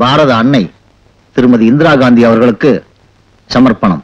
பாரத அன்னை திருமதி இந்திரா காந்தி அவர்களுக்கு சமர்ப்பணம்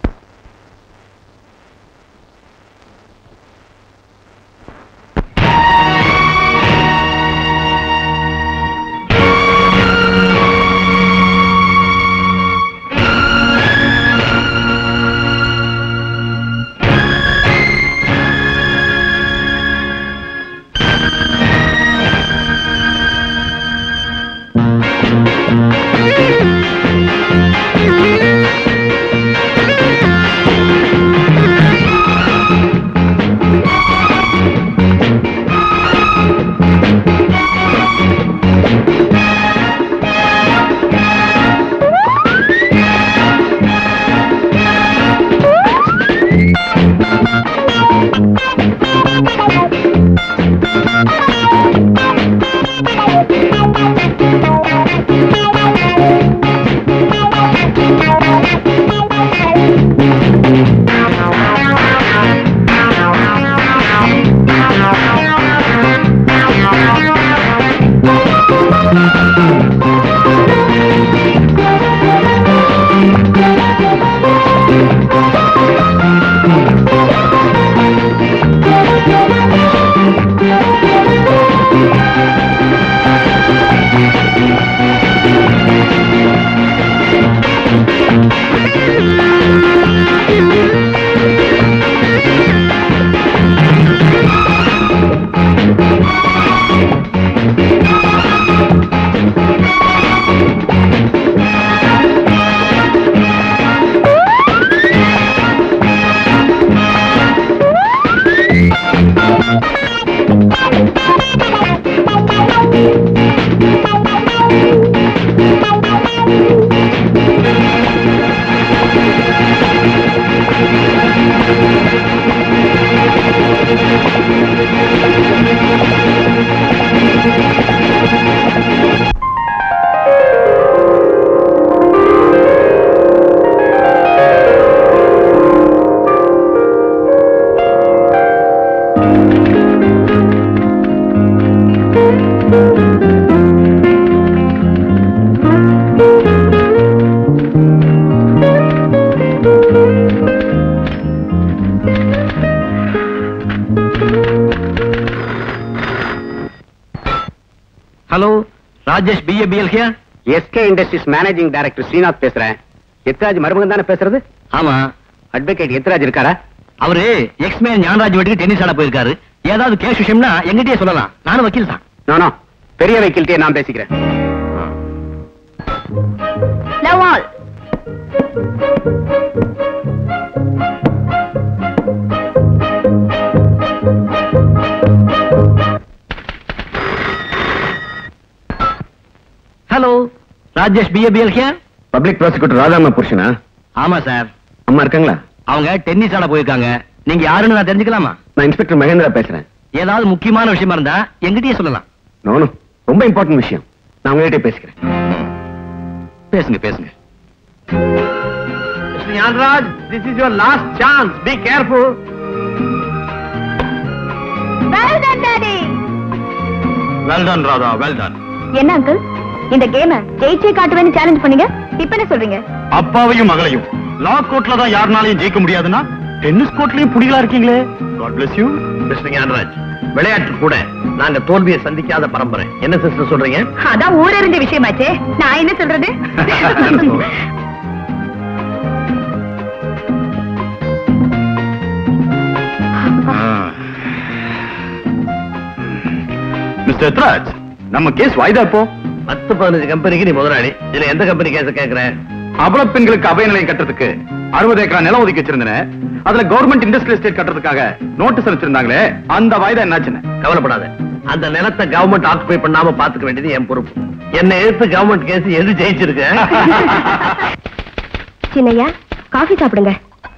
hello Rajesh BA BL here SK industries managing director Srinath பேசுறேன் எத்ராஜ் மருமகன் தானே பேசுறது ஆமா அட்வொகேட் எத்ராஜ் இருக்காரா அவரு எக்ஸ்மேன் ஞானராஜ் வீட்டுக்கு டென்னிஸ் ஆட போயிருக்காரு ஏதாவது கேஸ் விஷயம்னா எங்கிட்டயே சொல்லலாம் நானும் வக்கீல் தான் நானோ பெரிய வைக்கில்ட்டே நான் பேசிக்கிறேன் love all hello Rajesh BA BL here public prosecutor ராதாமா புருஷனா ஆமா சார் அம்மா இருக்காங்களா அவங்க டென்னிஸ் ஆட போயிருக்காங்க நீங்க யாருன்னு நான் தெரிஞ்சுக்கலாமா நான் இன்ஸ்பெக்டர் மகேந்திரா பேசுறேன் ஏதாவது முக்கியமான விஷயமா இருந்தா எங்கிட்டயே சொல்லலாம் நானும் ரொம்ப இம்பார்ட்டன்ட் விஷயம் நான் உங்ககிட்ட பேசிக்கிறேன் பேசுங்க பேசுங்க Gnanaraj this is your last chance be careful well done daddy well done Radha well done என்ன அங்கிள் இந்த கேம ஜெயிச்சே காட்டுவேன்னு சேலஞ்ச் பண்ணீங்க இப்ப என்ன சொல்றீங்க அப்பாவையும் மகளையும் லா கோர்ட்ல தான் யாருனாலையும் ஜெயிக்க முடியாதுன்னா டென்னிஸ் கோர்ட்லயும் புடிகளா இருக்கீங்களே God bless you Mr Gnanaraj விளையாட்டு கூட நாங்க தோல்வியை சந்திக்காத பரம்பரை என்ன சிஸ்டர் சொல்றீங்க அதான் ஊரறிஞ்ச விஷயமாச்சே நான் என்ன சொல்றது மிஸ்டர் எத்ராஜ் நம்ம கேஸ் வாய்தா இப்போ பத்து பதினஞ்சு கம்பெனிக்கு நீ முதலாளி இதுல எந்த கம்பெனி கேஸ கேக்குறேன் அபல பெண்களுக்கு அபய நிலையம் கட்டுறதுக்கு அறுபது ஏக்கரா நிலம் ஒதுக்கி வச்சிருந்தேன் அதுல கவர்மெண்ட் இண்டஸ்ட்ரியல் எஸ்டேட் கட்டுறதுக்காக நோட்டீஸ் அனுப்பிச்சிருந்தாங்களே அந்த வாய்தா என்னாச்சுன்னு கவலைப்படாத அந்த நிலத்தை கவர்மெண்ட் ஆக்குபை பண்ணாம பாத்துக்க வேண்டியது என் பொறுப்பு என்ன எடுத்து கவர்மெண்ட் கேஸ் எது ஜெயிச்சிருக்கு சின்னையா காஃபி சாப்பிடுங்க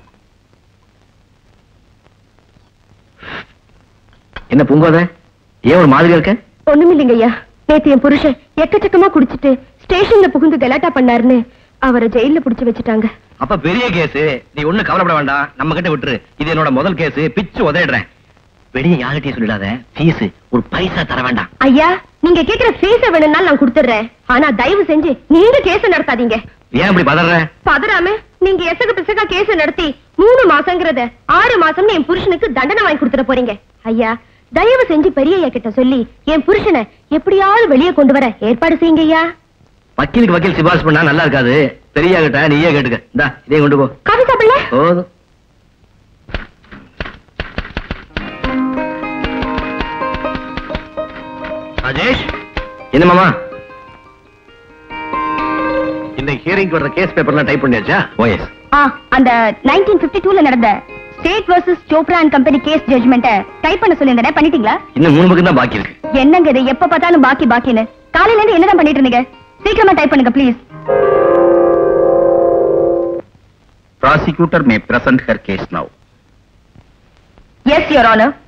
என்ன பூங்காத ஏன் ஒரு மாதிரியா இருக்க ஒண்ணுமில்லைங்க ஐயா நேத்து என் புருஷன் எக்கச்சக்கமா குடிச்சிட்டு ஸ்டேஷன்ல புகுந்து கலாட்டா பண்ணாருன்னு அவரை ஜெயில புடிச்சு வச்சுட்டாங்க அப்ப பெரிய கேஸ் நீ ஒண்ணு கவலைப்பட வேண்டாம் நம்ம கிட்ட விட்டுரு இது என்னோட முதல் கேஸ் பிச்சு உதயிடுறேன் வெளிய யார்கிட்டயும் சொல்லிடாத ஃபீஸ் ஒரு பைசா தர வேண்டாம் ஐயா நீங்க கேக்குற ஃபீஸ வேணும்னாலும் நான் கொடுத்துடுறேன் ஆனா தயவு செஞ்சு நீங்க கேஸ் நடத்தாதீங்க ஏன் இப்படி பதற பதறாம நீங்க எசகு பிசகா கேஸ் நடத்தி மூணு மாசங்கிறத ஆறு மாசம்னு என் புருஷனுக்கு தண்டனை வாங்கி கொடுத்துட போறீங்க ஐயா தயவு செஞ்சு பெரிய ஐயா கிட்ட சொல்லி என் புருஷனை எப்படியாவது வெளியே கொண்டு வர ஏற்பாடு செய்யுங்க ஐயா வக்கீலுக்கு வக்கீல் சிபாரிசு பண்ணா நல்லா இருக்காது பெரிய கிட்ட நீயே கேட்டுக்க இந்தா இதே கொண்டு போ காஃபி சாப்பிடல போதும் ராஜேஷ் என்ன மாமா இந்த ஹியரிங் வர்ற கேஸ் பேப்பர்லாம் டைப் பண்ணியாச்சா ஓஎஸ் ஆ அந்த 1952 ல நடந்த state versus Chopra and company case ஜட்ஜ்மெண்ட்ட டைப் பண்ண சொல்லியிருந்தேன் பண்ணிட்டீங்களா இன்னும் மூணு பக்கம் தான் பாக்கி இருக்கு என்னங்க இது எப்ப பார்த்தாலும் பாக்கி பாக்கின்னு காலையில இருந்து என்னதான் பண்ணிட்டு இருந்தீங்க சீக்கிரமா டைப் பண்ணுங்க please prosecutor may present her case now yes your honour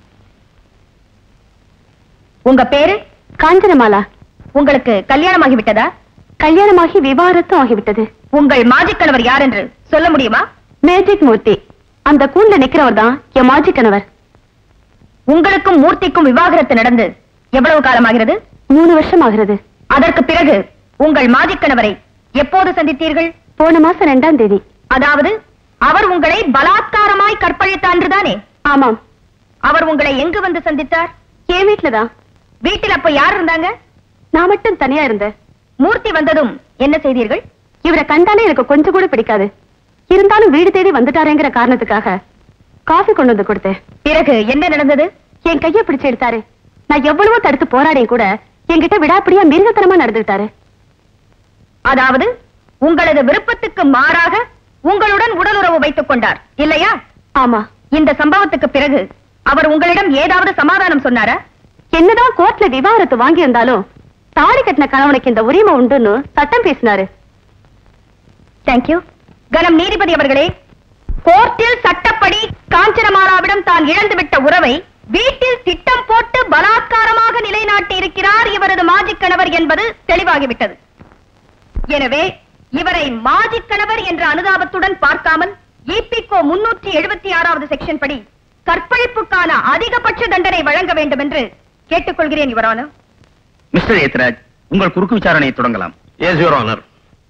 உங்க பேரு காஞ்சனமாலா உங்களுக்கு கல்யாணமாகி விட்டதா கல்யாணமாகி விவாகரத்தும் ஆகிவிட்டது உங்கள் மாஜிக் கணவர் யார் என்று சொல்ல முடியுமா மேஜிக் மூர்த்தி அந்த கூண்ட நிக்கிறவர் தான் என் மாஜிக் கணவர் உங்களுக்கும் மூர்த்திக்கும் விவாகரத்து நடந்து எவ்வளவு காலமாகிறது மூணு வருஷம் ஆகிறது அதற்கு பிறகு உங்கள் மாஜிக் கணவரை எப்போது சந்தித்தீர்கள் போன மாசம் ரெண்டாம் தேதி அதாவது அவர் உங்களை பலாத்காரமாய் கற்பழித்த அன்றுதானே ஆமாம் அவர் உங்களை எங்கு வந்து சந்தித்தார் என் வீட்டுலதான் வீட்டில் அப்ப யார் இருந்தாங்க நான் மட்டும் தனியா இருந்தேன் மூர்த்தி வந்ததும் என்ன செய்தீர்கள் இவரை கண்டாலே எனக்கு கொஞ்சம் கூட பிடிக்காது இருந்தாலும் வீடு தேடி வந்துட்டாரேங்கிற காரணத்துக்காக காஃபி கொண்டு வந்து கொடுத்தேன் பிறகு என்ன நடந்தது என் கையை பிடிச்சு எடுத்தாரு நான் எவ்வளவோ தடுத்து போராடியும் கூட என்கிட்ட விடாப்பிடியா மிருகத்தனமா நடந்துட்டாரு அதாவது உங்களது விருப்பத்துக்கு மாறாக உங்களுடன் உடலுறவு வைத்துக் கொண்டார் இல்லையா ஆமா இந்த சம்பவத்துக்கு பிறகு அவர் உங்களிடம் ஏதாவது சமாதானம் சொன்னாரா என்னதான் கோர்ட்ல விவாகரத்து வாங்கி இருந்தாலும் தாடி கட்டின கணவனுக்கு இந்த உரிமை உண்டுன்னு சட்டம் பேசினாரு தேங்க்யூ கனம் நீதிபதி அவர்களே கோர்ட்டில் சட்டப்படி காஞ்சனமாலாவிடம் தான் இழந்துவிட்ட உறவை வீட்டில் திட்டம் போட்டு பலாத்காரமாக நிலைநாட்டி இருக்கிறார் இவரது மாஜிக் கணவர் என்பது தெளிவாகிவிட்டது எனவே இவரை மாஜிக் கணவர் என்ற அனுதாபத்துடன் பார்க்காமல் இபிகோ முன்னூற்றி எழுபத்தி ஆறாவது செக்ஷன் படி கற்பழிப்புக்கான அதிகபட்ச தண்டனை வழங்க வேண்டும் என்று கேட்டுக்கொள்கிறேன் யுவரான மிஸ்டர் ஏத்ராஜ் உங்கள் குறுக்கு விசாரணையை தொடங்கலாம் எஸ் யுவர் ஆனர்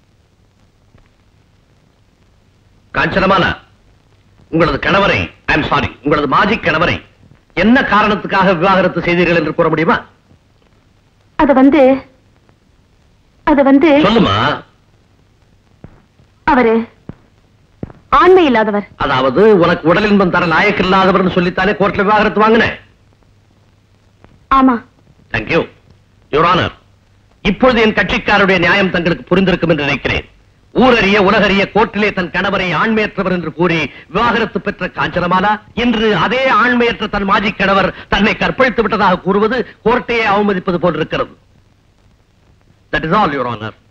காஞ்சனமாலா உங்களது கணவரை ஐம் சாரி உங்களது மாஜிக் கணவரை என்ன காரணத்துக்காக விவாகரத்து செய்தீர்கள் என்று கூற முடியுமா அது வந்து அது வந்து சொல்லுமா அவரு ஆண்மை இல்லாதவர் அதாவது உனக்கு உடல் இன்பம் தர லாயக்கு இல்லாதவர்னு சொல்லித்தானே கோர்ட்ல விவாகரத்து வாங்கினேன் ஆமா தேங்க்யூ யுவர் ஆனர் இப்பொழுது என் கட்சிக்காரருடைய நியாயம் தங்களுக்கு புரிந்திருக்கும் என்று நினைக்கிறேன் ஊரறிய உலகறிய கோர்ட்டிலே தன் கணவரை ஆண்மையற்றவர் என்று கூறி விவாகரத்து பெற்ற காஞ்சனமாலா இன்று அதே ஆண்மையற்ற தன் மாஜி கணவர் தன்னை கற்பழித்து விட்டதாக கூறுவது கோர்ட்டையே அவமதிப்பது போன்றிருக்கிறது that is all your honour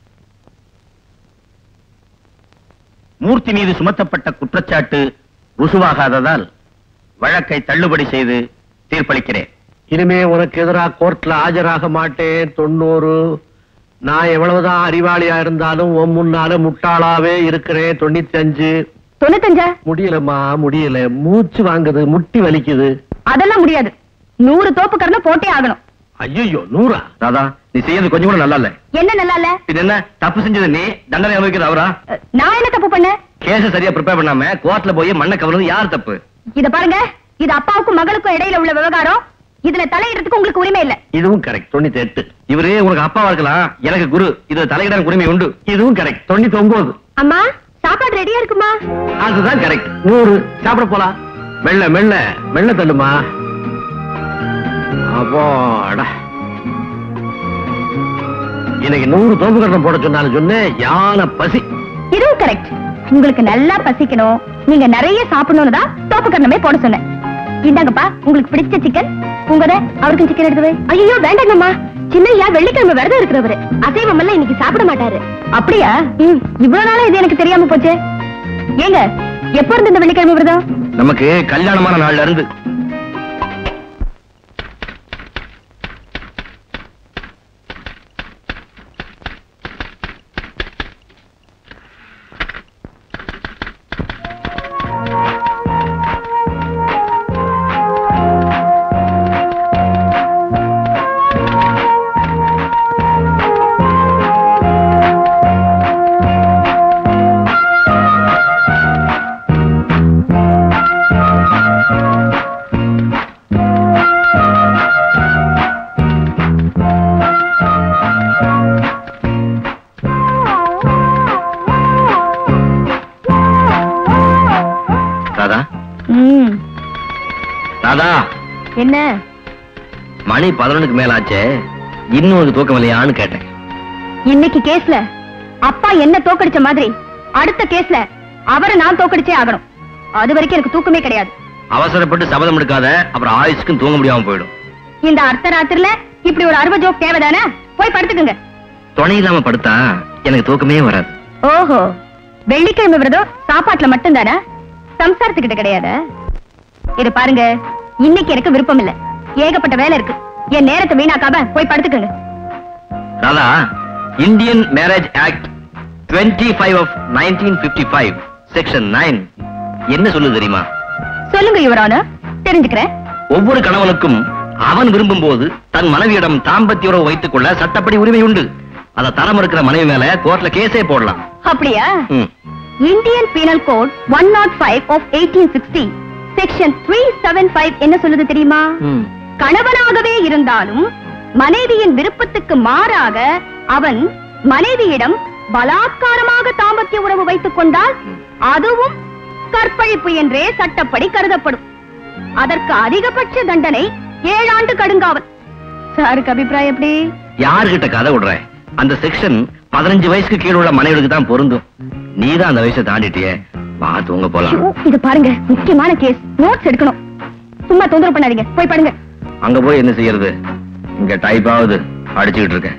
Murthy மீது சுமத்தப்பட்ட குற்றச்சாட்டு ருசுவாகாததால் வழக்கை தள்ளுபடி செய்து தீர்ப்பளிக்கிறேன் இனிமே உனக்கு எதிராக கோர்ட்ல ஆஜராக மாட்டேன் தொண்ணூறு நான் எவ்வளவுதான் அறிவாளியா இருந்தாலும் உன் முன்னால முட்டாளாவே இருக்கிறேன் தொண்ணூத்தி அஞ்சு தொண்ணூத்தஞ்சா முடியலம்மா முடியல மூச்சு வாங்குது முட்டி வலிக்குது அதெல்லாம் முடியாது நூறு தோப்புக்கரண போட்டே ஆகணும் ஐயோ நூறா ராதா நீ செய்யறது கொஞ்சம் கூட நல்லா இல்ல என்ன நல்லா இல்ல இது என்ன தப்பு செஞ்சது நீ தண்டனை அனுபவிக்கிறது அவரா அஹ், நான் என்ன தப்பு பண்ணேன் கேஸ சரியா ப்ரிப்பேர் பண்ணாம கோர்ட்ல போய் மண்ணை கவர்றது யார் தப்பு இத பாருங்க இது அப்பாவுக்கும் மகளுக்கும் இடையில உள்ள விவகாரம் இதுல தலையிடறதுக்கு உங்களுக்கு உரிமை இல்ல இதுவும் கரெக்ட் தொண்ணூத்தி எட்டு இவரே உனக்கு அப்பாவா இருக்கலாம் எனக்கு குரு இது தலையிட உரிமை உண்டு இதுவும் கரெக்ட் தொண்ணூத்தி ஒன்பது அம்மா சாப்பாடு ரெடியா இருக்குமா அதுதான் கரெக்ட் நூறு சாப்பிட போலாம் மெல்ல மெல்ல மெல்ல தள்ளுமா அப்போடா இன்னைக்கு நூறு தோப்பு கட்டணம் போட சொன்னாலும் சொன்னேன் யானை பசி இதுவும் கரெக்ட் உங்களுக்கு நல்லா பசிக்கணும் நீங்க நிறைய சாப்பிடணும்னு தான் தோப்பு கரணமே போட சொன்னேன் இந்தாங்கப்பா உங்களுக்கு பிடிச்ச சிக்கன் உங்கத அவருக்கும் சிக்கன் எடுத்து வை ஐயோ வேண்டாங்கம்மா சின்னையா வெள்ளிக்கிழமை விரதம் இருக்கிறவரு அசைவம் எல்லாம் இன்னைக்கு சாப்பிட மாட்டாரு அப்படியா ம் இவ்வளவு நாளா இது எனக்கு தெரியாம போச்சே ஏங்க எப்ப இருந்து இந்த வெள்ளிக்கிழமை விரதம் நமக்கு கல்யாணமான நாள்ல இருந்து ராதா என்ன மணி பதினொன்னுக்கு மேலாச்சே இன்னும் ஒரு தூக்கம் இல்லையான்னு கேட்டேன் இன்னைக்கு கேஸ்ல அப்பா என்ன தோக்கடிச்ச மாதிரி அடுத்த கேஸ்ல அவரை நான் தோக்கடிச்சே ஆகணும் அது வரைக்கும் எனக்கு தூக்கமே கிடையாது அவசரப்பட்டு சபதம் எடுக்காத அப்புறம் ஆயுஷ்க்கும் தூங்க முடியாம போயிடும் இந்த அர்த்த ராத்திரில இப்படி ஒரு அறுபது ஜோக் தேவைதானே போய் படுத்துக்குங்க துணை இல்லாம படுத்தா எனக்கு தூக்கமே வராது ஓஹோ வெள்ளிக்கிழமை விரதம் சாப்பாட்டுல மட்டும்தானா சம்சாரத்துக்கிட்ட கிடையாதா இது பாருங்க இன்னைக்கு எனக்கு விருப்பம் இல்ல ஏகப்பட்ட வேலை இருக்கு என் நேரத்தை வீணாக்காம போய் படுத்துக்குங்க Radha Indian marriage act 25 five of nineteen fifty five section nine என்ன சொல்லுது தெரியுமா சொல்லுங்க யுவரான தெரிஞ்சுக்கிறேன் ஒவ்வொரு கணவனுக்கும் அவன் விரும்பும் போது தன் மனைவியிடம் தாம்பத்திய உறவு வைத்துக் கொள்ள சட்டப்படி உரிமை உண்டு அதை தரம் இருக்கிற மனைவி மேல கோர்ட்ல கேஸே போடலாம் அப்படியா ம். Indian penal code one nought five of eighteen sixty section three seven five என்ன சொல்லுது தெரியுமா ம். கணவனாகவே இருந்தாலும் மனைவியின் விருப்பத்துக்கு மாறாக அவன் மனைவியிடம் பலாத்காரமாக தாம்பத்திய உறவு வைத்துக் கொண்டால் அதுவும் கற்பழிப்பு என்றே சட்டப்படி கருதப்படும் அதற்கு அதிகபட்ச தண்டனை ஏழாண்டு கடுங்காவல் சாருக்கு அபிப்பிராயம் எப்படி யார்கிட்ட கதை விடுற அந்த செக்ஷன் பதினஞ்சு வயசுக்கு கீழ உள்ள மனைவிகளுக்கு தான் பொருந்தும் நீதான் அந்த வயசை தாண்டிட்டியே வா தூங்க போலாம் ஐயோ, இது பாருங்க முக்கியமான கேஸ் நோட்ஸ் எடுக்கணும் சும்மா தொந்தரவு பண்ணாதீங்க போய் படுங்க அங்க போய் என்ன செய்யறது இங்க டைப் ஆகுது அடிச்சுக்கிட்டு இருக்கேன்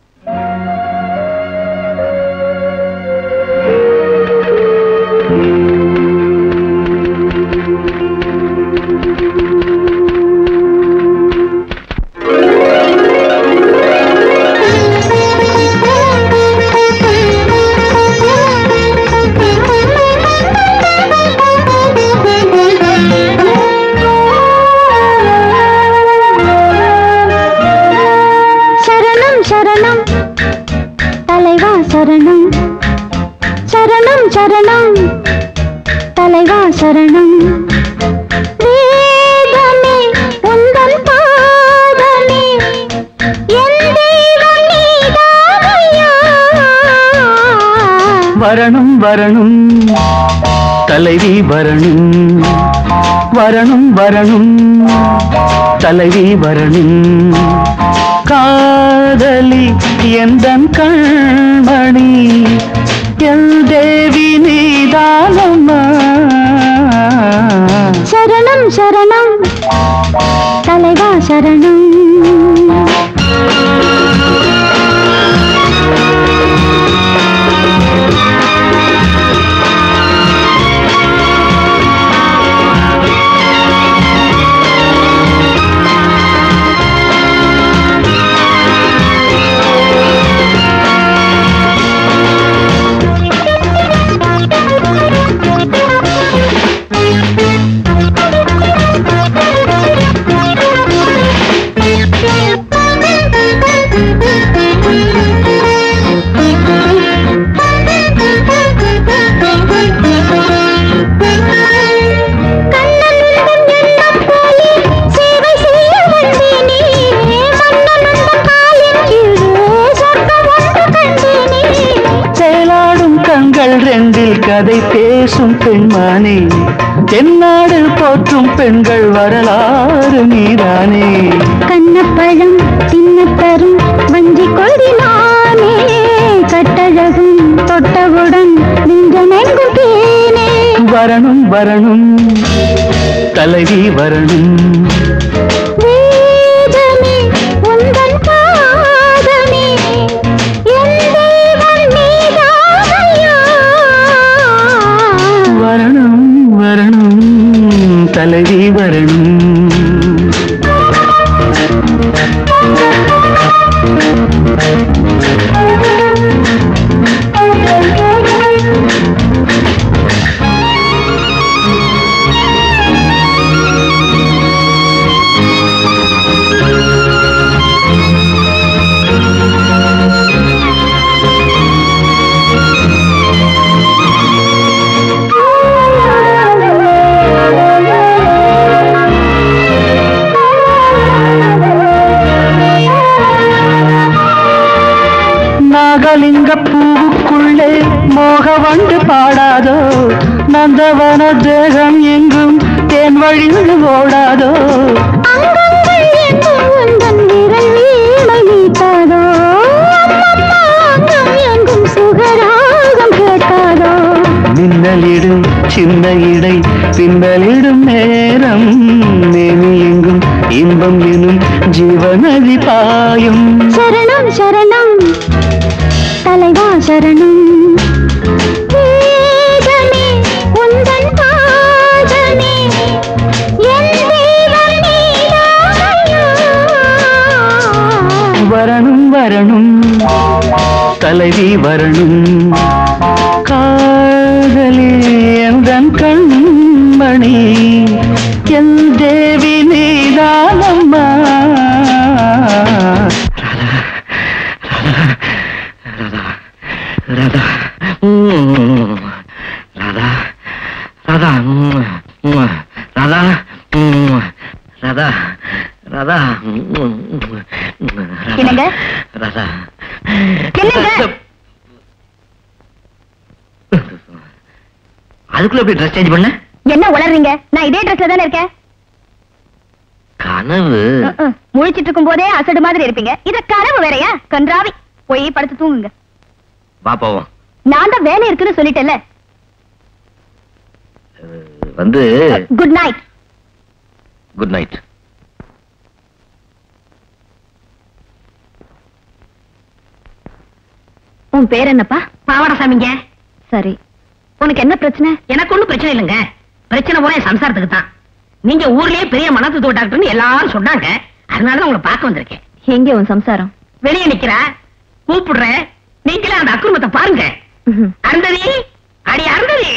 சரணம் சரணம் தலைவா சரணம் சரணம் சரணம் தலைவா சரணம் வேதமே உந்தன் பாதமே என் தெய்வம் நீதானையா வரணும் வரணும் தலைவி வரணும் வரணும் வரணும் தலைவி வரணும் காதலி எந்தன் கண்மணி என் தேவி நீதானம்மா சரணம் சரணம் தலைவா சரணம் கண்ணனுந்தன் எண்ணம் போலே சேவை செய்ய வந்தேனே மன்னனுந்தன் காலின் கீழே சொர்க்கம் ஒன்று கண்டேனே செயலாடும் கண்கள் ரெண்டில் கதை பேசும் பெண்மானே தென்னாடு போற்றும் பெண்கள் வரலாறு நீதானே கண்ணப்பழம் தின்னத் தரும் வஞ்சி கொடி நானே கட்டழகும் தொட்டவுடன் நெஞ்சமெங்கும் தேனே வரணும் வரணும் தலைவி வரணும் வேதமே உந்தன் பாதமே என் தெய்வம் நீதானையா வரணும் வரணும் தலைவி வரணும் நாகலிங்க பூவுக்குள்ளே மோக வண்டு பாடாதோ நந்தவன தேகம் எங்கும் தேன் வழிந்து ஓடாதோ ஜீவநதி பாயும் சரணம் சரணம் தலைவா சரணம் வேதமே உந்தன் பாதமே என் தேவன் நீதானையா வரணும் வரணும் தலைவி வரணும் காதலே எந்தன் கண்மணி என் தேவி நீதானம்மா ராதா ம், ராதா ராதா ம், ம், ராதா ம், ராதா ராதா ம், ம், ம், ராதா. என்னங்க? ராதா என்னங்க? அதுக்குள்ள எப்படி ட்ரெஸ் சேஞ்ச் பண்ண என்ன உளறீங்க நான் இதே ட்ரெஸ்ல தானே இருக்கேன் கனவு அஹ், அஹ். முழிச்சிட்டு இருக்கும் போதே அசடு மாதிரி இருப்பீங்க இத கனவு வேறயா கன்றாவி போய் படுத்து தூங்குங்க வா போவோம் நான் தான் வேலை இருக்குன்னு சொல்லிட்டேன்ல அஹ், வந்து குட் நைட் குட் நைட் உன் பேர் என்னப்பா பாவாடசாமிங்க சரி உனக்கு என்ன பிரச்சனை எனக்கு ஒண்ணும் பிரச்சனை இல்லைங்க பிரச்சனை போல என் சம்சாரத்துக்கு தான் நீங்க ஊர்லயே பெரிய மனத்துவ டாக்டர்னு எல்லாரும் சொன்னாங்க அதனாலதான் உங்களை பார்க்க வந்திருக்கேன் எங்க உன் சம்சாரம் வெளியே நிக்கிறா கூப்பிடுறேன் நீங்களே அந்த அக்குருமத்தை பாருங்க ம்ஹும். அருந்ததி அடி அருந்ததி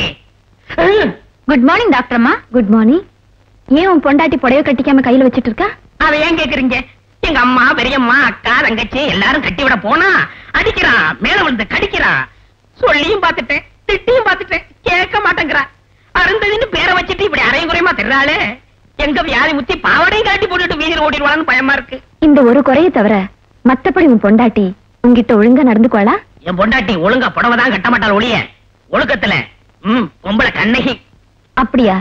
ம், குட் மார்னிங் டாக்டர் அம்மா குட் மார்னிங் ஏன் உன் பொண்டாட்டி புடவை கட்டிக்காம கையில வச்சிட்டு இருக்கா அவ ஏன் கேக்குறீங்க எங்க அம்மா பெரியம்மா அக்கா தங்கச்சி எல்லாரும் கட்டி விட போனா அடிக்கிறான் மேல விழுந்து கடிக்கிறான் சொல்லியும் பார்த்துட்டேன் திட்டியும் பார்த்துட்டேன் கேட்க மாட்டேங்கிறா அருந்ததின்னு பேரை வச்சுட்டு இப்படி அரையும் குறையுமா தெரிறாளே எங்க வியாதி முத்தி பாவடையும் காட்டி போட்டுட்டு வீதியில் ஓடிடுவான்னு பயமா இருக்கு இந்த ஒரு குறையை தவிர மத்தபடி உன் பொண்டாட்டி உன்கிட்ட ஒழுங்கா நடந்துக்குவாளா என் பொண்டாட்டி ஒழுங்கா புடவை தான் கட்ட மாட்டாள் ஒளிய ஒழுக்கத்துல ம் பொம்பளை கண்ணகி அப்படியா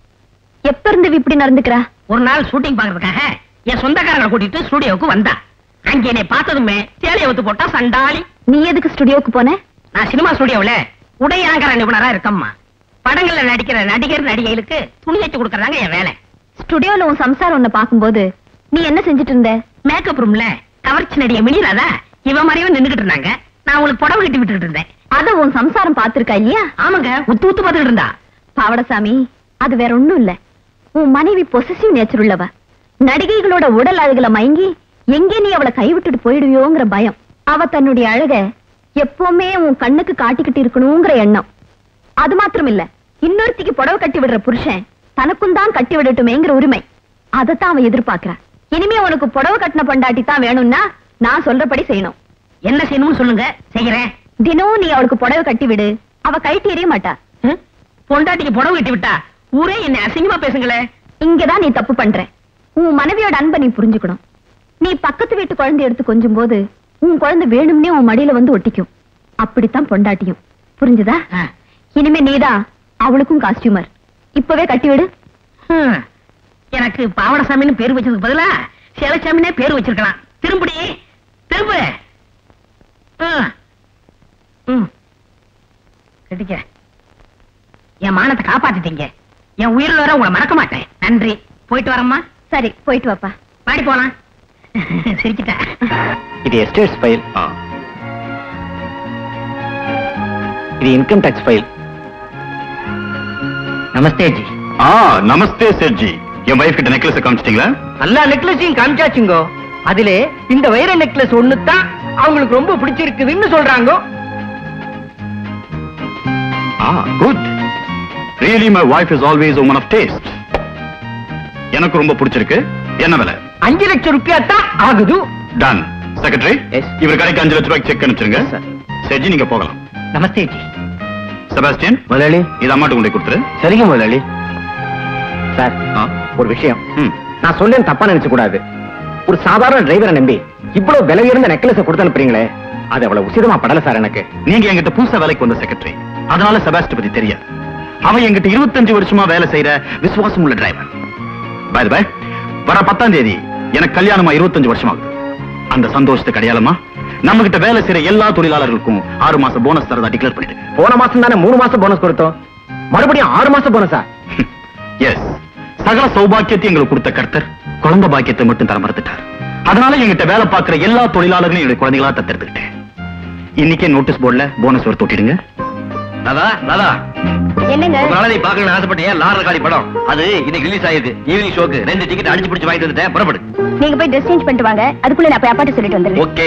எப்ப இருந்து இவ இப்படி நடந்துக்கிறா ஒரு நாள் ஷூட்டிங் பாக்குறதுக்காக என் சொந்தக்காரங்களை கூட்டிட்டு ஸ்டுடியோவுக்கு வந்தா அங்க என்னை பார்த்ததுமே சேலையை ஒத்து போட்டா சண்டாளி நீ எதுக்கு ஸ்டுடியோக்கு போன நான் சினிமா ஸ்டுடியோவுல உடை அலங்கார நிபுணரா இருக்கம்மா படங்கள்ல நடிக்கிற நடிகர் நடிகைகளுக்கு துணி தைச்சு கொடுக்கறதாங்க என் வேலை ஸ்டுடியோல உன் சம்சாரம் உன்னை பாக்கும்போது நீ என்ன செஞ்சுட்டு இருந்த மேக்கப் ரூம்ல கவர்ச்சி நடிகை மினிராதா இவ மாதிரியே நின்னுகிட்டு இருந்தாங்க நான் உங்களுக்கு புடவை கட்டி விட்டுட்டு இருந்தேன் அத உன் சம்சாரம் பாத்திருக்கா இல்லையா ஆமாங்க உத்து உத்து பார்த்துட்டு இருந்தா பாவடசாமி அது வேற ஒண்ணும் இல்ல உன் மனைவி பொசசிவ் நேச்சர் உள்ளவ நடிகைகளோட உடல் அழகுல மயங்கி எங்கே நீ அவளை கைவிட்டுட்டு போயிடுவியோங்கிற பயம் அவ தன்னுடைய அழக எப்பவுமே உன் கண்ணுக்கு காட்டிக்கிட்டு இருக்கணுங்கிற எண்ணம் அது மாத்திரம் இல்ல இன்னொருத்திக்கு புடவை கட்டி விடுற புருஷன் தனக்கும் தான் கட்டி விடட்டுமேங்கிற உரிமை அதைத்தான் அவன் எதிர்பார்க்கறான் இனிமே உனக்கு புடவை கட்டின பொண்டாட்டி தான் வேணும்னா நான் சொல்றபடி செய்யணும் என்ன செய்யணும்னு சொல்லுங்க செய்யறேன் தினமும் நீ அவளுக்கு புடவை கட்டி விடு அவ கைட்டி எறிய மாட்டா ஹம்? பொண்டாட்டிக்கு புடவை கட்டி விட்டா ஊரே என்ன அசிங்கமா பேசுங்களே இங்கதான் நீ தப்பு பண்ற உன் மனைவியோட அன்பை நீ புரிஞ்சுக்கணும் நீ பக்கத்து வீட்டு குழந்தை எடுத்து கொஞ்சும் போது உன் குழந்தை வேணும்னே உன் மடியில வந்து ஒட்டிக்கும் அப்படித்தான் பொண்டாட்டியும் புரிஞ்சுதா ஆ. இனிமே நீதான் அவளுக்கும் காஸ்டியூமர் இப்பவே கட்டி விடு ஹம். எனக்கு பாவடசாமின்னு பேர் வச்சதுக்கு பதிலா சேலசாமினே பேர் வச்சிருக்கலாம் திரும்படி திரும்ப ம். ம். கட்டிக்க என் மானத்தை காப்பாத்திட்டீங்க என் உயிரில் வர உங்களை மறக்க மாட்டேன் நன்றி போயிட்டு வரேம்மா சரி போயிட்டு வாப்பா பாடி போலாம் சிரிச்சிட்டேன் இது எஸ்டேட்ஸ் ஃபைல் இது இன்கம் டாக்ஸ் ஃபைல் நமஸ்தே ஜி ஆ நமஸ்தே செட்ஜி என் வைஃப் கிட்ட நெக்லஸ் காமிச்சிட்டீங்களா எல்லா நெக்லஸையும் காமிச்சாச்சுங்கோ அதிலே இந்த வைர நெக்லஸ் ஒண்ணு தான் அவங்களுக்கு ரொம்ப பிடிச்சிருக்குதுன்னு சொல்றாங்க ah good really my wife is always woman of taste எனக்கு ரொம்ப பிடிச்சிருக்கு என்ன விலை அஞ்சு லட்சம் ரூபாயா தான் ஆகுது டன் செக்ரட்டரி Yes. இவர் கடைக்கு அஞ்சு லட்ச ரூபாய்க்கு செக் அனுப்பிச்சிருங்க Yes, sir. செட்ஜி நீங்க போகலாம் நமஸ்தே ஜி செபாஸ்டியன் முதலாளி இது அம்மாட்டு கொண்டு போய் கொடுத்துரு சரிங்க முதலாளி சார் ஆ, ஒரு விஷயம் ம். நான் சொன்னேன் தப்பா நினைச்சு கூடாது ஒரு சாதாரண டிரைவரை நம்பி இவ்வளவு விலை உயர்ந்த நெக்லஸ் கொடுத்து அனுப்புறீங்களே அது அவ்வளவு உசிதமா படல சார் எனக்கு நீங்க எங்கிட்ட புதுசா வேலைக்கு வந்த செக்ரட்டரி அதனால செபாஸ்டி பத்தி தெரியாது அவன் எங்கிட்ட இருபத்தஞ்சு வருஷமா வேலை செய்யற விசுவாசம் உள்ள டிரைவர் பை பை வர பத்தாம் தேதி எனக்கு கல்யாணமா இருபத்தஞ்சு வருஷம் ஆகுது அந்த சந்தோஷத்துக்கு அடையாளமா நம்ம கிட்ட வேலை செய்யற எல்லா தொழிலாளர்களுக்கும் ஆறு மாசம் போனஸ் தரதா டிக்ளேர் பண்ணிட்டு போன மாசம் தானே மூணு மாசம் போனஸ் கொடுத்தோம் மறுபடியும் ஆறு மாசம் போனஸா எஸ் சகல சௌபாக்கியத்தை எங்களுக்கு கொடுத்த கர்த்தர் குழந்தை பாக்கியத்தை மட்டும் தர மறுத்துட்டார் அதனால எங்கிட்ட வேலை பார்க்கிற எல்லா தொழிலாளர்களையும் என்னுடைய குழந்தைகளா தத்தெடுத்துக்கிட்டேன் இன்னைக்கே நோட்டீஸ் போர்டுல போனஸ் ஒரு தொட்டிடுங்க ராதா ராதா என்னங்க ஒரு நாளை நீ பார்க்கணும்னு ஆசைப்பட்டேன் லாரல் காலி படம் அது இன்னைக்கு ரிலீஸ் ஆயிருக்கு ஈவினிங் ஷோக்கு ரெண்டு டிக்கெட் அடிச்சு பிடிச்சு வாங்கிட்டு வந்துட்டேன் புறப்படு நீங்க போய் ட்ரெஸ் சேஞ்ச் பண்ணிட்டு வாங்க அதுக்குள்ள நான் போய் அப்பாட்ட சொல்லிட்டு வந்துடுறேன் ஓகே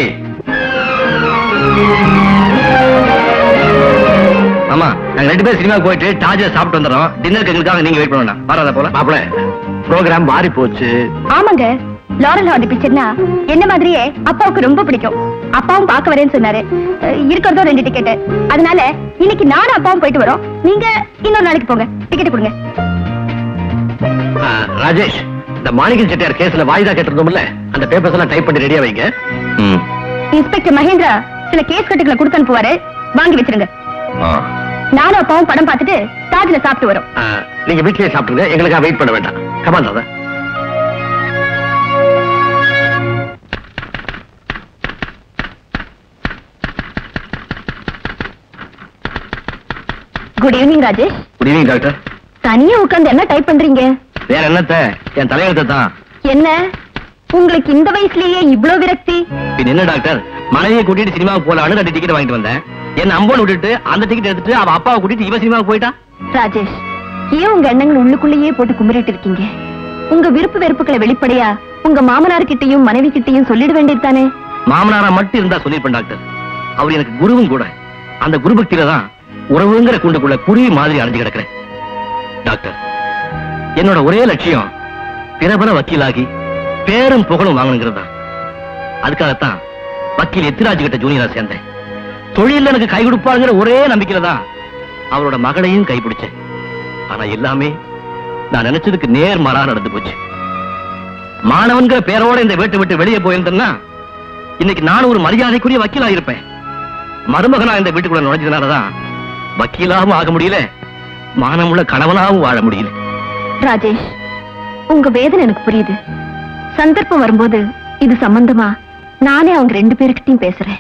ஆமா நாங்க ரெண்டு பேரும் சினிமா போயிட்டு டாஜா சாப்பிட்டு வந்துடுறோம் டின்னருக்கு எங்களுக்காக நீங்க வெயிட் பண்ணணும் வராதா போல மாப்பிள ப்ரோக்ராம் மாறி போச்சு ஆமாங்க லாரல் ஹார்டி பிக்சர்னா என்ன மாதிரியே அப்பாவுக்கு ரொம்ப பிடிக்கும் அப்பாவும் பார்க்க வரேன்னு சொன்னாரு அஹ், இருக்கிறதோ ரெண்டு டிக்கெட் அதனால இன்னைக்கு நானும் அப்பாவும் போயிட்டு வரோம் நீங்க இன்னொரு நாளைக்கு போங்க டிக்கெட் கொடுங்க ஆ, ராஜேஷ் இந்த மாணிக்க செட்டியார் கேஸ்ல வாய்தா கேட்டிருந்தோம்ல அந்த பேப்பர்ஸ் எல்லாம் டைப் பண்ணி ரெடியா வைங்க ம். இன்ஸ்பெக்டர் மகேந்திரா சில கேஸ் கட்டுகளை கொடுத்து அனுப்புவாரு வாங்கி வச்சிருங்க ஆ. நானும் அப்பாவும் படம் பார்த்துட்டு தாஜ்ல சாப்பிட்டு வரோம் ஆ, நீங்க வீட்லயே சாப்பிடுங்க எங்களுக்காக வெயிட் பண்ண வேண்டாம் come on Radha good evening Rajesh good evening doctor தனியா உட்கார்ந்து என்ன டைப் பண்றீங்க வேற என்னத்த என் தலையெழுத்தை தான் என்ன உங்களுக்கு இந்த வயசுலயே இவ்ளோ விரக்தி பின் என்ன டாக்டர் மனைவியை கூட்டிட்டு சினிமாவுக்கு போலான்னு ரெண்டு டிக்கெட் வாங்கிட்டு வந்தேன் என்ன அம்போன் விட்டுட்டு அந்த டிக்கெட் எடுத்துட்டு அவ அப்பாவை கூட்டிட்டு இவ சினிமாவுக்கு போயிட்டா ராஜேஷ் ஏன் உங்க எண்ணங்கள் உள்ளுக்குள்ளேயே போட்டு கும்பிட்டு இருக்கீங்க உங்க விருப்பு வெறுப்புகளை வெளிப்படையா உங்க மாமனார் கிட்டயும் மனைவி கிட்டயும் சொல்லிட வேண்டியது தானே மாமனாரா மட்டும் இருந்தா சொல்லிருப்பேன் டாக்டர் அவர் எனக்கு குருவும் கூட அந்த குரு பக்தியில தான் உறவுங்கிற கூண்டுக்குள்ள குருவி மாதிரி அடைஞ்சு கிடக்கிறேன் டாக்டர் என்னோட ஒரே லட்சியம் பிரபல வக்கீலாகி பேரும் புகழும் வாங்கணுங்கிறது தான் அதுக்காகத்தான் வக்கீல் எத்திராஜ் கிட்ட ஜூனியரா சேர்ந்தேன் தொழில எனக்கு கை கொடுப்பாங்கிற ஒரே நம்பிக்கையில தான் அவரோட மகளையும் கைப்பிடிச்சேன் ஆனா எல்லாமே நான் நினைச்சதுக்கு நேர் மாறா நடந்து போச்சு மாணவன்கிற பேரோட இந்த வீட்டை விட்டு வெளியே போயிருந்தேன்னா இன்னைக்கு நான் ஒரு மரியாதைக்குரிய வக்கீலா இருப்பேன் மருமகனா இந்த வீட்டுக்குள்ள நுழைஞ்சதுனாலதான் வக்கீலாவும் ஆக முடியல மானமுள்ள கணவனாவும் வாழ முடியல ராஜேஷ் உங்க வேதனை எனக்கு புரியுது சந்தர்ப்பம் வரும்போது இது சம்பந்தமா நானே அவங்க ரெண்டு பேருக்கிட்டையும் பேசுறேன்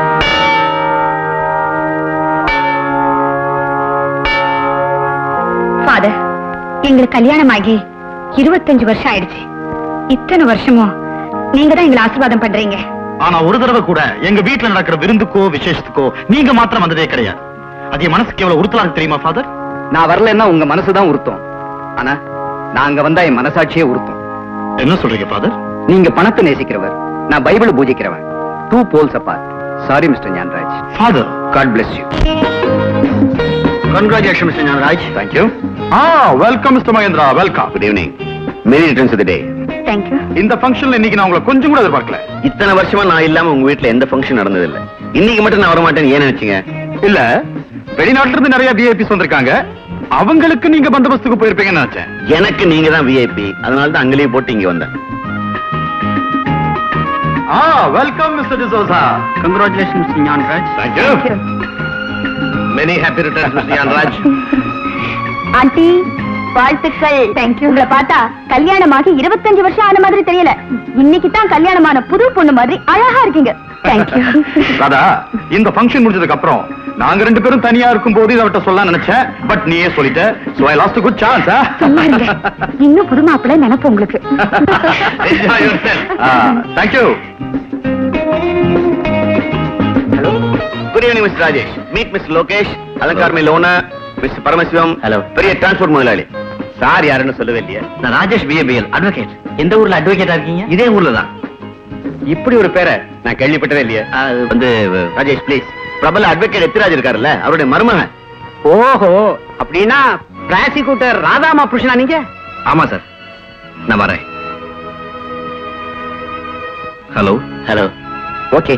ஃபாதர் எங்களுக்கு கல்யாணம் ஆகி இருபத்தஞ்சு வருஷம் ஆயிடுச்சு இத்தனை வருஷமும் நீங்க தான் எங்களை ஆசீர்வாதம் பண்றீங்க ஆனா ஒரு தடவை கூட எங்க வீட்டுல நடக்கிற விருந்துக்கோ விசேஷத்துக்கோ நீங்க மாத்திரம் வந்ததே கிடையாது அது என் மனசுக்கு எவ்வளவு உறுத்தலா இருக்கு தெரியுமா ஃபாதர் நான் வரலன்னா உங்க மனசுதான் உறுத்தும் ஆனா நான் அங்க வந்தா என் மனசாட்சியே உறுத்தும் என்ன சொல்றீங்க ஃபாதர் நீங்க பணத்தை நேசிக்கிறவர் நான் பைபிள் பூஜிக்கிறவன் two poles apart sorry Mr Gnanraj father God bless you congratulation Mr Gnanaraj thank you ah welcome Mr Mahendra welcome good evening many returns of the day thank you இந்த ஃபங்க்ஷன்ல இன்னைக்கு நான் உங்களை கொஞ்சம் கூட எதிர்பார்க்கல இத்தனை வருஷமா நான் இல்லாம உங்க வீட்ல எந்த ஃபங்க்ஷன் நடந்தது இல்ல இன்னைக்கு மட்டும் நான் வர மாட்டேன்னு ஏன் நினைச்சீங்க இல்ல வெளிநாட்டுல இருந்து நிறைய விஐபிஸ் வந்திருக்காங்க அவங்களுக்கு நீங்க பந்தோபஸ்துக்கு போயிருப்பீங்கன்னு நினைச்சேன் எனக்கு நீங்க தான் விஐபி அதனால தான் அங்கேயே போட்டு இங்க வந்தேன் ah welcome Mr D'Souza congratulation Mr Gnanraj thank you many happy returns Mr Gnanaraj aunty வாழ்த்துக்கள் தேங்க்யூ உங்களை பார்த்தா கல்யாணமாகி இருபத்தஞ்சு வருஷம் ஆன மாதிரி தெரியல இன்னைக்கு தான் கல்யாணமான புது பொண்ணு மாதிரி அழகா இருக்கீங்க தேங்க்யூ ராதா இந்த ஃபங்க்ஷன் முடிஞ்சதுக்கு அப்புறம் நாங்க ரெண்டு பேரும் தனியா இருக்கும் போது இதை அவட்ட சொல்ல நினைச்சேன் பட் நீயே சொல்லிட்ட so I lost good chance சும்மா இருங்க. இன்னும் புது மாப்பிள்ளை நினைப்பு உங்களுக்கு Enjoy yourself. Thank you hello good evening Mr Rajesh meet Mr Lokesh Alankar my லோனா மிஸ்டர் பரமசிவம் Hello. பெரிய டிரான்ஸ்போர்ட் முதலாளி சார் யாருன்னு சொல்லவே இல்லையா நான் ராஜேஷ் பிஏபிஎல் அட்வொகேட் எந்த ஊர்ல அட்வொகேட்டா இருக்கீங்க இதே ஊர்ல தான் இப்படி ஒரு பேரை நான் கேள்விப்பட்டதே இல்லையா அது வந்து ராஜேஷ் ப்ளீஸ் பிரபல அட்வொகேட் எத்திராஜ் இருக்காருல்ல அவருடைய மருமகன் ஓஹோ அப்படின்னா பிராசிக்யூட்டர் ராதாமா புருஷனா நீங்க ஆமா சார் நான் வரேன் hello hello okay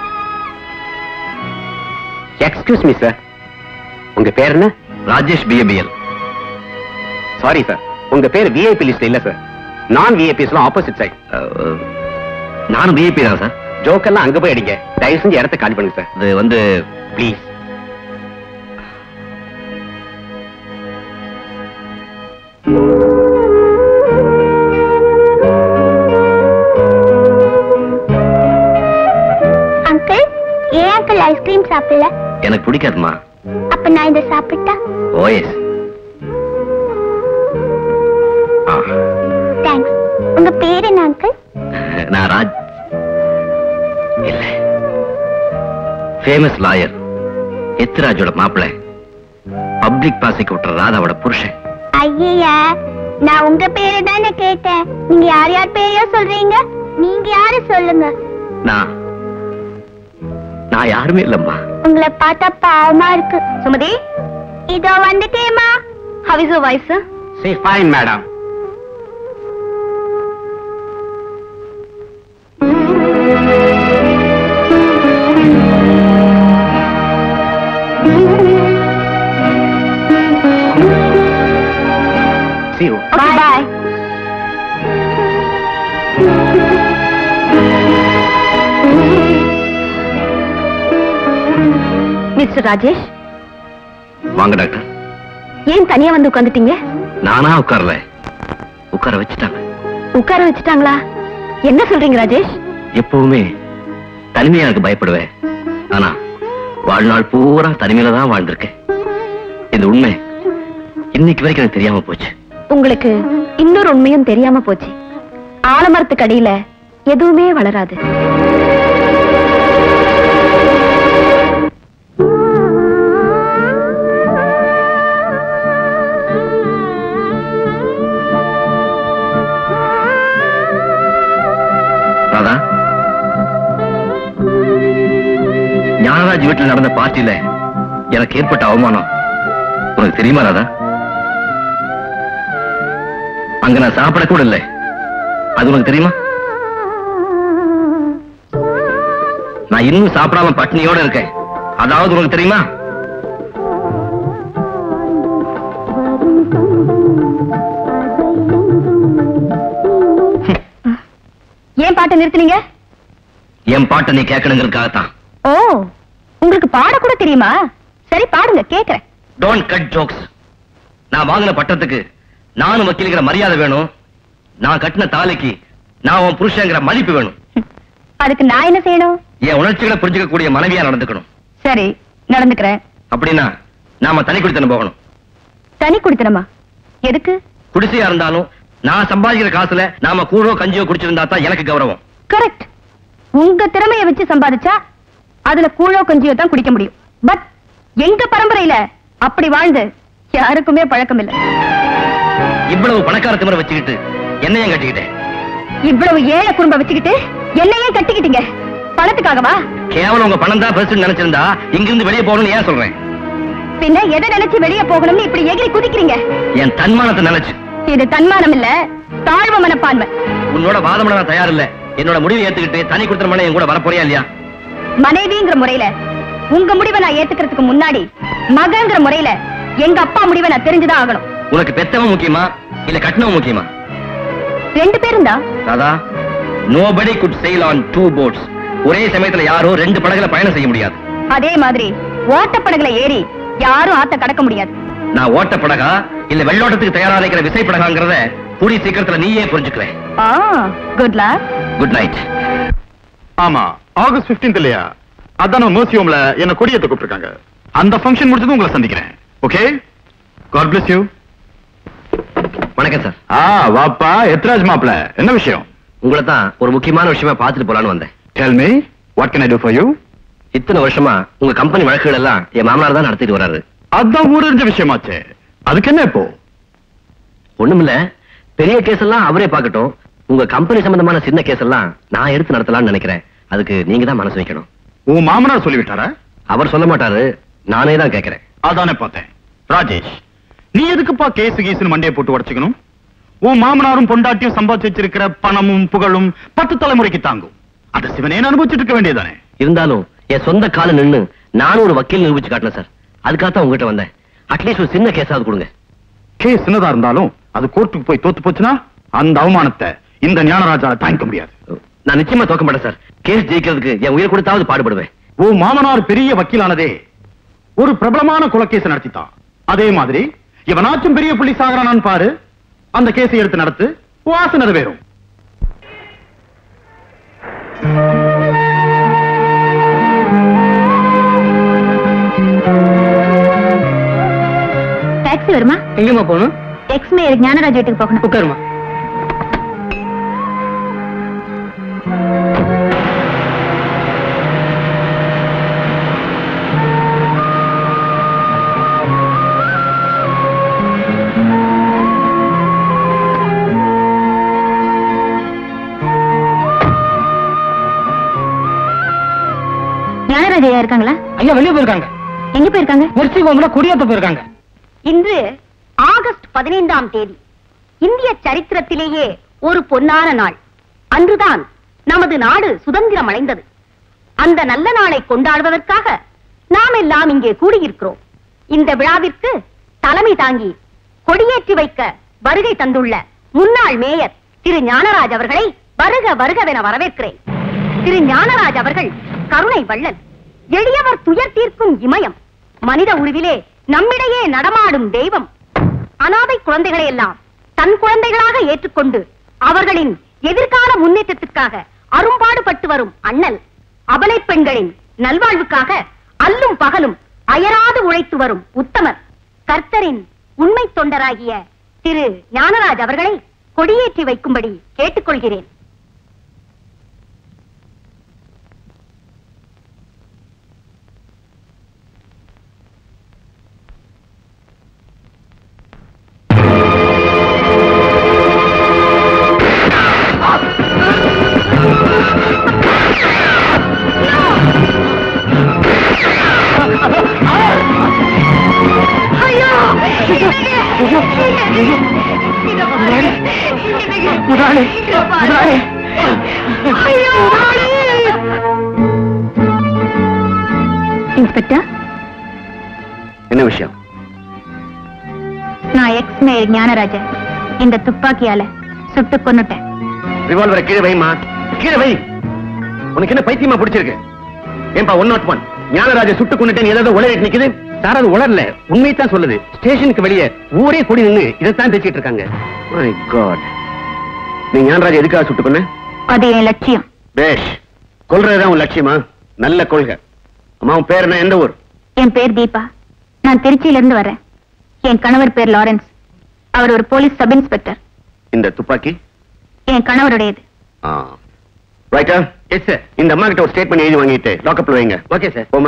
excuse me sir உங்க பேர் என்ன ராஜேஷ் பிஏபிஎல் சாரி சார் உங்க பேர் விஐபி லிஸ்ட் இல்ல சார் நான் விஐபிஸ்லாம் ஆப்போசிட் சைட் நானும் பிஏபி தான் சார் ஜோக்கெல்லாம் அங்க போய் அடிங்க தயவு செஞ்சு இடத்த காலி பண்ணுங்க சார் அது வந்து ப்ளீஸ் அங்கிள் ஏன் அங்கிள் ஐஸ்கிரீம் சாப்பிடல எனக்கு பிடிக்காதுமா அப்ப நான் இதை சாப்பிட்டா ஓஎஸ் தேங்க்ஸ் உங்க பேர் என்ன அங்கிள் நான் ராஜ் இல்ல ஃபேமஸ் லாயர் எத்ராஜோட மாப்பிள்ளை பப்ளிக் ப்ராசிக்யூட்டர் ராதாவோட புருஷன் ஐயா நான் உங்க பேரு தானே கேட்டேன் நீங்க யார் யார் பேரையோ சொல்றீங்க நீங்க யாரு சொல்லுங்க நான் நான் யாருமே இல்லம்மா உங்களை பார்த்தா பாவமா இருக்கு சுமதி இதோ வந்துட்டேமா how is your wife sir she fine madam See you. okay bye Mr Rajesh வாங்க டாக்டர் ஏன் தனியா வந்து உட்கார்ந்துட்டீங்க நானா உட்கார்ல உட்கார வச்சுட்டாங்க உட்கார வச்சுட்டாங்களா என்ன சொல்றீங்க ராஜேஷ் எப்பவுமே தனிமையா இருக்கு பயப்படுவேன் ஆனா வாழ்நாள் பூரா தனிமையில தான் வாழ்ந்திருக்கேன் இது உண்மை இன்னைக்கு வரைக்கும் எனக்கு தெரியாம போச்சு உங்களுக்கு இன்னொரு உண்மையும் தெரியாம போச்சு ஆலமரத்துக்கு அடியில எதுவுமே வளராது ராதா ஞானராஜ் வீட்டில் நடந்த பார்ட்டியில எனக்கு ஏற்பட்ட அவமானம் உனக்கு தெரியுமா ராதா அங்க நான் சாப்பிட கூட இல்லை அது உனக்கு தெரியுமா நான் இன்னும் சாப்பிடாம பட்டினியோட இருக்கேன் அதாவது உனக்கு தெரியுமா ஏன் பாட்டை நிறுத்துனீங்க என் பாட்டை நீ கேட்கணுங்கிறதுக்காகத்தான் ஓ உங்களுக்கு பாட கூட தெரியுமா சரி பாடுங்க கேக்குறேன் டோன்ட் கட் ஜோக்ஸ் நான் வாங்கின பட்டத்துக்கு நானும் வக்கீலுங்கிற மரியாதை வேணும் நான் கட்டின தாலிக்கு நான் உன் புருஷங்கிற மதிப்பு வேணும் அதுக்கு நான் என்ன செய்யணும் என் உணர்ச்சிகளை புரிஞ்சுக்கக்கூடிய மனைவியா நடந்துக்கணும் சரி நடந்துக்கிறேன் அப்படின்னா நாம தனி குடித்தனம் போகணும் தனி குடித்தனமா எதுக்கு குடிசையா இருந்தாலும் நான் சம்பாதிக்கிற காசுல நாம கூழோ கஞ்சியோ குடிச்சிருந்தா தான் எனக்கு கௌரவம் கரெக்ட் உங்க திறமைய வச்சு சம்பாதிச்சா அதுல கூழோ கஞ்சியோ தான் குடிக்க முடியும் பட் எங்க பரம்பரையில அப்படி வாழ்ந்து யாருக்குமே பழக்கம் இல்ல இவ்வளவு பணக்கார திமிர வச்சுக்கிட்டு என்னையும் கட்டிக்கிட்டேன் இவ்வளவு ஏழை குடும்ப வச்சுக்கிட்டு என்னையே கட்டிக்கிட்டீங்க பணத்துக்காகவா கேவலம் உங்க பணம் தான் பெருசுன்னு நினைச்சிருந்தா இங்கிருந்து வெளியே போகணும்னு ஏன் சொல்றேன் பின்ன எதை நினைச்சு வெளிய போகணும்னு இப்படி எகிரி குதிக்கிறீங்க என் தன்மானத்தை நினைச்சு இது தன்மானம் இல்ல தாழ்வு மனப்பான்மை உன்னோட வாதம் நான் தயார் இல்ல என்னோட முடிவை ஏத்துக்கிட்டு தனி குடுத்தன என் கூட வரப்போறியா இல்லையா மனைவிங்கிற முறையில உங்க முடிவை நான் ஏத்துக்கிறதுக்கு முன்னாடி மகங்கிற முறையில எங்க அப்பா முடிவை நான் தெரிஞ்சுதான் ஆகணும் உனக்கு பெத்தவன் முக்கியமா இல்ல கட்டினவன் முக்கியமா ரெண்டு பேரும் தான் Radha nobody could sail on two boats ஒரே சமயத்துல யாரும் ரெண்டு படகுல பயணம் செய்ய முடியாது அதே மாதிரி ஓட்டப்படகுல ஏறி யாரும் ஆத்த கடக்க முடியாது நான் ஓட்ட படகா இல்ல வெள்ளோட்டத்துக்கு தயாரா இருக்கிற விசை படகாங்கிறத கூடிய சீக்கிரத்துல நீயே புரிஞ்சுக்குவேன் ஆ குட் லக் குட் நைட் ஆமா ஆகஸ்ட் 15th இல்லையா அதான் மேர்சி ஹோம்ல என்ன கொடியத்தை கூப்பிட்டுருக்காங்க அந்த ஃபங்க்ஷன் முடிச்சதும் உங்களை சந்திக்கிறேன் ஓகே காட் bless யூ வணக்கம் சார் ஆ வாப்பா எத்ராஜ் மாப்ள என்ன விஷயம் உங்களை தான் ஒரு முக்கியமான விஷயமா பார்த்துட்டு போலான்னு வந்தேன் tell me what can I do for you இத்தனை வருஷமா உங்க கம்பெனி வழக்குகள் எல்லாம் என் மாமனார் தான் நடத்திட்டு வர்றாரு அதான் ஊரறிஞ்ச விஷயமாச்சே அதுக்கு என்ன இப்போ ஒண்ணுமில்ல பெரிய கேஸ் எல்லாம் அவரே பார்க்கட்டும் உங்க கம்பெனி சம்பந்தமான சின்ன கேஸ் எல்லாம் நான் எடுத்து நடத்தலாம்னு நினைக்கிறேன் அதுக்கு நீங்க தான் மனசு வைக்கணும் உன் மாமனார் சொல்லிவிட்டாரா அவர் சொல்ல மாட்டாரு நானே தான் கேட்கிறேன் அதானே பார்த்தேன் ராஜேஷ் நீ எதுக்குப்பா கேஸ் கீசுன்னு மண்டையை போட்டு உடைச்சுக்கணும் உன் மாமனாரும் பொண்டாட்டியும் சம்பாதிச்சு வச்சிருக்கிற பணமும் புகழும் பத்து தலைமுறைக்கு தாங்கும் அதை சிவனேன்னு அனுபவிச்சுட்டு இருக்க வேண்டியதானே இருந்தாலும் என் சொந்த கால நின்னு நானும் ஒரு வக்கீல் நிரூபிச்சு காட்டினேன் சார் அதுக்காகத்தான் உங்ககிட்ட வந்தேன் அட்லீஸ்ட் ஒரு சின்ன கேஸாவது கொடுங்க கேஸ் சின்னதா இருந்தாலும் அது கோர்ட்டுக்கு போய் தோத்து போச்சுன்னா அந்த அவமானத்தை இந்த ஞானராஜால தாங்கிக்க முடியாது நான் நிச்சயமா தோக்க மாட்டேன் சார் கேஸ் ஜெயிக்கிறதுக்கு என் உயிர் கொடுத்தாவது பாடுபடுவேன் உன் மாமனார் பெரிய வக்கீலானதே ஒரு பிரபலமான கொலைக்கேஸ் நடத்தித்தான் அதே மாதிரி இவனாச்சும் பெரிய புள்ளி சாகரானான்னு பாரு அந்த கேஸை எடுத்து நடத்து உன் ஆசை நிறைவேறும் டாக்ஸி வருமா எங்கம்மா போகணும் எக்ஸ் மேயர் ஞானராஜ் வீட்டுக்கு போகணும் உட்காருமா ஞானராஜையா இருக்காங்களா ஐயா வெளியே போயிருக்காங்க எங்க போயிருக்காங்க மெர்சி ஹோம்ல குடியேத்த போயிருக்காங்க இன்று ஆகஸ்ட் பதினைந்தாம் தேதி இந்திய சரித்திரத்திலேயே ஒரு பொன்னான நாள் அன்றுதான் நமது நாடு சுதந்திரம் அடைந்தது அந்த நல்ல நாளை கொண்டாடுவதற்காக நாம் எல்லாம் இங்கே கூடியிருக்கிறோம் இந்த விழாவிற்கு தலைமை தாங்கி கொடியேற்றி வைக்க வருகை தந்துள்ள முன்னாள் மேயர் திரு ஞானராஜ் அவர்களை வருக வருகவென வரவேற்கிறேன் திரு ஞானராஜ் அவர்கள் கருணை வள்ளல் எளியவர் துயர் தீர்க்கும் இமயம் மனித உருவிலே நம்மிடையே நடமாடும் தெய்வம் அனாதை குழந்தைகளை எல்லாம் தன் குழந்தைகளாக ஏற்றுக்கொண்டு அவர்களின் எதிர்கால முன்னேற்றத்துக்காக அரும்பாடுபட்டு வரும் அண்ணல் அபலை பெண்களின் நல்வாழ்வுக்காக அல்லும் பகலும் அயராது உழைத்து வரும் உத்தமர் கர்த்தரின் உண்மை தொண்டராகிய திரு ஞானராஜ் அவர்களை கொடியேற்றி வைக்கும்படி கேட்டுக்கொள்கிறேன் இன்ஸ்பெக்டர் என்ன விஷயம் நான் எக்ஸ் மேயர் ஞானராஜன் இந்த துப்பாக்கியால சுட்டு கொன்னுட்டேன் ரிவால்வரை கீழே வைமா கீழே வை உனக்கு என்ன பைத்தியமா பிடிச்சிருக்கு ஏன்பா ஒன் நாட் ஒன் ஞானராஜ சுட்டு கொண்டுட்டேன் ஏதாவது உளறிட்டு நிக்குது சார் அது உளரல உண்மையை தான் சொல்லுது ஸ்டேஷனுக்கு வெளியே ஊரே கூடி நின்னு இதைத்தான் பேசிட்டு இருக்காங்க மை காட் நீ ஞானராஜ எதுக்காக சுட்டு கொன்ன அது என் லட்சியம் பேஷ் கொல்றதுதான் உன் லட்சியமா நல்ல கொள்கை அம்மா உன் பேர் என்ன எந்த ஊர் என் பேர் தீபா நான் திருச்சியில இருந்து வரேன் என் கணவர் பேர் லாரன்ஸ் அவர் ஒரு போலீஸ் சப் இன்ஸ்பெக்டர் இந்த துப்பாக்கி என் கணவருடையது ரைட்டா எஸ் சார் இந்த அம்மா கிட்ட ஒரு ஸ்டேட்மெண்ட் எழுதி வாங்கிட்டு லாக்கப்ல வைங்க ஓகே சார் போமா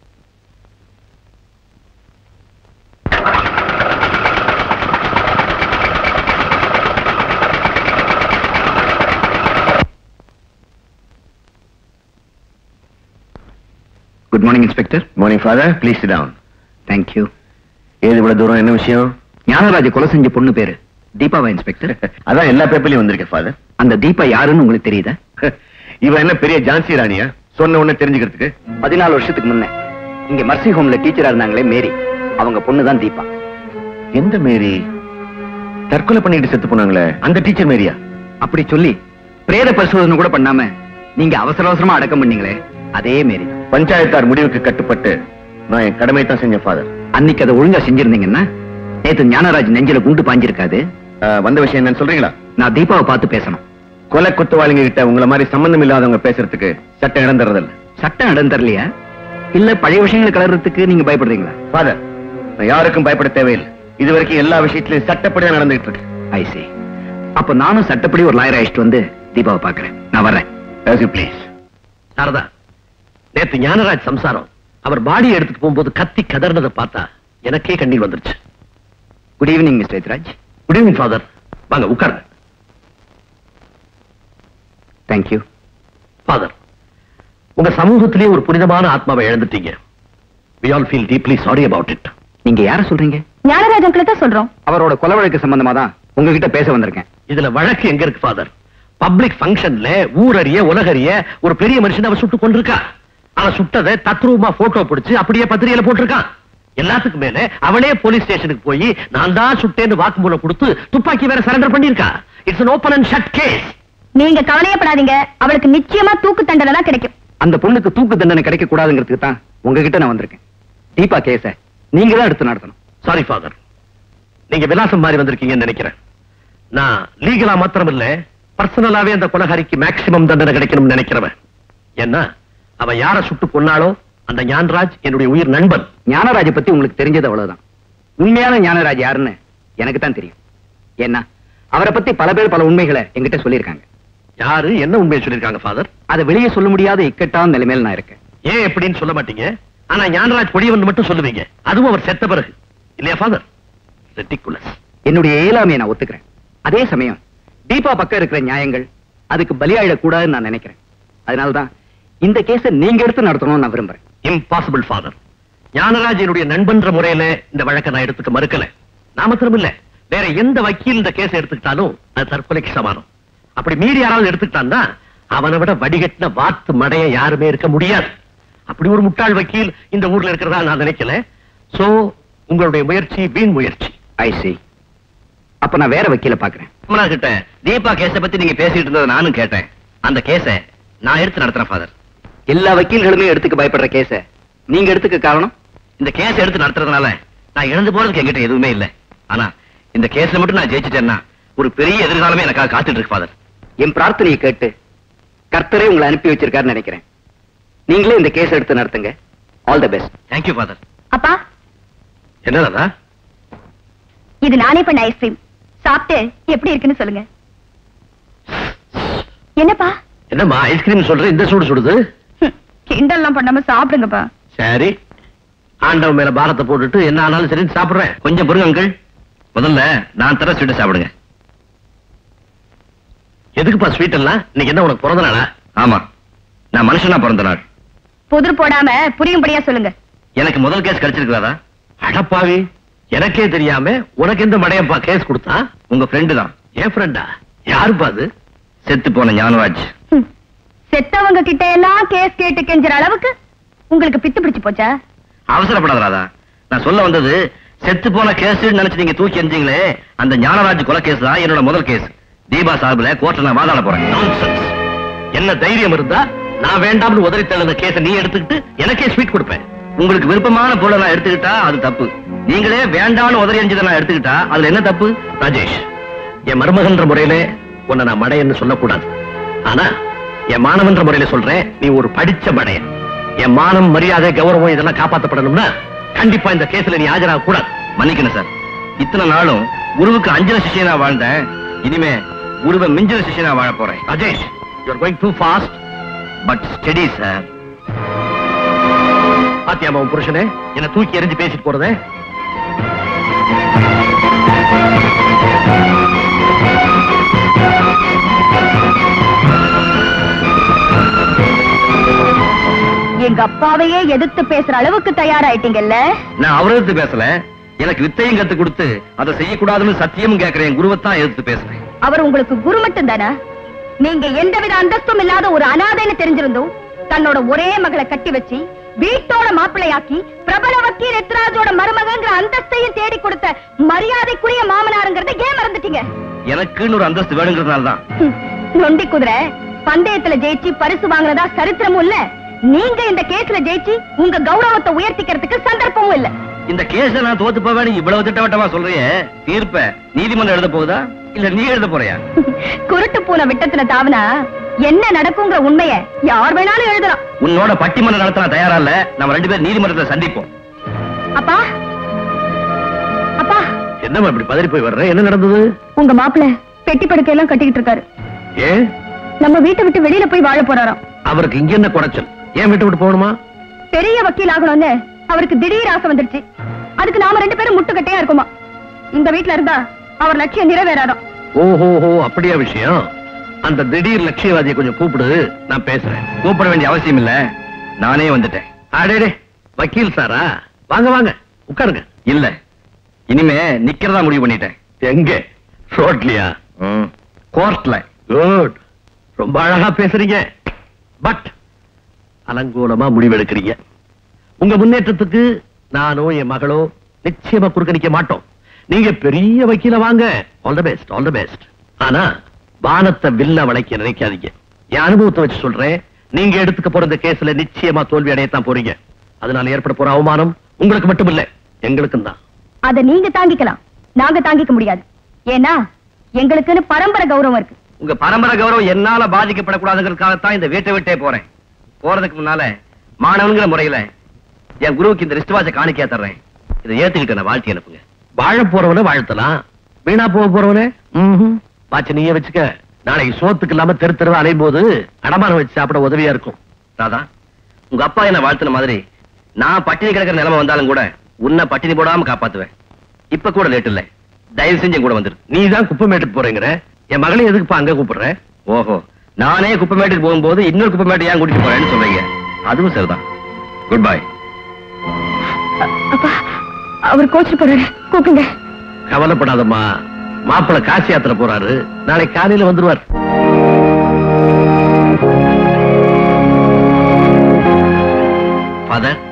good morning inspector morning father please down thank you ஏது இவ்வளவு தூரம் என்ன விஷயம் ஞானராஜ கொலை செஞ்ச பொண்ணு பேரு தீபாவா இன்ஸ்பெக்டர் அதான் எல்லா பேப்பர்லயும் வந்திருக்கு ஃபாதர் அந்த தீபா யாருன்னு உங்களுக்கு தெரியுதா இவ என்ன பெரிய ஜான்சி ராணியா சொன்ன உடனே தெரிஞ்சுக்கிறதுக்கு பதினாலு வருஷத்துக்கு முன்ன இங்க மர்சி ஹோம்ல டீச்சரா இருந்தாங்களே மேரி அவங்க பொண்ணு தான் தீபா எந்த மேரி தற்கொலை பண்ணிட்டு செத்து போனாங்களே அந்த டீச்சர் மேரியா அப்படி சொல்லி பிரேத பரிசோதனை கூட பண்ணாம நீங்க அவசர அவசரமா அடக்கம் பண்ணீங்களே அதே மேரி தான். பஞ்சாயத்தார் முடிவுக்கு கட்டுப்பட்டு நான் என் கடமை தான் செஞ்சேன் ஃபாதர் அன்னைக்கு அதை ஒழுங்கா செஞ்சிருந்தீங்கன்னா நேத்து ஞானராஜ் நெஞ்சில குண்டு பாஞ்சிருக்காது வந்த விஷயம் என்னன்னு சொல்றீங்களா நான் தீபாவை பார்த்து பேசணும் கொலை குத்தவாளிங்க கிட்ட உங்கள மாதிரி சம்பந்தம் இல்லாதவங்க பேசுறதுக்கு சட்டம் இடம் தரதில்ல சட்டம் இடம் தரலையா இல்ல பழைய விஷயங்களை கலர்றதுக்கு நீங்க பயப்படுறீங்களா ஃபாதர் நான் யாருக்கும் பயப்பட தேவையில்லை இது வரைக்கும் எல்லா விஷயத்திலும் சட்டப்படி தான் நடந்துகிட்டு இருக்கு ஐ see அப்ப நானும் சட்டப்படி ஒரு லாயர் அழைச்சிட்டு வந்து தீபாவை பாக்குறேன் நான் வர்றேன் ப்ளீஸ் சாரதா நேத்து ஞானராஜ் சம்சாரம் அவர் பாடியை எடுத்துட்டு போகும்போது கத்தி கதறினதை பார்த்தா எனக்கே கண்ணீர் வந்துருச்சு good evening Mr Ethraj good evening father வாங்க உட்காருங்க தேங்க்யூ ஃபாதர் உங்க சமூகத்திலே ஒரு புனிதமான ஆத்மாவை இழந்துட்டீங்க we all feel deeply sorry about it நீங்க யார சொல்றீங்க ஞானராஜன் தான் சொல்றோம் அவரோட கொலை வழக்கு சம்பந்தமா தான் உங்ககிட்ட பேச வந்திருக்கேன் இதுல வழக்கு எங்க இருக்கு ஃபாதர் பப்ளிக் ஃபங்க்ஷன்ல ஊரறிய உலகறிய ஒரு பெரிய மனுஷன் அவன் சுட்டு கொண்டிருக்கா அவன் சுட்டதை தத்ரூபமா போட்டோ பிடிச்சு அப்படியே பத்திரிகையில போட்டிருக்கான் எல்லாத்துக்கும் மேல அவனே போலீஸ் ஸ்டேஷனுக்கு போய் நான் தான் சுட்டேன்னு வாக்குமூலம் கொடுத்து துப்பாக்கி வேற சரண்டர் பண்ணிருக்கா it's an open and shut case நீங்க கவலையப்படாதீங்க அவளுக்கு நிச்சயமா தூக்கு தண்டனை தான் கிடைக்கும் அந்த பொண்ணுக்கு தூக்கு தண்டனை கிடைக்க கூடாதுங்கிறதுக்கு தான் உங்ககிட்ட நான் வந்திருக்கேன் தீபா கேஸ நீங்க தான் எடுத்து நடத்தணும் சாரி ஃபாதர் நீங்க விலாசம் மாதிரி வந்திருக்கீங்கன்னு நினைக்கிறேன் நான் லீகலா மாத்திரம் இல்ல பர்சனலாவே அந்த கொலகாரிக்கு மேக்சிமம் தண்டனை கிடைக்கணும்னு நினைக்கிறவன் ஏன்னா அவன் யார சுட்டு கொன்னாலோ அந்த ஞான்ராஜ் என்னுடைய உயிர் நண்பன் ஞானராஜ பத்தி உங்களுக்கு தெரிஞ்சது அவ்வளவுதான் உண்மையான ஞானராஜ் யாருன்னு எனக்கு தான் தெரியும் ஏன்னா அவரை பத்தி பல பேர் பல உண்மைகளை என்கிட்ட சொல்லியிருக்காங்க யாரு என்ன உண்மையை சொல்லிருக்காங்க ஃபாதர் அதை வெளியே சொல்ல முடியாத இக்கட்டான நிலைமையில நான் இருக்கேன் ஏன் எப்படின்னு சொல்ல மாட்டீங்க ஆனா ஞானராஜ் கொடியவன் மட்டும் சொல்லுவீங்க அதுவும் அவர் செத்த பிறகு இல்லையா ஃபாதர் ரெட்டிகுலஸ் என்னுடைய இயலாமையை நான் ஒத்துக்கிறேன் அதே சமயம் தீபா பக்கம் இருக்கிற நியாயங்கள் அதுக்கு பலியாயிடக்கூடாதுன்னு நான் நினைக்கிறேன் அதனாலதான் இந்த கேஸை நீங்க எடுத்து நடத்தணும்னு நான் விரும்புறேன் இம்பாசிபிள் ஃபாதர் ஞானராஜ் என்னுடைய நண்பன்ற முறையில இந்த வழக்கை நான் எடுத்துக்க மறுக்கல நான் மாத்திரம் இல்ல வேற எந்த வக்கீல் இந்த கேஸ் எடுத்துக்கிட்டாலும் அது தற்கொலைக்கு சமானம் அப்படி மீறி யாராவது எடுத்துக்கிட்டான்னா அவனை விட வடிகட்டின வாத்து மடைய யாருமே இருக்க முடியாது அப்படி ஒரு முட்டாள் வக்கீல் இந்த ஊர்ல இருக்கிறதா நான் நினைக்கல சோ உங்களுடைய முயற்சி வீண் முயற்சி ஐ see அப்ப நான் வேற வக்கீல பாக்குறேன் கமலா கிட்ட தீபா கேஸ பத்தி நீங்க பேசிட்டு இருந்ததை நானும் கேட்டேன் அந்த கேஸ நான் எடுத்து நடத்துறேன் ஃபாதர் எல்லா வக்கீல்களுமே எடுத்துக்க பயப்படுற கேஸ நீங்க எடுத்துக்க காரணம் இந்த கேஸ் எடுத்து நடத்துறதுனால நான் இழந்து போறதுக்கு என்கிட்ட எதுவுமே இல்ல ஆனா இந்த கேஸ்ல மட்டும் நான் ஜெயிச்சிட்டேன்னா ஒரு பெரிய எதிர்காலமே எனக்காக காத்துட்டு இருக்கு ஃபாதர் என் பிரார்த்தனையை கேட்டு கர்த்தரே உங்களை அனுப்பி வச்சிருக்காருன்னு நினைக்கிறேன் நீங்களே இந்த கேஸ் எடுத்து நடத்துங்க all the best thank you father அப்பா என்னடா இது நானே பண்ண ஐஸ்கிரீம் சாப்பிட்டு எப்படி இருக்குன்னு சொல்லுங்க என்னப்பா என்னம்மா ஐஸ்கிரீம் சொல்ற இந்த சூடு சுடுது ஹம், கிண்டல்லாம் பண்ணாம சாப்பிடுங்கப்பா சரி ஆண்டவன் மேல பாரத்தை போட்டுட்டு என்ன ஆனாலும் சரி சாப்பிடுறேன் கொஞ்சம் பொறுங்க அங்கிள் முதல்ல நான் தர ஸ்வீட்டை சாப்பிடுங்க எதுக்குப்பா ஸ்வீட் எல்லாம் இன்னைக்கு என்ன உனக்கு பிறந்த நாளா ஆமா நான் மனுஷனா பிறந்த நாள் புதிர் போடாம புரியும்படியா சொல்லுங்க எனக்கு முதல் கேஸ் கிடைச்சிருக்காதா அடப்பாவி எனக்கே தெரியாம உனக்கு எந்த மடையப்பா கேஸ் கொடுத்தா உங்க ஃப்ரெண்டு தான் என் ஃப்ரெண்டா யாருப்பா அது செத்து போன ஞானராஜ் ஹம், செத்தவங்க கிட்ட எல்லாம் கேஸ் கேட்டு கெஞ்சுற அளவுக்கு உங்களுக்கு பித்து பிடிச்சு போச்சா அவசரப்படாத ராதா நான் சொல்ல வந்தது செத்து போன கேஸ் நினைச்சு நீங்க தூக்கி எறிஞ்சீங்களே அந்த ஞானராஜ் கொலை கேஸ் தான் என்னோட முதல் கேஸ் தீபா சார்பில் கோர்ட்ல நான் வாதாட போறேன் Nonsense. என்ன தைரியம் இருந்தா நான் வேண்டாம்னு உதறி தள்ளுன கேஸ நீ எடுத்துக்கிட்டு எனக்கே ஸ்வீட் கொடுப்பேன் உங்களுக்கு விருப்பமான பொருளை நான் எடுத்துக்கிட்டா அது தப்பு நீங்களே வேண்டாம்னு உதறி எறிஞ்சதை நான் எடுத்துக்கிட்டா அதுல என்ன தப்பு ராஜேஷ் என் மருமகன்ற முறையில உன்னை நான் மடையன்னு சொல்லக்கூடாது ஆனா என் மாணவன்ற முறையில சொல்றேன் நீ ஒரு படிச்ச மடையன் என் மானம் மரியாதை கௌரவம் இதெல்லாம் காப்பாத்தப்படணும்னா கண்டிப்பா இந்த கேஸ்ல நீ ஆஜராக கூடாது மன்னிக்கணும் சார் இத்தனை நாளும் குருவுக்கு அஞ்சன சிஷியனா வாழ்ந்தேன் இனிமே குருவை மிஞ்சின சிஷியனா வாழ போறேன் Rajesh you are going too fast but steady sir பாத்தியாமா உன் புருஷனே என்ன தூக்கி எறிஞ்சு பேசிட்டு போறதே எங்க அப்பாவையே எதிர்த்து பேசுற அளவுக்கு தயாராயிட்டீங்கல்ல நான் அவரை எதிர்த்து பேசல எனக்கு வித்தையும் கத்து கொடுத்து அதை செய்யக்கூடாதுன்னு சத்தியமும் கேட்கிறேன் என் குருவைத்தான் எதிர்த்து பேசுறேன் அவர் உங்களுக்கு குரு மட்டும் தானே நீங்க எந்தவித அந்தஸ்தும் இல்லாத ஒரு அனாதைன்னு தெரிஞ்சிருந்தும் தன்னோட ஒரே மகளை கட்டி வச்சு வீட்டோட மாப்பிள்ளையாக்கி பிரபல வக்கீல் எத்ராஜோட மருமகங்கிற அந்தஸ்தையும் தேடி கொடுத்த மரியாதைக்குரிய மாமனாருங்கிறத ஏன் மறந்துட்டீங்க எனக்குன்னு ஒரு அந்தஸ்து வேணுங்கிறதுனால தான் ஹம், நொண்டி குதிரை பந்தயத்துல ஜெயிச்சு பரிசு வாங்குறதா சரித்திரமும் இல்ல நீங்க இந்த கேஸ்ல ஜெயிச்சு உங்க கௌரவத்தை உயர்த்திக்கிறதுக்கு சந்தர்ப்பமும் இல்ல இந்த கேஸ நான் தோத்து போவேன்னு இவ்வளவு திட்டவட்டமா சொல்றியே தீர்ப்ப நீதிமன்றம் எழுத போகுதா இல்ல நீ எழுத போறியா குருட்டு பூனை விட்டத்துல தாவனா என்ன நடக்குங்கிற உண்மைய யார் வேணாலும் எழுதலாம் உன்னோட பட்டிமன்றம் நடத்த நான் தயாரா இல்ல நம்ம ரெண்டு பேரும் நீதிமன்றத்தை சந்திப்போம் அப்பா அப்பா என்னம்மா இப்படி பதறி போய் வர்ற என்ன நடந்தது உங்க மாப்பிள்ள பெட்டி படுக்கையெல்லாம் கட்டிக்கிட்டு இருக்காரு ஏன் நம்ம வீட்டை விட்டு வெளியில போய் வாழ போறாராம் அவருக்கு இங்க என்ன குறைச்சல் ஏன் விட்டு விட்டு போகணுமா பெரிய வக்கீல் ஆகணும்னு அவருக்கு திடீர் ஆசை வந்துருச்சு அதுக்கு நாம ரெண்டு பேரும் முட்டுக்கட்டையா இருக்குமா இந்த வீட்ல இருந்தா அவர் லட்சியம் நிறைவேறாராம் ஓஹோஹோ அப்படியா விஷயம் அந்த திடீர் லட்சியவாதியை கொஞ்சம் கூப்பிடு நான் பேசுறேன் கூப்பிட வேண்டிய அவசியம் இல்ல நானே வந்துட்டேன் அடேடே வக்கீல் சாரா வாங்க வாங்க உட்காருங்க இல்ல இனிமே நிக்கிறதா முடிவு பண்ணிட்டேன் எங்க ரோட்லயா கோர்ட்ல குட் ரொம்ப அழகா பேசுறீங்க பட் அலங்கோலமா முடிவெடுக்கிறீங்க உங்க முன்னேற்றத்துக்கு நானோ என் மகளோ நிச்சயமா குறுக்க மாட்டோம் நீங்க பெரிய வக்கீல வாங்க all the best all the best ஆனா வானத்தை வில்ல வளைக்க நினைக்காதீங்க என் அனுபவத்தை வச்சு சொல்றேன் நீங்க எடுத்துக்க போற இந்த கேஸ்ல நிச்சயமா தோல்வி அடையத்தான் போறீங்க அதனால ஏற்பட போற அவமானம் உங்களுக்கு மட்டும் இல்ல எங்களுக்கும் தான் அத நீங்க தாங்கிக்கலாம் நாங்க தாங்கிக்க முடியாது ஏன்னா எங்களுக்குன்னு பரம்பரை கௌரவம் இருக்கு உங்க பரம்பரை கௌரவம் என்னால பாதிக்கப்படக்கூடாதுங்கிறதுக்காகத்தான் இந்த வீட்டை விட்டே போறேன் போறதுக்கு முன்னால மாணவனுங்கிற முறையில என் குருவுக்கு இந்த ரிஸ்ட் வாட்சை காணிக்கையா தர்றேன் இதை ஏத்துக்கிட்டு நான் வாழ்த்தி அனுப்புங்க வாழ போறவனை வாழ்த்தலாம் வீணா போக போறவனே ம்ஹும். வாட்ச நீயே வச்சுக்க நாளைக்கு சோத்துக்கு இல்லாம தெரு தெருவா அலையும் போது அடமானம் வச்சு சாப்பிட உதவியா இருக்கும் ராதா உங்க அப்பா என்ன வாழ்த்தின மாதிரி நான் பட்டினி கிடக்கிற நிலைமை வந்தாலும் கூட உன்னை பட்டினி போடாம காப்பாத்துவேன் இப்ப கூட லேட் இல்ல தயவு செஞ்சு என் கூட வந்துரு நீ தான் குப்பமேட்டுக்கு போறேங்கிற என் மகளை எதுக்குப்பா அங்க கூப்பிடுற ஓஹோ நானே குப்பைமேட்டுக்கு போகும்போது இன்னொரு குப்பைமேட்டு ஏன் கூட்டிட்டு போறேன்னு சொல்றீங்க அதுவும் சரிதான் குட் பை அப்பா அவர் கோச்சு போறாரு கூப்பிடுங்க கவலைப்படாதம்மா மாப்பிள்ளை காசி யாத்திரை போறாரு நாளை காலையில வந்துருவார் ஃபாதர்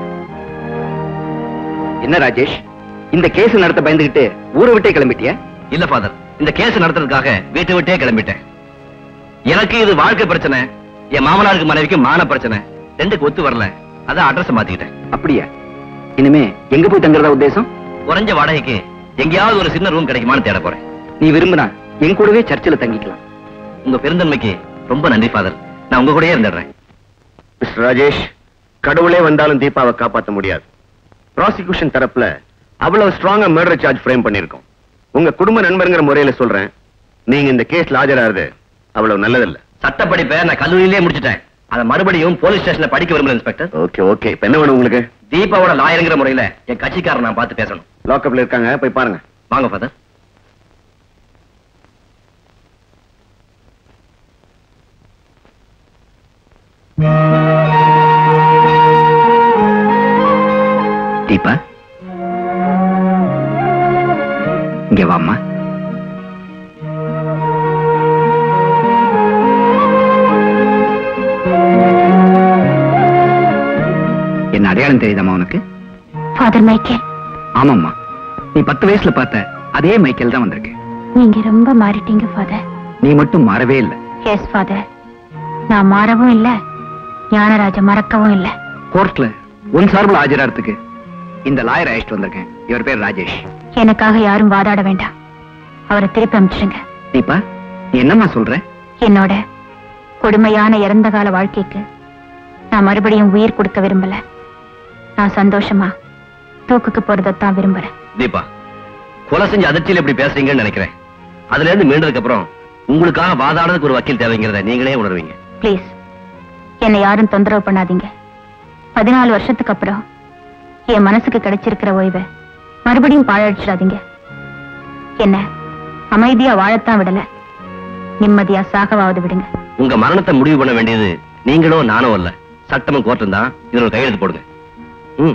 என்ன ராஜேஷ் இந்த கேஸ் நடத்த பயந்துகிட்டு ஊரை விட்டே கிளம்பிட்டியா இல்ல ஃபாதர் இந்த கேஸ் நடத்துறதுக்காக வீட்டை விட்டே கிளம்பிட்டேன் எனக்கு இது வாழ்க்கை பிரச்சனை என் மாமனாருக்கு மனைவிக்கு மான பிரச்சனை ரெண்டுக்கு ஒத்து வரல அதான் அட்ரஸ் மாத்திக்கிட்டேன் அப்படியா இனிமே எங்க போய் தங்குறதா உத்தேசம் குறைஞ்ச வாடகைக்கு எங்கேயாவது ஒரு சின்ன ரூம் கிடைக்குமான்னு தேட போறேன் நீ விரும்பினா என் கூடவே சர்ச்சில் தங்கிக்கலாம் உங்க பெருந்தன்மைக்கு ரொம்ப நன்றி ஃபாதர் நான் உங்க கூடயே இருந்துடுறேன் மிஸ்டர் ராஜேஷ் கடவுளே வந்தாலும் தீபாவை காப்பாத்த முடியாது ப்ராசிக்யூஷன் தரப்புல அவ்வளவு ஸ்ட்ராங்கா மர்டர் சார்ஜ் ஃப்ரேம் பண்ணிருக்கோம் உங்க குடும்ப நண்பருங்கிற முறையில சொல்றேன் நீங்க இந்த கேஸ்ல ஆஜராகிறது அவ்வளவு நல்லதில்ல சட்ட படிப்பை நான் கல்லூரியிலே முடிச்சிட்டேன் அதை மறுபடியும் போலீஸ் ஸ்டேஷன்ல படிக்க விரும்பல இன்ஸ்பெக்டர் ஓகே ஓகே இப்ப என்ன வேணும் உங்களுக்கு தீபாவோட லாயருங்கிற முறையில என் கட்சிக்காரன் நான் பார்த்து பேசணும் லாக்அப்ல இருக்காங்க போய் பாருங்க வாங்க ஃபாதர் தீபா இங்க வாம்மா என்ன அடையாளம் தெரியுதாம்மா உனக்கு ஃபாதர் மைக்கேல் ஆமாம்மா நீ பத்து வயசுல பார்த்த அதே மைக்கேல் தான் வந்திருக்கு நீங்க ரொம்ப மாறிட்டீங்க ஃபாதர் நீ மட்டும் மாறவே இல்லை எஸ் ஃபாதர் நான் மாறவும் இல்ல ஞானராஜ மறக்கவும் இல்ல கோர்ட்ல உன் சார்பில் ஆஜராகிறதுக்கு இந்த லாயர் அழைச்சிட்டு வந்திருக்கேன் இவர் பேர் ராஜேஷ் எனக்காக யாரும் வாதாட வேண்டாம் அவரை திருப்பி அனுப்பிச்சிடுங்க தீபா நீ என்னம்மா சொல்ற என்னோட கொடுமையான இறந்த கால வாழ்க்கைக்கு நான் மறுபடியும் உயிர் கொடுக்க விரும்பல நான் சந்தோஷமா தூக்குக்கு போறதைத்தான் விரும்புறேன் தீபா கொலை செஞ்ச அதிர்ச்சியில் இப்படி பேசுறீங்கன்னு நினைக்கிறேன் அதுல இருந்து மீண்டதுக்கு அப்புறம் உங்களுக்காக வாதாடுறதுக்கு ஒரு வக்கீல் தேவைங்கிறத நீங்களே உணர்வீங்க ப்ளீஸ் என்னை யாரும் தொந்தரவு பண்ணாதீங்க பதினாலு வருஷத்துக்கு அப்புறம் என் மனசுக்கு கிடைச்சிருக்கிற ஓய்வை மறுபடியும் பாழடிச்சிடாதீங்க என்ன அமைதியா வாழத்தான் விடல நிம்மதியா சாகவாவது விடுங்க உங்க மரணத்தை முடிவு பண்ண வேண்டியது நீங்களோ நானோ அல்ல சட்டமும் கோர்ட்டும் தான் இதுல ஒரு கையெழுத்து போடுங்க ம்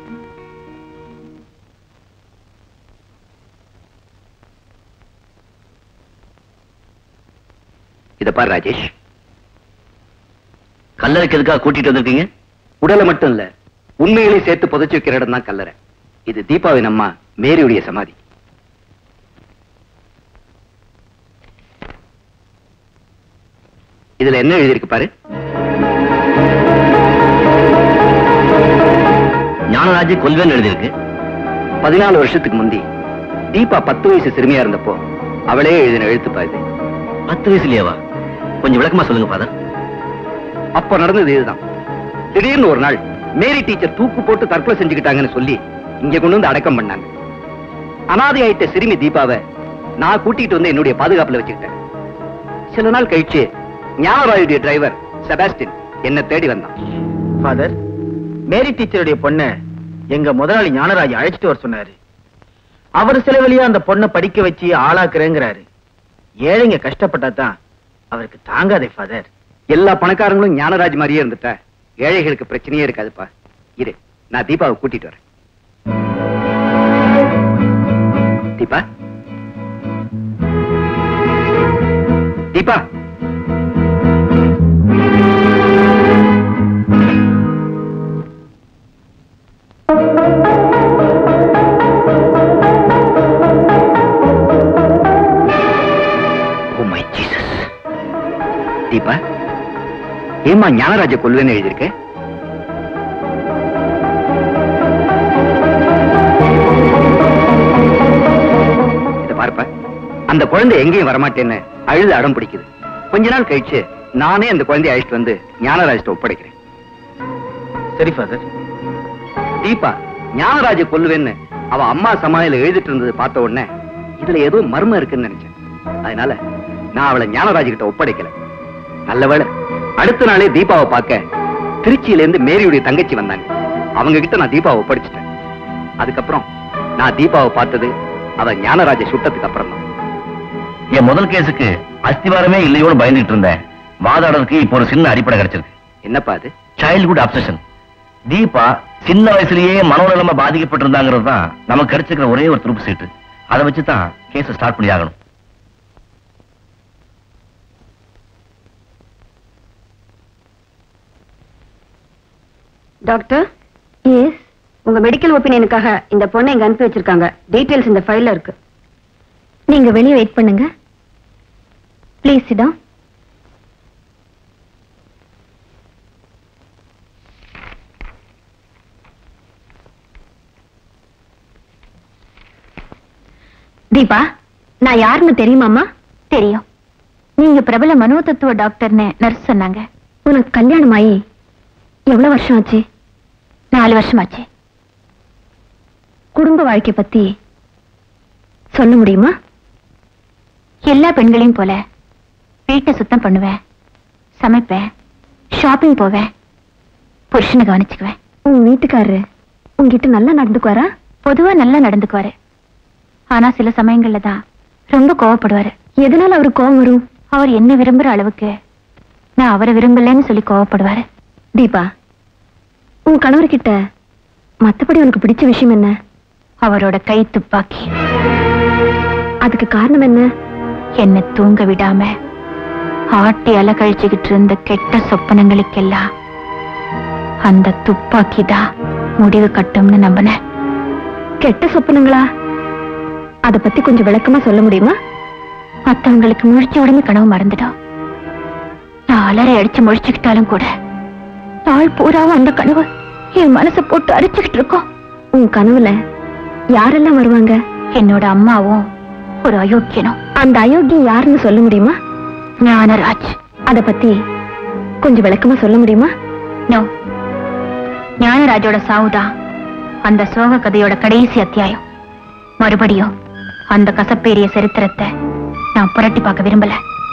இத பாரு ராஜேஷ் கல்லறைக்கு எதுக்காக கூட்டிட்டு வந்திருக்கீங்க உடலை மட்டும் இல்ல உண்மையிலே சேர்த்து புதைச்சு வைக்கிற இடம் தான் கல்லறை இது தீபாவின் அம்மா மேரியுடைய சமாதி இதுல என்ன எழுதியிருக்கு பாரு ஞானராஜ் கொல்வேன்னு எழுதியிருக்கு பதினாலு வருஷத்துக்கு முந்தி தீபா பத்து வயசு சிறுமியா இருந்தப்போ அவளே எழுதின எழுத்து பாரு பத்து வயசுலயேவா கொஞ்சம் விளக்கமா சொல்லுங்க ஃபாதர் அப்ப நடந்தது இதுதான் திடீர்னு ஒரு நாள் மேரி டீச்சர் தூக்கு போட்டு தற்கொலை செஞ்சுக்கிட்டாங்கன்னு சொல்லி இங்க கொண்டு வந்து அடக்கம் பண்ணாங்க அனாதை ஆயிட்ட சிறுமி தீபாவை நான் கூட்டிட்டு வந்து என்னுடைய பாதுகாப்புல வச்சுக்கிட்டேன் சில நாள் கழிச்சு ஞானராயுடைய டிரைவர் செபாஸ்டின் என்ன தேடி வந்தான் ஃபாதர் மேரி டீச்சருடைய பொண்ண எங்க முதலாளி ஞானராஜ் அழைச்சிட்டு வர சொன்னாரு அவர் செலவிலேயே அந்த பொண்ணை படிக்க வச்சு ஆளாக்குறேங்கிறாரு ஏழைங்க கஷ்டப்பட்டா தான் அவருக்கு தாங்காதே ஃபாதர் எல்லா பணக்காரங்களும் ஞானராஜ் மாதிரியே இருந்துட்டா ஏழைகளுக்கு பிரச்சனையே இருக்காதுப்பா இரு நான் தீபாவை கூட்டிட்டு வரேன் Deepa Deepa oh my Jesus Deepa ஏமா ஞானராஜ கொல்வேன்னு எழுதியிருக்க இத பாருப்பா அந்த குழந்தை எங்கேயும் வரமாட்டேன்னு அழுது அடம் பிடிக்குது கொஞ்ச நாள் கழிச்சு நானே அந்த குழந்தையை அழைச்சிட்டு வந்து ஞானராஜ்ட்ட ஒப்படைக்கிறேன் சரி ஃபாதர் தீபா ஞானராஜ கொல்லுவேன்னு அவ அம்மா சமாதியில எழுதிட்டு இருந்தது பார்த்த உடனே இதுல ஏதோ மர்மம் இருக்குன்னு நினைச்சேன் அதனால நான் அவளை ஞானராஜ் கிட்ட ஒப்படைக்கல நல்ல வேளை அடுத்த நாளே தீபாவை பார்க்க திருச்சியில இருந்து மேரியுடைய தங்கச்சி வந்தாங்க அவங்க கிட்ட நான் தீபாவை ஒப்படைச்சிட்டேன் அதுக்கப்புறம் நான் தீபாவை பார்த்தது அவ ஞானராஜ சுட்டத்துக்கு அப்புறம் தான் என் முதல் கேஸுக்கு அஸ்திவாரமே இல்லையோன்னு பயந்துட்டு இருந்தேன் வாதாடுறதுக்கு இப்போ ஒரு சின்ன அடிப்படை கிடைச்சிருக்கு என்னப்பா அது சைல்ட்ஹுட் அப்சஷன் தீபா சின்ன வயசுலயே மனோநலமா பாதிக்கப்பட்டிருந்தாங்கிறது தான் நமக்கு கிடைச்சிருக்கிற ஒரே ஒரு துருப்பு சீட்டு அதை வச்சு தான் கேஸை ஸ்டார்ட் பண்ணி ஆகணும் டாக்டர் எஸ் உங்க மெடிக்கல் ஒப்பீனியனுக்காக இந்த பொண்ணை இங்க அனுப்பி வச்சிருக்காங்க டீடைல்ஸ் இந்த ஃபைல்ல இருக்கு நீங்க வெளியே வெயிட் பண்ணுங்க ப்ளீஸ் சிடா தீபா நான் யாருன்னு தெரியுமாமா தெரியும் நீங்க பிரபல மனோதத்துவ டாக்டர்னு நர்ஸ் சொன்னாங்க உனக்கு கல்யாணம் ஆகி எவ்வளவு வருஷம் ஆச்சு நாலு வருஷம் ஆச்சு குடும்ப வாழ்க்கை பத்தி சொல்ல முடியுமா எல்லா பெண்களையும் போல வீட்டை சுத்தம் பண்ணுவேன் சமைப்பேன் ஷாப்பிங் போவேன் புருஷனை கவனிச்சுக்குவேன் உன் வீட்டுக்காரரு உங்ககிட்ட நல்லா நடந்துக்குவாரா பொதுவா நல்லா நடந்துக்குவாரு ஆனா சில சமயங்கள்ல தான் ரொம்ப கோவப்படுவாரு எதனால அவரு கோவம் வரும் அவர் என்ன விரும்புற அளவுக்கு நான் அவரை விரும்பலன்னு சொல்லி கோவப்படுவாரு தீபா உன் கணவர்கிட்ட மத்தபடி உனக்கு பிடிச்ச விஷயம் என்ன அவரோட கை துப்பாக்கி அதுக்கு காரணம் என்ன என்ன தூங்க விடாம ஆட்டி அலகழிச்சுக்கிட்டு இருந்த கெட்ட சொப்பனங்களுக்கெல்லாம் அந்த துப்பாக்கி தான் முடிவு கட்டும்னு நம்பினேன் கெட்ட சொப்பனங்களா அத பத்தி கொஞ்சம் விளக்கமா சொல்ல முடியுமா மத்தவங்களுக்கு முழிச்ச உடனே கனவு மறந்துடும் நான் அலறை அடிச்சு முழிச்சுக்கிட்டாலும் கூட நாள் பூராவும் அந்த கனவு என் மனசை போட்டு அரிச்சுக்கிட்டு இருக்கோம் உன் கனவுல யாரெல்லாம் வருவாங்க என்னோட அம்மாவும் ஒரு அயோக்கியனும் அந்த அயோக்கியம் யாருன்னு சொல்ல முடியுமா ஞானராஜ் அத பத்தி கொஞ்சம் விளக்கமா சொல்ல முடியுமா நோ ஞானராஜோட சாவுதான் அந்த சோக கதையோட கடைசி அத்தியாயம் மறுபடியும் அந்த கசப்பேறிய சரித்திரத்தை நான் புரட்டி பார்க்க விரும்பல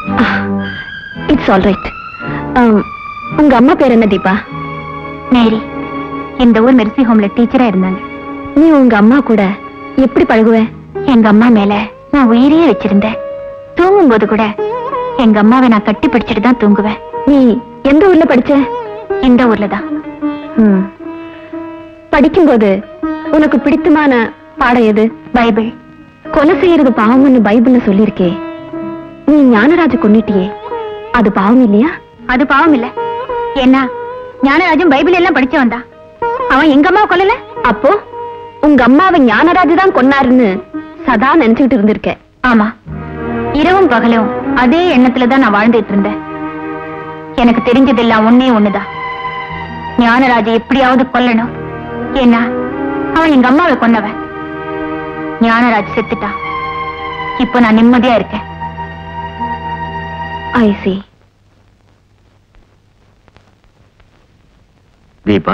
இட்ஸ் ஆல் ரைட் உங்க அம்மா பேர் என்ன தீபா மேரி இந்த ஊர் மெர்சி ஹோம்ல டீச்சரா இருந்தாங்க நீ உங்க அம்மா கூட எப்படி பழகுவ எங்க அம்மா மேல நான் உயிரையே வச்சிருந்தேன் தூங்கும் போது கூட எங்க அம்மாவை நான் கட்டி பிடிச்சிட்டு தான் தூங்குவேன் நீ எந்த ஊர்ல படிச்ச இந்த ஊர்ல தான் படிக்கும்போது உனக்கு பிடித்தமான பாடம் எது பைபிள் கொலை செய்யறது பாவம்னு பைபிள்ல சொல்லியிருக்கே நீ ஞானராஜ கொன்னிட்டியே அது பாவம் இல்லையா அது பாவம் இல்ல என்ன ஞானராஜன் பைபிள் எல்லாம் படிச்சு வந்தா அவன் எங்க அம்மாவை கொல்லல அப்போ உங்க அம்மாவை ஞானராஜ தான் கொன்னாருன்னு சதா நினைச்சுக்கிட்டு இருந்திருக்க ஆமா இரவும் பகலும் அதே எண்ணத்துல தான் நான் வாழ்ந்துட்டு இருந்தேன் எனக்கு தெரிஞ்சதெல்லாம் ஒன்னே ஒண்ணுதான் ஞானராஜை எப்படியாவது கொல்லணும் ஏன்னா அவன் எங்க அம்மாவை கொன்னவன் ஞானராஜ் செத்துட்டான் இப்போ நான் நிம்மதியா இருக்கேன் ஐ சி தீபா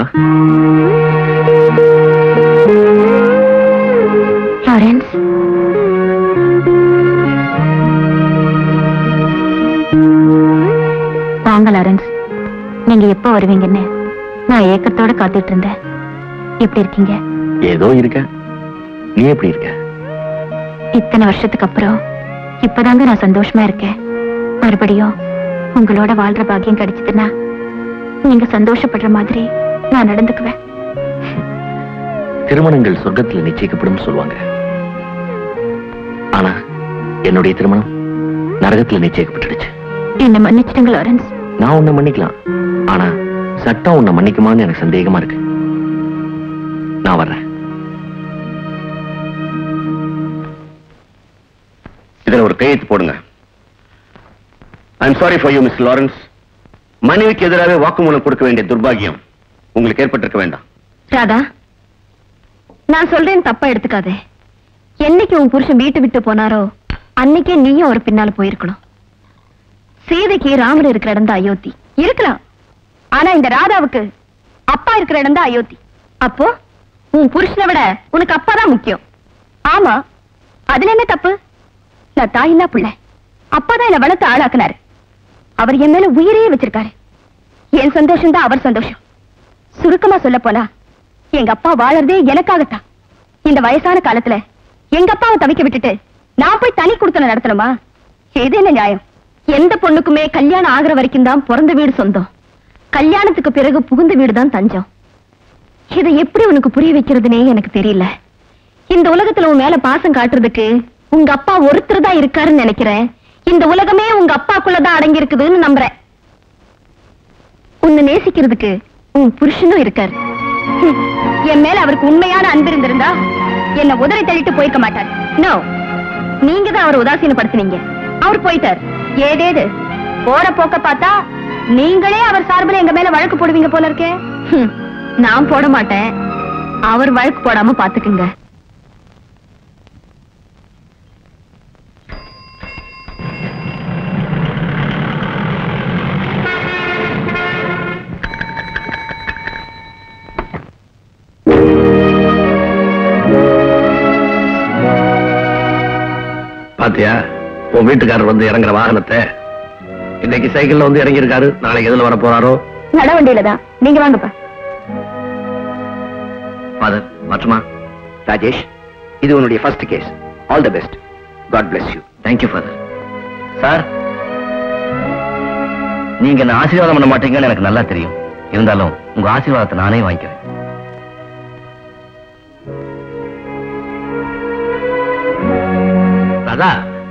லாரன்ஸ் வாங்க லாரன்ஸ் நீங்க எப்போ வருவீங்கன்னு நான் ஏக்கத்தோட காத்துட்டு இருந்தேன் எப்படி இருக்கீங்க ஏதோ இருக்க நீ எப்படி இருக்க இத்தனை வருஷத்துக்கு அப்புறம் இப்பதாங்க நான் சந்தோஷமா இருக்கேன் மறுபடியும் உங்களோட வாழ்ற பாக்கியம் கிடைச்சதுன்னா நீங்க சந்தோஷப்படுற மாதிரி நான் நடந்துக்குவேன் திருமணங்கள் சொர்க்கத்துல நிச்சயிக்கப்படும் சொல்லுவாங்க ஆனா என்னுடைய திருமணம் நரகத்துல நிச்சயிக்கப்பட்டுடுச்சு என்ன மன்னிச்சிடுங்க லாரன்ஸ் நான் உன்னை மன்னிக்கலாம் ஆனா சட்டம் உன்னை மன்னிக்குமான்னு எனக்கு சந்தேகமா இருக்கு நான் வர்றேன் இதுல ஒரு கையெழுத்து போடுங்க I'm sorry for you miss Lawrence மனைவிக்கு எதிராக வாக்குமூலம் கொடுக்க வேண்டிய துர்பாகியம் உங்களுக்கு ஏற்பட்டிருக்க வேண்டாம் ராதா நான் சொல்றேன் தப்பா எடுத்துக்காதே என்னைக்கு உன் புருஷன் வீட்டு விட்டு போனாரோ அன்னைக்கே நீயும் ஒரு பின்னால போயிருக்கணும் சீதைக்கு ராமர் இருக்கிற இடம் தான் அயோத்தி இருக்கலாம் ஆனா இந்த ராதாவுக்கு அப்பா இருக்கிற இடம் தான் அயோத்தி அப்போ உன் புருஷனை விட உனக்கு அப்பா தான் முக்கியம் ஆமா அதுல என்ன தப்பு நான் தாயில்லா புள்ள அப்பா தான் என்ன வளர்த்து ஆளாக்குனாரு அவர் என் மேல உயிரையே வச்சிருக்காரு என் சந்தோஷம் தான் அவர் சந்தோஷம் சுருக்கமா சொல்ல போனா எங்க அப்பா வாழறதே எனக்காகத்தான் இந்த வயசான காலத்துல எங்க அப்பாவை தவிக்க விட்டுட்டு நான் போய் தனி கொடுத்தன நடத்தணுமா இது என்ன நியாயம் எந்த பொண்ணுக்குமே கல்யாணம் ஆகுற வரைக்கும் தான் பிறந்த வீடு சொந்தம் கல்யாணத்துக்கு பிறகு புகுந்த வீடு தான் தஞ்சம் இதை எப்படி உனக்கு புரிய வைக்கிறதுனே எனக்கு தெரியல இந்த உலகத்துல உன் மேல பாசம் காட்டுறதுக்கு உங்க அப்பா ஒருத்தர் தான் இருக்காருன்னு நினைக்கிறேன் இந்த உலகமே உங்க அப்பாக்குள்ளதான் அடங்கி இருக்குதுன்னு நம்புறேன் உன்னை நேசிக்கிறதுக்கு உன் புருஷனும் இருக்காரு ஹம், என் மேல அவருக்கு உண்மையான அன்பு இருந்திருந்தா என்ன உதறி தள்ளிட்டு போயிருக்க மாட்டார் நோ நீங்க தான் அவரை உதாசீனப்படுத்துனீங்க அவர் போயிட்டார் ஏதேது போற போக்க பார்த்தா நீங்களே அவர் சார்பில் எங்க மேல வழக்கு போடுவீங்க போல இருக்கே ஹம், நான் போட மாட்டேன் அவர் வழக்கு போடாம பாத்துக்குங்க பாத்தியா உன் வீட்டுக்காரர் வந்து இறங்குற வாகனத்தை இன்னைக்கு சைக்கிள்ல வந்து இறங்கி இருக்காரு நாளைக்கு எதுல வர போறாரோ நட வண்டியில தான் நீங்க வாங்கப்பா ஃபாதர் மாற்றுமா ராஜேஷ் இது உன்னுடைய first case all the best God bless you thank you father sir நீங்க என்ன ஆசீர்வாதம் பண்ண மாட்டீங்கன்னு எனக்கு நல்லா தெரியும் இருந்தாலும் உங்க ஆசீர்வாதத்தை நானே வாங்கிக்கிறேன் ராதா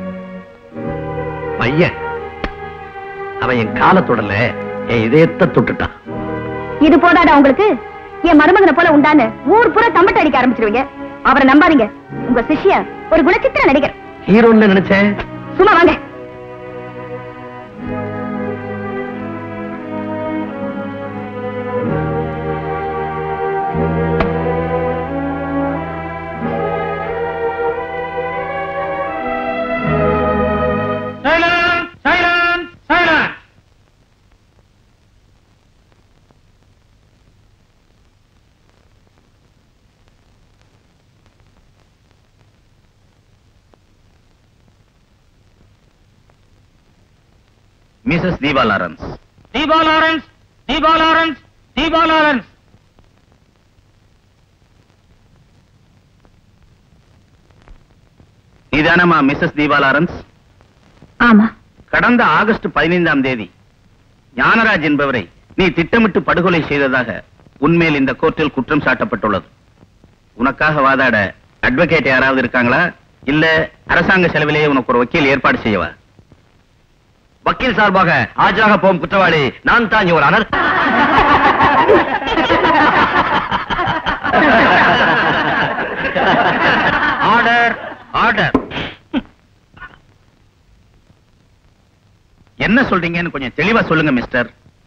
பையன் அவன் என் காலை தொடல என் இதயத்தை தொட்டுட்டான் இது போதாடா உங்களுக்கு என் மருமகனை போல உண்டான்னு ஊர் பூரா தம்பட்ட அடிக்க ஆரம்பிச்சிருவீங்க அவரை நம்பாதீங்க உங்க சிஷ்யா ஒரு குணச்சித்திர நடிகர் ஹீரோன்னு நினைச்சேன் சும்மா வாங்க Mrs Deepa Lawrence Deepa Lawrence Deepa Lawrence Deepa Lawrence நீதானம்மா மிஸ்ஸஸ் தீபா லாரன்ஸ் ஆமா கடந்த ஆகஸ்ட் பதினைந்தாம் தேதி ஞானராஜ் என்பவரை நீ திட்டமிட்டு படுகொலை செய்ததாக உன்மேல் இந்த கோர்ட்டில் குற்றம் சாட்டப்பட்டுள்ளது உனக்காக வாதாட அட்வொகேட் யாராவது இருக்காங்களா இல்ல அரசாங்க செலவிலேயே உனக்கு ஒரு வக்கீல் ஏற்பாடு செய்யவா வக்கீல் சார்பாக ஆஜராக போகும் குற்றவாளி நான் தான் யுவர் ஆனர் ஆர்டர் ஆர்டர் என்ன சொல்றீங்கன்னு கொஞ்சம் தெளிவா சொல்லுங்க மிஸ்டர்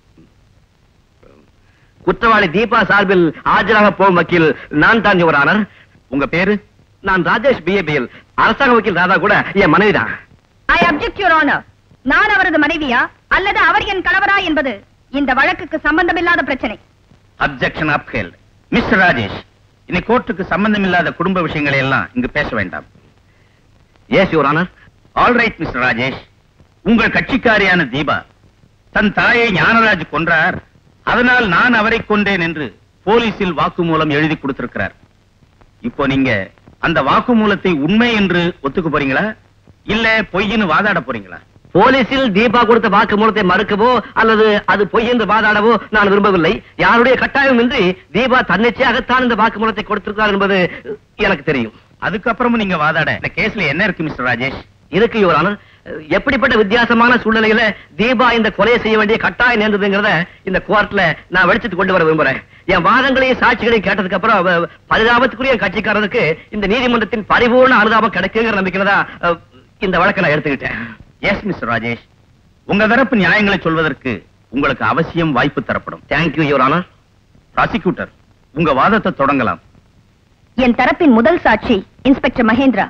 குற்றவாளி தீபா சார்பில் ஆஜராக போகும் வக்கீல் நான் தான் யுவர் ஆனர் உங்க பேரு நான் ராஜேஷ் பிஏபிஎல் அரசாங்க வக்கீல் ராதா கூட என் மனைவிதான் ஐ அப்செக்ட் யுவர் ஆனர் நான் அவரது மனைவியா அல்லது அவர் என் கணவரா என்பது இந்த வழக்குக்கு சம்பந்தமில்லாத பிரச்சனை அப்செக்ஷன் அப்ஹெல்ட் மிஸ்டர் ராஜேஷ் இனி கோர்ட்டுக்கு சம்பந்தம் இல்லாத குடும்ப விஷயங்களை எல்லாம் இங்கு பேச வேண்டாம் yes your honour all right mister Rajesh உங்கள் கட்சிக்காரியான தீபா தன் தாயை ஞானராஜ் கொன்றார் அதனால் நான் அவரை கொன்றேன் என்று போலீசில் வாக்குமூலம் எழுதி கொடுத்திருக்கிறார் இப்போ நீங்க அந்த வாக்குமூலத்தை உண்மை என்று ஒத்துக்க போறீங்களா இல்ல பொய்ன்னு வாதாட போறீங்களா போலீசில் தீபா கொடுத்த வாக்குமூலத்தை மறுக்கவோ அல்லது அது பொய் என்று வாதாடவோ நான் விரும்பவில்லை யாருடைய கட்டாயமின்றி தீபா தன்னிச்சையாகத்தான் இந்த வாக்குமூலத்தை கொடுத்திருக்கிறார் என்பது எனக்கு தெரியும் அதுக்கப்புறமும் நீங்க வாதாட இந்த கேஸ்ல என்ன இருக்கு மிஸ்டர் ராஜேஷ் இருக்கு யுவர் ஆனர் எப்படிப்பட்ட வித்தியாசமான சூழ்நிலையில தீபா இந்த கொலையை செய்ய வேண்டிய கட்டாயம் நேர்ந்ததுங்கிறத இந்த கோர்ட்ல நான் வெளிச்சிட்டு கொண்டு வர விரும்புறேன் என் வாதங்களையும் சாட்சிகளையும் கேட்டதுக்கு அப்புறம் அவ- பரிதாபத்துக்குரிய என் கட்சிக்காரருக்கு இந்த நீதிமன்றத்தின் பரிபூர்ண அனுதாபம் கிடைக்குங்கிற நம்பிக்கையில தான் அஹ், இந்த வழக்கை நான் எடுத்துக்கிட்டேன் எஸ் மிஸ்டர் ராஜேஷ் உங்க தரப்பு நியாயங்களை சொல்வதற்கு உங்களுக்கு அவசியம் வாய்ப்பு தரப்படும் தேங்க்யூ யுவர் ஆனர் ப்ராசிக்யூட்டர் உங்க வாதத்தை தொடங்கலாம் என் தரப்பின் முதல் சாட்சி இன்ஸ்பெக்டர் மகேந்திரா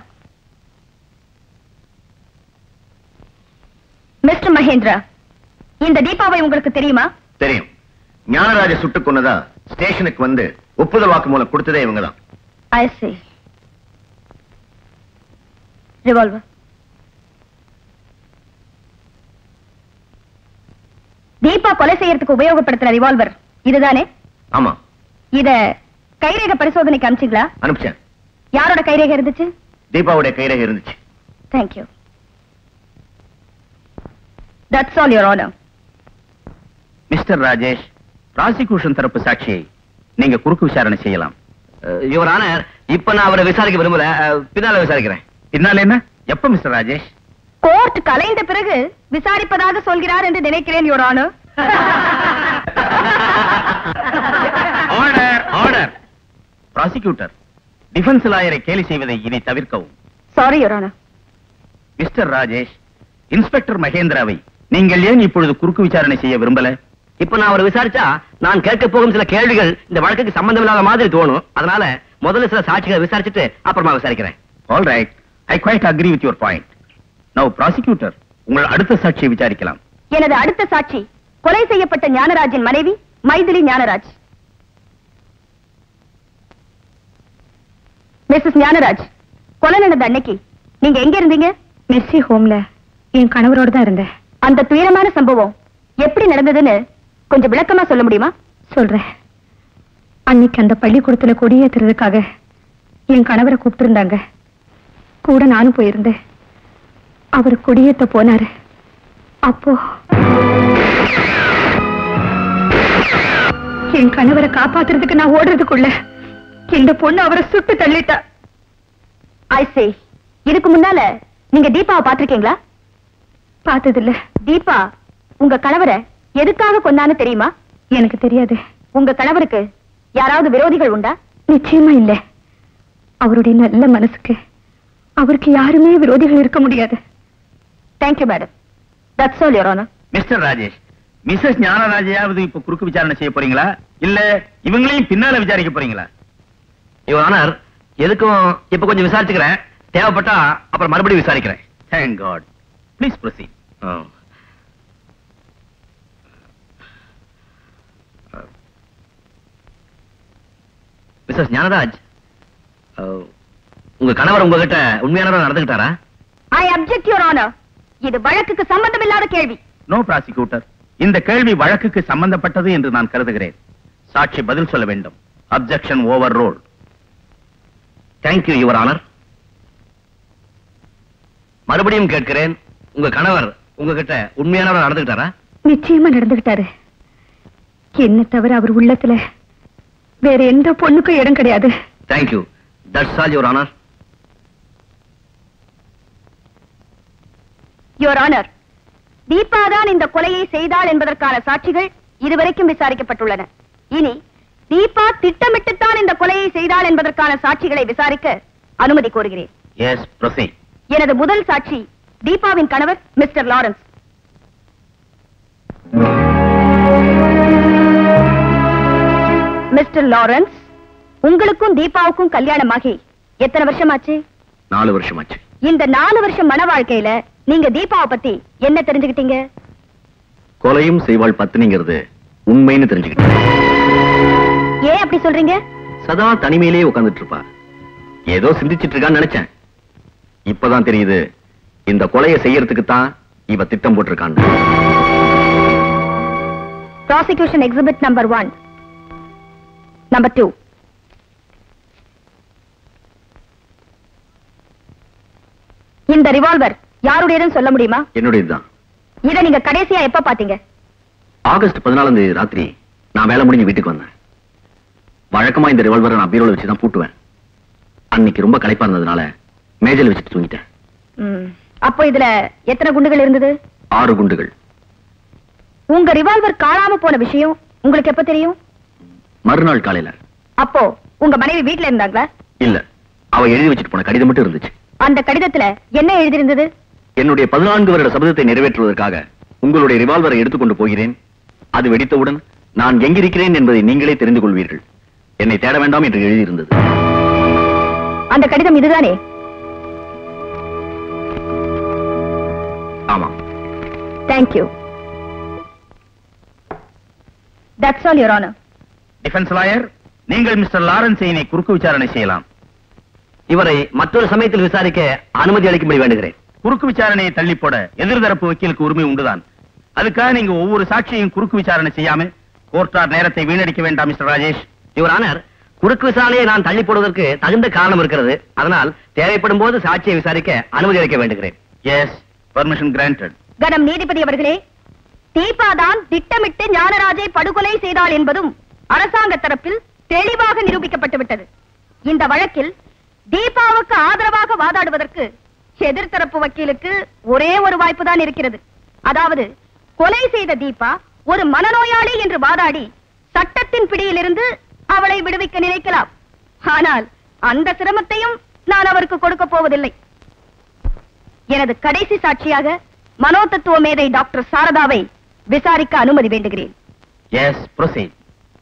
மிஸ்டர் மகேந்திரா இந்த தீபாவை உங்களுக்கு தெரியுமா தெரியும் ஞானராஜ சுட்டுக் கொன்னதா ஸ்டேஷனுக்கு வந்து ஒப்புதல் வாக்கு மூலம் கொடுத்ததே இவங்க தான் ஐ see ரிவால்வர் தீபா கொலை செய்யறதுக்கு உபயோகப்படுத்துற ரிவால்வர் இதுதானே ஆமா இத கைரேக பரிசோதனைக்கு அனுப்பிச்சிங்களா அனுப்பிச்சேன் யாரோட கைரேகை இருந்துச்சு தீபாவுடைய கைரேகை இருந்துச்சு thank you that's all your honour mister Rajesh prosecution தரப்பு சாட்சியை நீங்க குறுக்கு விசாரணை செய்யலாம் யுவர் ஆனர் இப்ப நான் அவரை விசாரிக்க விரும்பல அஹ், பின்னால விசாரிக்கிறேன் பின்னால என்ன எப்ப மிஸ்டர் ராஜேஷ் கோர்ட் கலைந்த பிறகு விசாரிப்பதாக சொல்கிறார் என்று நினைக்கிறேன் your honour order order prosecutor defence லாயரை கேலி செய்வதை இனி தவிர்க்கவும் sorry your honour mister Rajesh inspector மகேந்திராவை நீங்கள் ஏன் இப்பொழுது குறுக்கு விசாரணை செய்ய விரும்பல இப்ப நான் அவரை விசாரிச்சா நான் கேட்க போகும் சில கேள்விகள் இந்த வழக்குக்கு சம்பந்தம் இல்லாத மாதிரி தோணும் அதனால முதல்ல சில சாட்சிகளை விசாரிச்சுட்டு அப்புறமா விசாரிக்கிறேன் all right I quite agree with your point now prosecutor உங்கள் அடுத்த சாட்சியை விசாரிக்கலாம் எனது அடுத்த சாட்சி கொலை செய்யப்பட்ட ஞானராஜின் மனைவி மைதிலி ஞானராஜ் மிஸ்ஸஸ் ஞானராஜ் கொலை நடந்த அன்னைக்கு நீங்க எங்க இருந்தீங்க மெஸ்ஸி ஹோம்ல என் கணவரோட தான் இருந்தேன் அந்த துயரமான சம்பவம் எப்படி நடந்ததுன்னு கொஞ்சம் விளக்கமா சொல்ல முடியுமா சொல்றேன் அன்னைக்கு அந்த பள்ளிக்கூடத்துல கொடியேத்துறதுக்காக என் கணவரை கூப்பிட்டு கூட நானும் போயிருந்தேன் அவர் கொடியேத்த போனாரு அப்போ என் கணவரை காப்பாத்துறதுக்கு நான் ஓடுறதுக்குள்ள இந்த பொண்ணு அவரை சுட்டு தள்ளிட்டா ஐ சே இதுக்கு முன்னால நீங்க தீபாவை பாத்திருக்கீங்களா பார்த்தது இல்ல தீபா உங்க கணவரை எதுக்காக கொன்னான்னு தெரியுமா எனக்கு தெரியாது உங்க கணவருக்கு யாராவது விரோதிகள் உண்டா நிச்சயமா இல்ல அவருடைய நல்ல மனசுக்கு அவருக்கு யாருமே விரோதிகள் இருக்க முடியாது thank you madam that's all your honour mister Rajesh Mrs ஞானராஜையாவது இப்ப குறுக்கு விசாரணை செய்ய போறீங்களா இல்ல இவங்களையும் பின்னால விசாரிக்க போறீங்களா யுவர் ஆனர் எதுக்கும் இப்ப கொஞ்சம் விசாரிச்சுக்கிறேன் தேவைப்பட்டா அப்புறம் மறுபடியும் விசாரிக்கிறேன் thank God please proceed Mrs Gnanaraj அஹ், உங்க கணவர் உங்ககிட்ட உண்மையானவரா நடந்துகிட்டாரா ஐ அப்செக்ட் யுவர் ஆனர் இது வழக்குக்கு சம்பந்தமில்லாத கேள்வி நோ ப்ராசிக்யூட்டர் இந்த கேள்வி வழக்குக்கு சம்பந்தப்பட்டது என்று நான் கருதுகிறேன் சாட்சி பதில் சொல்ல வேண்டும் objection overruled thank you your honour மறுபடியும் கேட்கிறேன் உங்க கணவர் உங்ககிட்ட உண்மையானவரா நடந்துகிட்டாரா நிச்சயமா நடந்துகிட்டாரு என்ன தவிர அவர் உள்ளத்துல வேற எந்த பொண்ணுக்கும் இடம் கிடையாது thank you that's all your honour your honour Deepa தான் இந்த கொலையை செய்தாள் என்பதற்கான சாட்சிகள் இதுவரைக்கும் விசாரிக்கப்பட்டுள்ளன இனி தீபா திட்டமிட்டுத்தான் இந்த கொலையை செய்தாள் என்பதற்கான சாட்சிகளை விசாரிக்க அனுமதி கோருகிறேன் எஸ் ப்ரொசீட் எனது முதல் சாட்சி தீபாவின் கணவர் மிஸ்டர் லாரன்ஸ் மிஸ்டர் லாரன்ஸ் உங்களுக்கும் தீபாவுக்கும் கல்யாணமாகி எத்தனை வருஷமாச்சு நாலு வருஷமாச்சு இந்த நாலு வருஷம் மன வாழ்க்கையில நீங்க தீபாவை பத்தி என்ன தெரிஞ்சுக்கிட்டீங்க கொலையும் செய்வாள் பத்தினிங்கிறது உண்மைன்னு தெரிஞ்சுக்கிட்டேன் ஏன் அப்படி சொல்றீங்க சதா தனிமையிலேயே உட்கார்ந்துட்டு இருப்பா ஏதோ சிந்திச்சிட்டு இருக்கான்னு நினைச்சேன் இப்பதான் தெரியுது இந்த கொலையை செய்யறதுக்கு தான் இவ திட்டம் போட்டிருக்கான்னு prosecution exhibit number one number two இந்த ரிவால்வர் யாருடையதுன்னு சொல்ல முடியுமா என்னுடையதுதான் இத நீங்க கடைசியா எப்ப பாத்தீங்க ஆகஸ்ட் பதினாலாம் தேதி ராத்திரி நான் வேலை முடிஞ்சு வீட்டுக்கு வந்தேன் வழக்கமா இந்த ரிவால்வரை நான் பீரோல வச்சு தான் பூட்டுவேன் அன்னைக்கு ரொம்ப களைப்பா இருந்ததுனால மேஜையில வச்சுட்டு தூங்கிட்டேன் ம். அப்போ இதுல எத்தனை குண்டுகள் இருந்தது ஆறு குண்டுகள் உங்க ரிவால்வர் காணாம போன விஷயம் உங்களுக்கு எப்ப தெரியும் மறுநாள் காலையில அப்போ உங்க மனைவி வீட்ல இருந்தாங்களா இல்ல அவ எழுதி வச்சுட்டு போன கடிதம் மட்டும் இருந்துச்சு அந்த கடிதத்துல என்ன எழுதியிருந்தது என்னுடைய பதினான்கு வருட சபதத்தை நிறைவேற்றுவதற்காக உங்களுடைய ரிவால்வரை எடுத்துக்கொண்டு போகிறேன் அது வெடித்தவுடன் நான் எங்கிருக்கிறேன் என்பதை நீங்களே தெரிந்து கொள்வீர்கள் என்னை தேட வேண்டாம் என்று எழுதியிருந்தது அந்த கடிதம் இதுதானே ஆமா thank you that's all your honour defence lawyer நீங்கள் மிஸ்டர் லாரன்ஸை இனி குறுக்கு விசாரணை செய்யலாம் இவரை மற்றொரு சமயத்தில் விசாரிக்க அனுமதி அளிக்கும்படி வேண்டுகிறேன் குறுக்கு விசாரணையை தள்ளி போட எதிர்தரப்பு வக்கீலுக்கு உரிமை உண்டுதான் அதுக்காக நீங்க ஒவ்வொரு சாட்சியையும் குறுக்கு விசாரணை செய்யாம கோர்ட்டார் நேரத்தை வீணடிக்க வேண்டாம் மிஸ்டர் ராஜேஷ் யுவர் ஆனர் குறுக்கு விசாரணையை நான் தள்ளி போடுவதற்கு தகுந்த காரணம் இருக்கிறது அதனால் தேவைப்படும் போது சாட்சியை விசாரிக்க அனுமதி அளிக்க வேண்டுகிறேன் எஸ் பர்மிஷன் கிராண்டட் கனம் நீதிபதி அவர்களே தீபா தான் திட்டமிட்டு ஞானராஜை படுகொலை செய்தாள் என்பதும் அரசாங்க தரப்பில் தெளிவாக நிரூபிக்கப்பட்டு விட்டது இந்த வழக்கில் தீபாவுக்கு ஆதரவாக வாதாடுவதற்கு எதிர்த்தரப்பு வக்கீலுக்கு ஒரே ஒரு வாய்ப்பு தான் இருக்கிறது அதாவது கொலை செய்த தீபா ஒரு மனநோயாளி என்று வாதாடி சட்டத்தின் பிடியிலிருந்து அவளை விடுவிக்க நினைக்கலாம் ஆனால் அந்த சிரமத்தையும் நான் அவருக்கு கொடுக்க போவதில்லை எனது கடைசி சாட்சியாக மனோதத்துவ மேதை டாக்டர் சாரதாவை விசாரிக்க அனுமதி வேண்டுகிறேன் எஸ் ப்ரொசீட்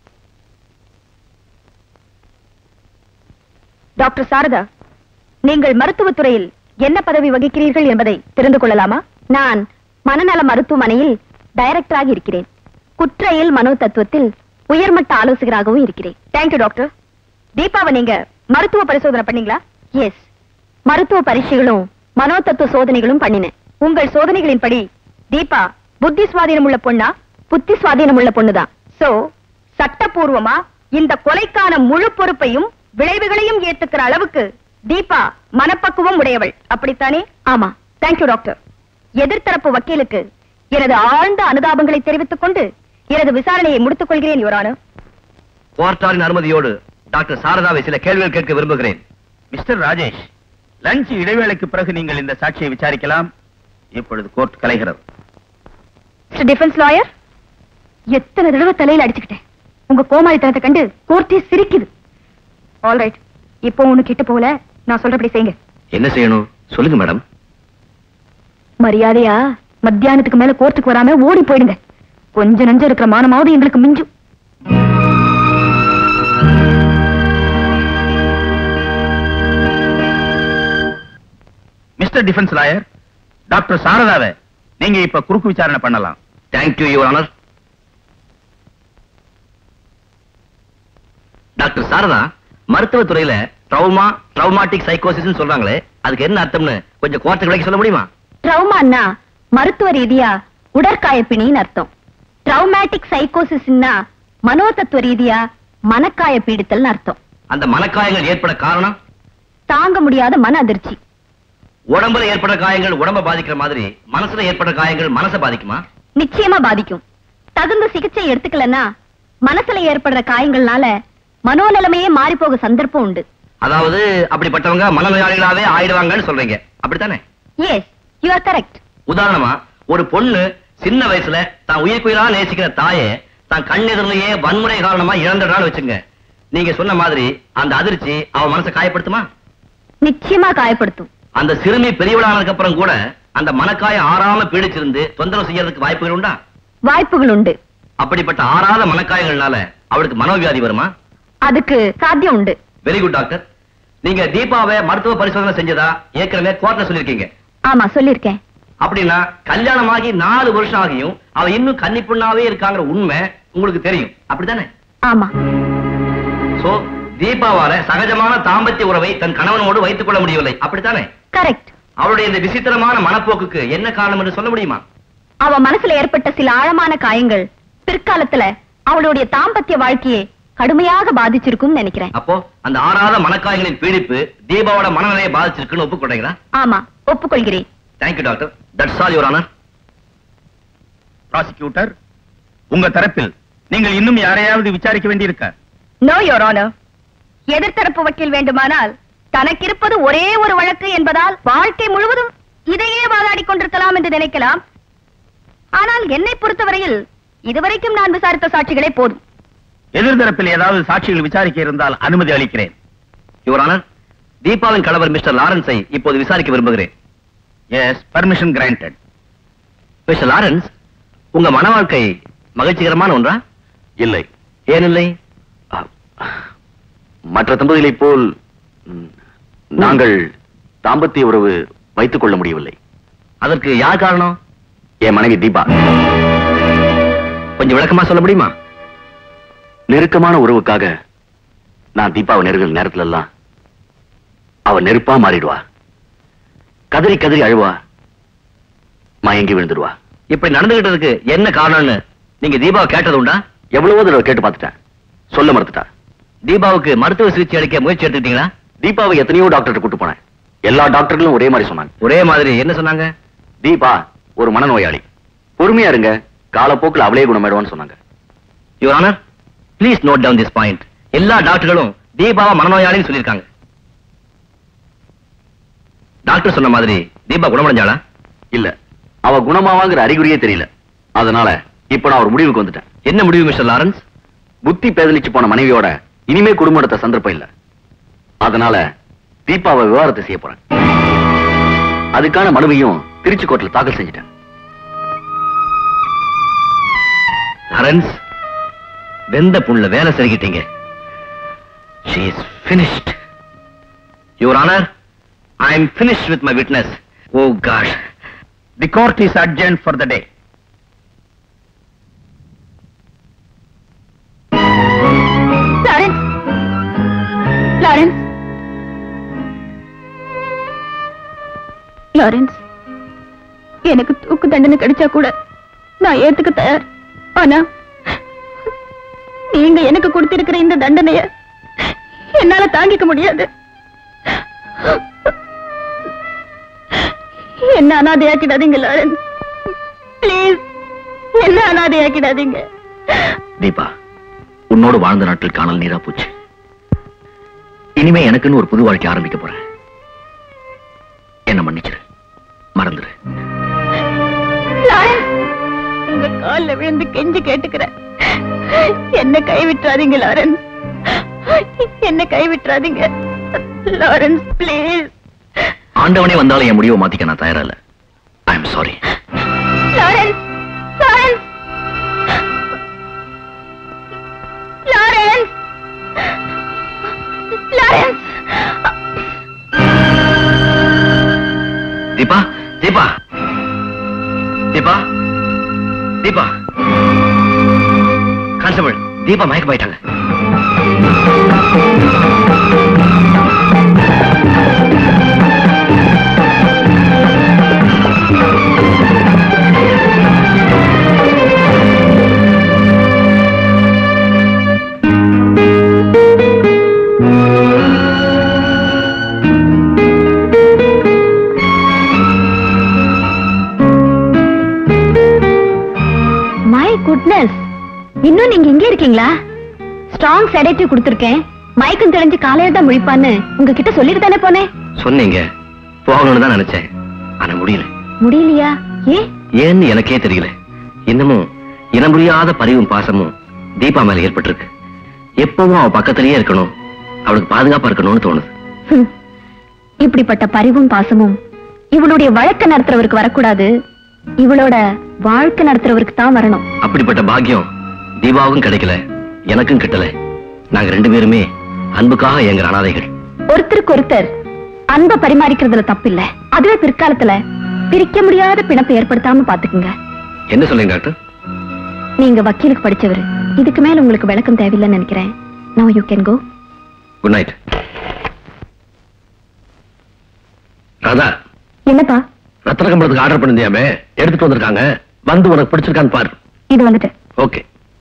டாக்டர் சாரதா நீங்கள் மருத்துவத் துறையில் என்ன பதவி வகிக்கிறீர்கள் என்பதை தெரிந்து கொள்ளலாமா நான் மனநல மருத்துவமனையில் டைரக்டராக இருக்கிறேன் குற்றையில் மனோ தத்துவத்தில் உயர்மட்ட ஆலோசகராகவும் இருக்கிறேன் தேங்க்யூ டாக்டர் தீபாவை நீங்க மருத்துவ பரிசோதனை பண்ணீங்களா எஸ் மருத்துவ பரீட்சைகளும் மனோ தத்துவ சோதனைகளும் பண்ணினேன் உங்கள் சோதனைகளின்படி தீபா புத்தி சுவாதீனம் உள்ள பொண்ணா புத்தி சுவாதீனம் உள்ள பொண்ணுதான் சோ சட்டப்பூர்வமா இந்த கொலைக்கான முழு பொறுப்பையும் விளைவுகளையும் ஏத்துக்கிற அளவுக்கு தீபா மனப்பக்குவம் உடையவள் அப்படித்தானே ஆமா தேங்க்யூ டாக்டர் எதிர்த்தரப்பு வக்கீலுக்கு எனது ஆழ்ந்த அனுதாபங்களை தெரிவித்துக் கொண்டு எனது விசாரணையை முடித்துக் கொள்கிறேன் யுவரான கோர்ட்டாரின் அனுமதியோடு டாக்டர் சாரதாவை சில கேள்விகள் கேட்க விரும்புகிறேன் மிஸ்டர் ராஜேஷ் லஞ்ச் இடைவேளைக்கு பிறகு நீங்கள் இந்த சாட்சியை விசாரிக்கலாம் இப்பொழுது கோர்ட் கலைகிறது டிஃபென்ஸ் லாயர் எத்தனை தடவை தலையில அடிச்சுக்கிட்டேன் உங்க கோமாளித்தனத்தை கண்டு கோர்ட்டே சிரிக்குது ஆல்ரைட் இப்போ ஒண்ணு கிட்ட போல நான் சொல்றபடி செய்யுங்க என்ன செய்யணும் சொல்லுங்க மேடம் மரியாதையா மத்தியானத்துக்கு மேல கோர்ட்டுக்கு வராம ஓடி போயிடுங்க கொஞ்ச நஞ்சம் இருக்கிற மானமாவது எங்களுக்கு மிஞ்சும் மிஸ்டர் டிஃபென்ஸ் லாயர் டாக்டர் சாரதாவை நீங்க இப்ப குறுக்கு விசாரணை பண்ணலாம் thank you your honour doctor Sharada மருத்துவத் துறையில ட்ரௌமா ட்ரௌமாட்டிக் சைக்கோசிஸ் சொல்றாங்களே அதுக்கு என்ன அர்த்தம்னு கொஞ்சம் கோர்ட்டுக்கு விளக்கி சொல்ல முடியுமா ட்ரௌமான்னா மருத்துவ ரீதியா உடற்காயப்பிணின்னு அர்த்தம் ட்ரௌமேட்டிக் சைக்கோசிஸ்னா மனோதத்துவ ரீதியா மனக்காய பீடித்தல்னு அர்த்தம் அந்த மனக்காயங்கள் ஏற்பட காரணம் தாங்க முடியாத மன அதிர்ச்சி உடம்புல ஏற்பட்ட காயங்கள் உடம்ப பாதிக்கிற மாதிரி மனசுல ஏற்பட்ட காயங்கள் மனசை பாதிக்குமா நிச்சயமா பாதிக்கும் தகுந்த சிகிச்சை எடுத்துக்கலன்னா மனசுல ஏற்படுற காயங்கள்னால மனோநிலைமையே மாறி போக சந்தர்ப்பம் உண்டு அதாவது அப்படிப்பட்டவங்க மனநோயாளிகளாவே ஆயிடுவாங்கன்னு சொல்றீங்க அப்படித்தானே எஸ் யூ ஆர் கரெக்ட் உதாரணமா ஒரு பொண்ணு சின்ன வயசுல தான் உயிர்க்குயிரா நேசிக்கிற தாயை தான் கண்ணெதிரிலேயே வன்முறை காரணமா இழந்துடுறான்னு வச்சுங்க நீங்க சொன்ன மாதிரி அந்த அதிர்ச்சி அவ மனசை காயப்படுத்துமா நிச்சயமா காயப்படுத்தும் அந்த சிறுமி பெரியவளானதுக்கு அப்புறம் கூட அந்த மனக்காயம் ஆறாம பீடிச்சிருந்து தொந்தரவு செய்யறதுக்கு வாய்ப்புகள் உண்டா வாய்ப்புகள் உண்டு அப்படிப்பட்ட ஆறாத மனக்காயங்கள்னால அவளுக்கு மனோவியாதி வருமா அதுக்கு சாத்தியம் உண்டு வெரி குட் டாக்டர் நீங்க தீபாவை மருத்துவ பரிசோதனை செஞ்சதா ஏற்கனவே கோர்ட்ல சொல்லிருக்கீங்க ஆமா சொல்லிருக்கேன் அப்படின்னா கல்யாணமாகி நாலு வருஷம் ஆகியும் அவ இன்னும் கன்னிப்புண்ணாவே இருக்காங்கிற உண்மை உங்களுக்கு தெரியும் அப்படித்தானே ஆமா சோ தீபாவால சகஜமான தாம்பத்திய உறவை தன் கணவனோடு வைத்துக் கொள்ள முடியவில்லை அப்படித்தானே கரெக்ட் அவருடைய இந்த விசித்திரமான மனப்போக்குக்கு என்ன காரணம் என்று சொல்ல முடியுமா அவ மனசுல ஏற்பட்ட சில ஆழமான காயங்கள் பிற்காலத்துல அவளுடைய தாம்பத்திய வாழ்க்கையை கடுமையாக பாதிச்சிருக்கும்னு நினைக்கிறேன் அப்போ அந்த ஆறாத மனக்காயங்களின் பீடிப்பு தீபாவோட மனநிலையை பாதிச்சிருக்குன்னு ஒப்புக்கொண்டீங்களா ஆமா ஒப்புக்கொள்கிறேன் thank you doctor that's all your honour prosecutor உங்க தரப்பில் நீங்கள் இன்னும் யாரையாவது விசாரிக்க வேண்டியிருக்க நோ யோர் ஆனர் எதிர்த்தரப்பு வக்கீல் வேண்டுமானால் தனக்கிருப்பது ஒரே ஒரு வழக்கு என்பதால் வாழ்க்கை முழுவதும் இதையே வாதாடிக் கொண்டிருக்கலாம் என்று நினைக்கலாம் ஆனால் என்னை பொறுத்தவரையில் இதுவரைக்கும் நான் விசாரித்த சாட்சிகளே போதும் எதிர்தரப்பில் ஏதாவது சாட்சிகள் விசாரிக்க இருந்தால் அனுமதி அளிக்கிறேன் யுவர் ஆனர் தீபாவின் கணவர் மிஸ்டர் லாரன்ஸை இப்போது விசாரிக்க விரும்புகிறேன் yes permission granted mister Lawrence உங்க மன வாழ்க்கை மகிழ்ச்சிகரமான ஒன்றா இல்லை ஏன் இல்லை மற்ற தம்பதிகளைப் போல் ம், நாங்கள் தாம்பத்திய உறவு வைத்துக் கொள்ள முடியவில்லை அதற்கு யார் காரணம் என் மனைவி தீபா கொஞ்சம் விளக்கமா சொல்ல முடியுமா நெருக்கமான உறவுக்காக நான் தீபாவை நெருங்கிற நேரத்துல எல்லாம் அவ நெருப்பா மாறிடுவா கதறி கதறி அழுவா மயங்கி விழுந்துடுவா இப்படி நடந்துகிட்டதுக்கு என்ன காரணம்னு நீங்க தீபாவை கேட்டது உண்டா எவ்வளவோ தடவை கேட்டு பார்த்துட்டேன் சொல்ல மறுத்துட்டா தீபாவுக்கு மருத்துவ சிகிச்சை அளிக்க முயற்சி எடுத்துக்கிட்டீங்களா தீபாவை எத்தனையோ டாக்டர் கூட்டு போனேன் எல்லா டாக்டர்களும் ஒரே மாதிரி சொன்னாங்க ஒரே மாதிரி என்ன சொன்னாங்க தீபா ஒரு மனநோயாளி பொறுமையா இருங்க காலப்போக்கில் அவளே குணமாயிடுவான்னு சொன்னாங்க your honour please note down this point எல்லா டாக்டர்களும் தீபாவை மனநோயாளின்னு சொல்லியிருக்காங்க டாக்டர் சொன்ன மாதிரி தீபா குணமடைஞ்சாளா இல்ல அவ குணமாவாங்கிற அறிகுறியே தெரியல அதனால இப்ப நான் ஒரு முடிவுக்கு வந்துட்டேன் என்ன முடிவு மிஸ்டர் லாரன்ஸ் புத்தி பேதலிச்சு போன மனைவியோட இனிமே குடும்பம் நடத்த சந்தர்ப்பம் இல்ல அதனால தீபாவை விவாகரத்து செய்ய போறேன் அதுக்கான மனுவையும் திருச்சி கோர்ட்ல தாக்கல் செஞ்சுட்டேன் லாரன்ஸ் வெந்த புண்ணுல வேலை செருகிட்டீங்க she is finished your honor i am finished with my witness oh gosh the court is adjourned for the day Lawrence Lawrence Lawrence எனக்கு தூக்கு தண்டனை கிடைச்சா கூட நான் ஏத்துக்க தயார் ஆனா நீங்க எனக்கு கொடுத்திருக்கிற இந்த தண்டனைய என்னால தாங்கிக்க முடியாது என்ன அனாதையாக்கிடாதீங்க லாரன்ஸ் ப்ளீஸ் என்ன அனாதையாக்கிடாதீங்க தீபா உன்னோடு வாழ்ந்த நாட்கள் காணல் நீரா போச்சு இனிமே எனக்குன்னு ஒரு புது வாழ்க்கை ஆரம்பிக்க போறேன் என்ன மன்னிச்சிரு மறந்துரு லாரன்ஸ், உங்க கால்ல விழுந்து கெஞ்சி கேட்டுக்கிறேன் என்ன கைவிட்டுறாதீங்க லாரன்ஸ் என்ன கைவிட்டுறாதீங்க லாரன்ஸ் ப்ளீஸ் ஆண்டவனே வந்தாலும் என் முடிவை மாத்திக்க நான் தயாரா இல்ல I am sorry Lawrence Lawrence Lawrence Lawrence Deepa Deepa Deepa Deepa constable Deepa மயக்க போயிட்டாங்க மை குட்னஸ் இன்னும் நீங்க இங்கே இருக்கீங்களா ஸ்ட்ராங் செடேட்டிவ் கொடுத்திருக்கேன் மயக்கம் தெரிஞ்சு காலையில தான் முழிப்பான்னு உங்ககிட்ட சொல்லிட்டு தானே போனேன் சொன்னீங்க போகணும்னு தான் நினைச்சேன் ஆனா முடியல முடியலையா ஏ ஏன்னு எனக்கே தெரியல இன்னமும் இனம் புரியாத பரிவும் பாசமும் தீபா மேல ஏற்பட்டிருக்கு எப்பவும் அவ பக்கத்திலேயே இருக்கணும் அவளுக்கு பாதுகாப்பா இருக்கணும்னு தோணுது ஹம். இப்படிப்பட்ட பரிவும் பாசமும் இவளுடைய வழக்க நடத்துறவருக்கு வரக்கூடாது இவளோட வாழ்க்கை நடத்துறவருக்கு தான் வரணும் அப்படிப்பட்ட பாக்கியம் தீபாவுக்கும் கிடைக்கல எனக்கும் கிட்டல நாங்க ரெண்டு பேருமே அன்புக்காக எங்க அனாதைகள் ஒருத்தருக்கு ஒருத்தர் அன்பை பரிமாறிக்கிறதுல தப்பில்ல அதுவே பிற்காலத்துல பிரிக்க முடியாத பிணப்பை ஏற்படுத்தாம பாத்துக்குங்க என்ன சொல்றீங்க டாக்டர் நீங்க வக்கீலுக்கு படிச்சவர் இதுக்கு மேல உங்களுக்கு விளக்கம் தேவையில்லைன்னு நினைக்கிறேன் no you can go good night Radha என்னப்பா ரத்தன கம்பளத்துக்கு ஆர்டர் பண்ணிருந்தியாமே எடுத்துட்டு வந்திருக்காங்க வந்து உனக்கு பிடிச்சிருக்கான்னு பாரு இது வந்துட்டு okay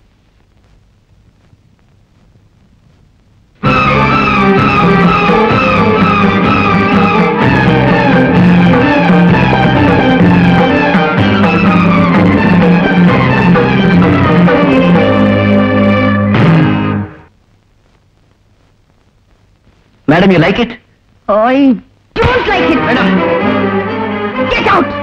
madam you like it I don't like it madam get out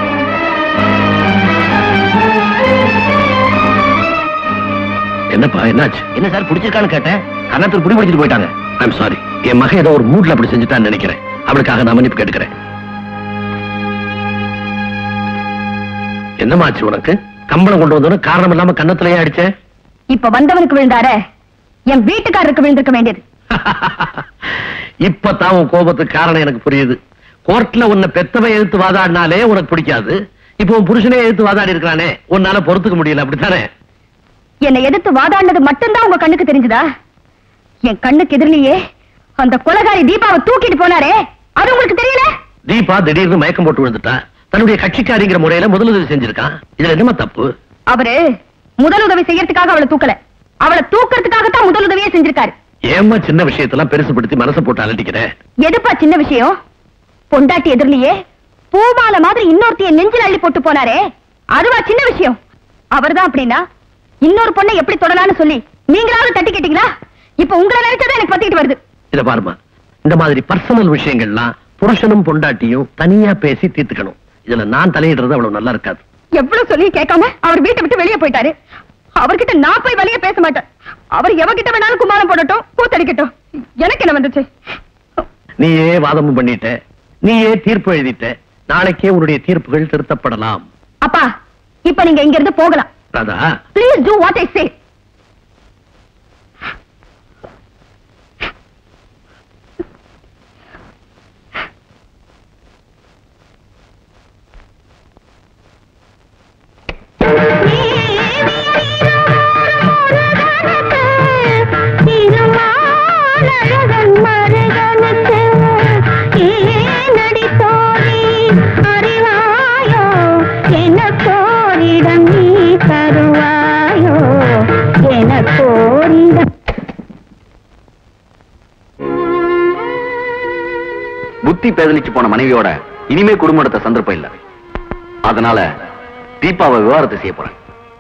என்னப்பா என்னாச்சு என்ன சார் பிடிச்சிருக்கான்னு கேட்டேன் கன்னத்தில் புடி பிடிச்சிட்டு போயிட்டாங்க ஐம் சாரி என் மகன் ஏதோ ஒரு மூட்ல அப்படி செஞ்சுட்டான்னு நினைக்கிறேன் அவளுக்காக நான் மன்னிப்பு கேட்டுக்கிறேன் என்னமாச்சு உனக்கு கம்பளம் கொண்டு வந்தோன்னு காரணம் இல்லாம கன்னத்திலேயே அடிச்ச இப்ப வந்தவனுக்கு விழுந்தாரே என் வீட்டுக்காரருக்கு விழுந்திருக்க வேண்டியது இப்பதான் உன் கோபத்துக்கு காரணம் எனக்கு புரியுது கோர்ட்ல உன்னை பெத்தவன் எழுத்து வாதாடினாலே உனக்கு பிடிக்காது இப்போ உன் புருஷனே எழுத்து வாதாடி இருக்கிறானே உன்னால பொறுத்துக்க முடியல அப்படித்தானே என்னை எதிர்த்து வாதாடினது மட்டும்தான் உங்க கண்ணுக்கு தெரிஞ்சதா என் கண்ணுக்கு எதிரிலேயே அந்த கொலகாரி தீபாவை தூக்கிட்டு போனாரே அது உங்களுக்கு தெரியல தீபா திடீர்னு மயக்கம் போட்டு விழுந்துட்டா தன்னுடைய கட்சிக்காரிங்கிற முறையில முதலுதவி செஞ்சிருக்கான் இதுல என்னமா தப்பு அவரு முதலுதவி செய்யறதுக்காக அவளை தூக்கல அவளை தூக்கறதுக்காகத்தான் முதலுதவியே செஞ்சிருக்காரு ஏம்மா சின்ன விஷயத்தெல்லாம் பெருசுபடுத்தி மனசை போட்டு அலட்டிக்கிறேன் எதுப்பா சின்ன விஷயம் பொண்டாட்டி எதிரிலேயே பூமால மாதிரி இன்னொருத்தைய நெஞ்சில் அள்ளி போட்டு போனாரே அதுவா சின்ன விஷயம் அவர்தான் அப்படின்னா இன்னொரு பொண்ணை எப்படி தொடலான்னு சொல்லி நீங்களாவது தட்டி கேட்டீங்களா இப்ப உங்களை நினைச்சதான் எனக்கு பத்திக்கிட்டு வருது இத பாருமா இந்த மாதிரி பர்சனல் விஷயங்கள்லாம் புருஷனும் பொண்டாட்டியும் தனியா பேசி தீர்த்துக்கணும் இதுல நான் தலையிடுறது அவ்வளவு நல்லா இருக்காது எவ்வளவு சொல்லி கேட்காம அவர் வீட்டை விட்டு வெளியே போயிட்டாரு அவர்கிட்ட நான் போய் வழிய பேச மாட்டேன் அவர் எவகிட்ட வேணாலும் குமாரம் போடட்டும் கூத்தடிக்கட்டும் எனக்கு என்ன வந்துச்சு நீயே வாதமும் பண்ணிட்ட நீயே தீர்ப்பு எழுதிட்ட நாளைக்கே உன்னுடைய தீர்ப்புகள் திருத்தப்படலாம் அப்பா இப்ப நீங்க இங்க இருந்து போகலாம் Radha please do what I say புத்தி பேதலிச்சு போன மனைவியோட இனிமே குடும்பம் நடத்த சந்தர்ப்பம் இல்ல அதனால தீபாவை விவாகரத்து செய்ய போறேன்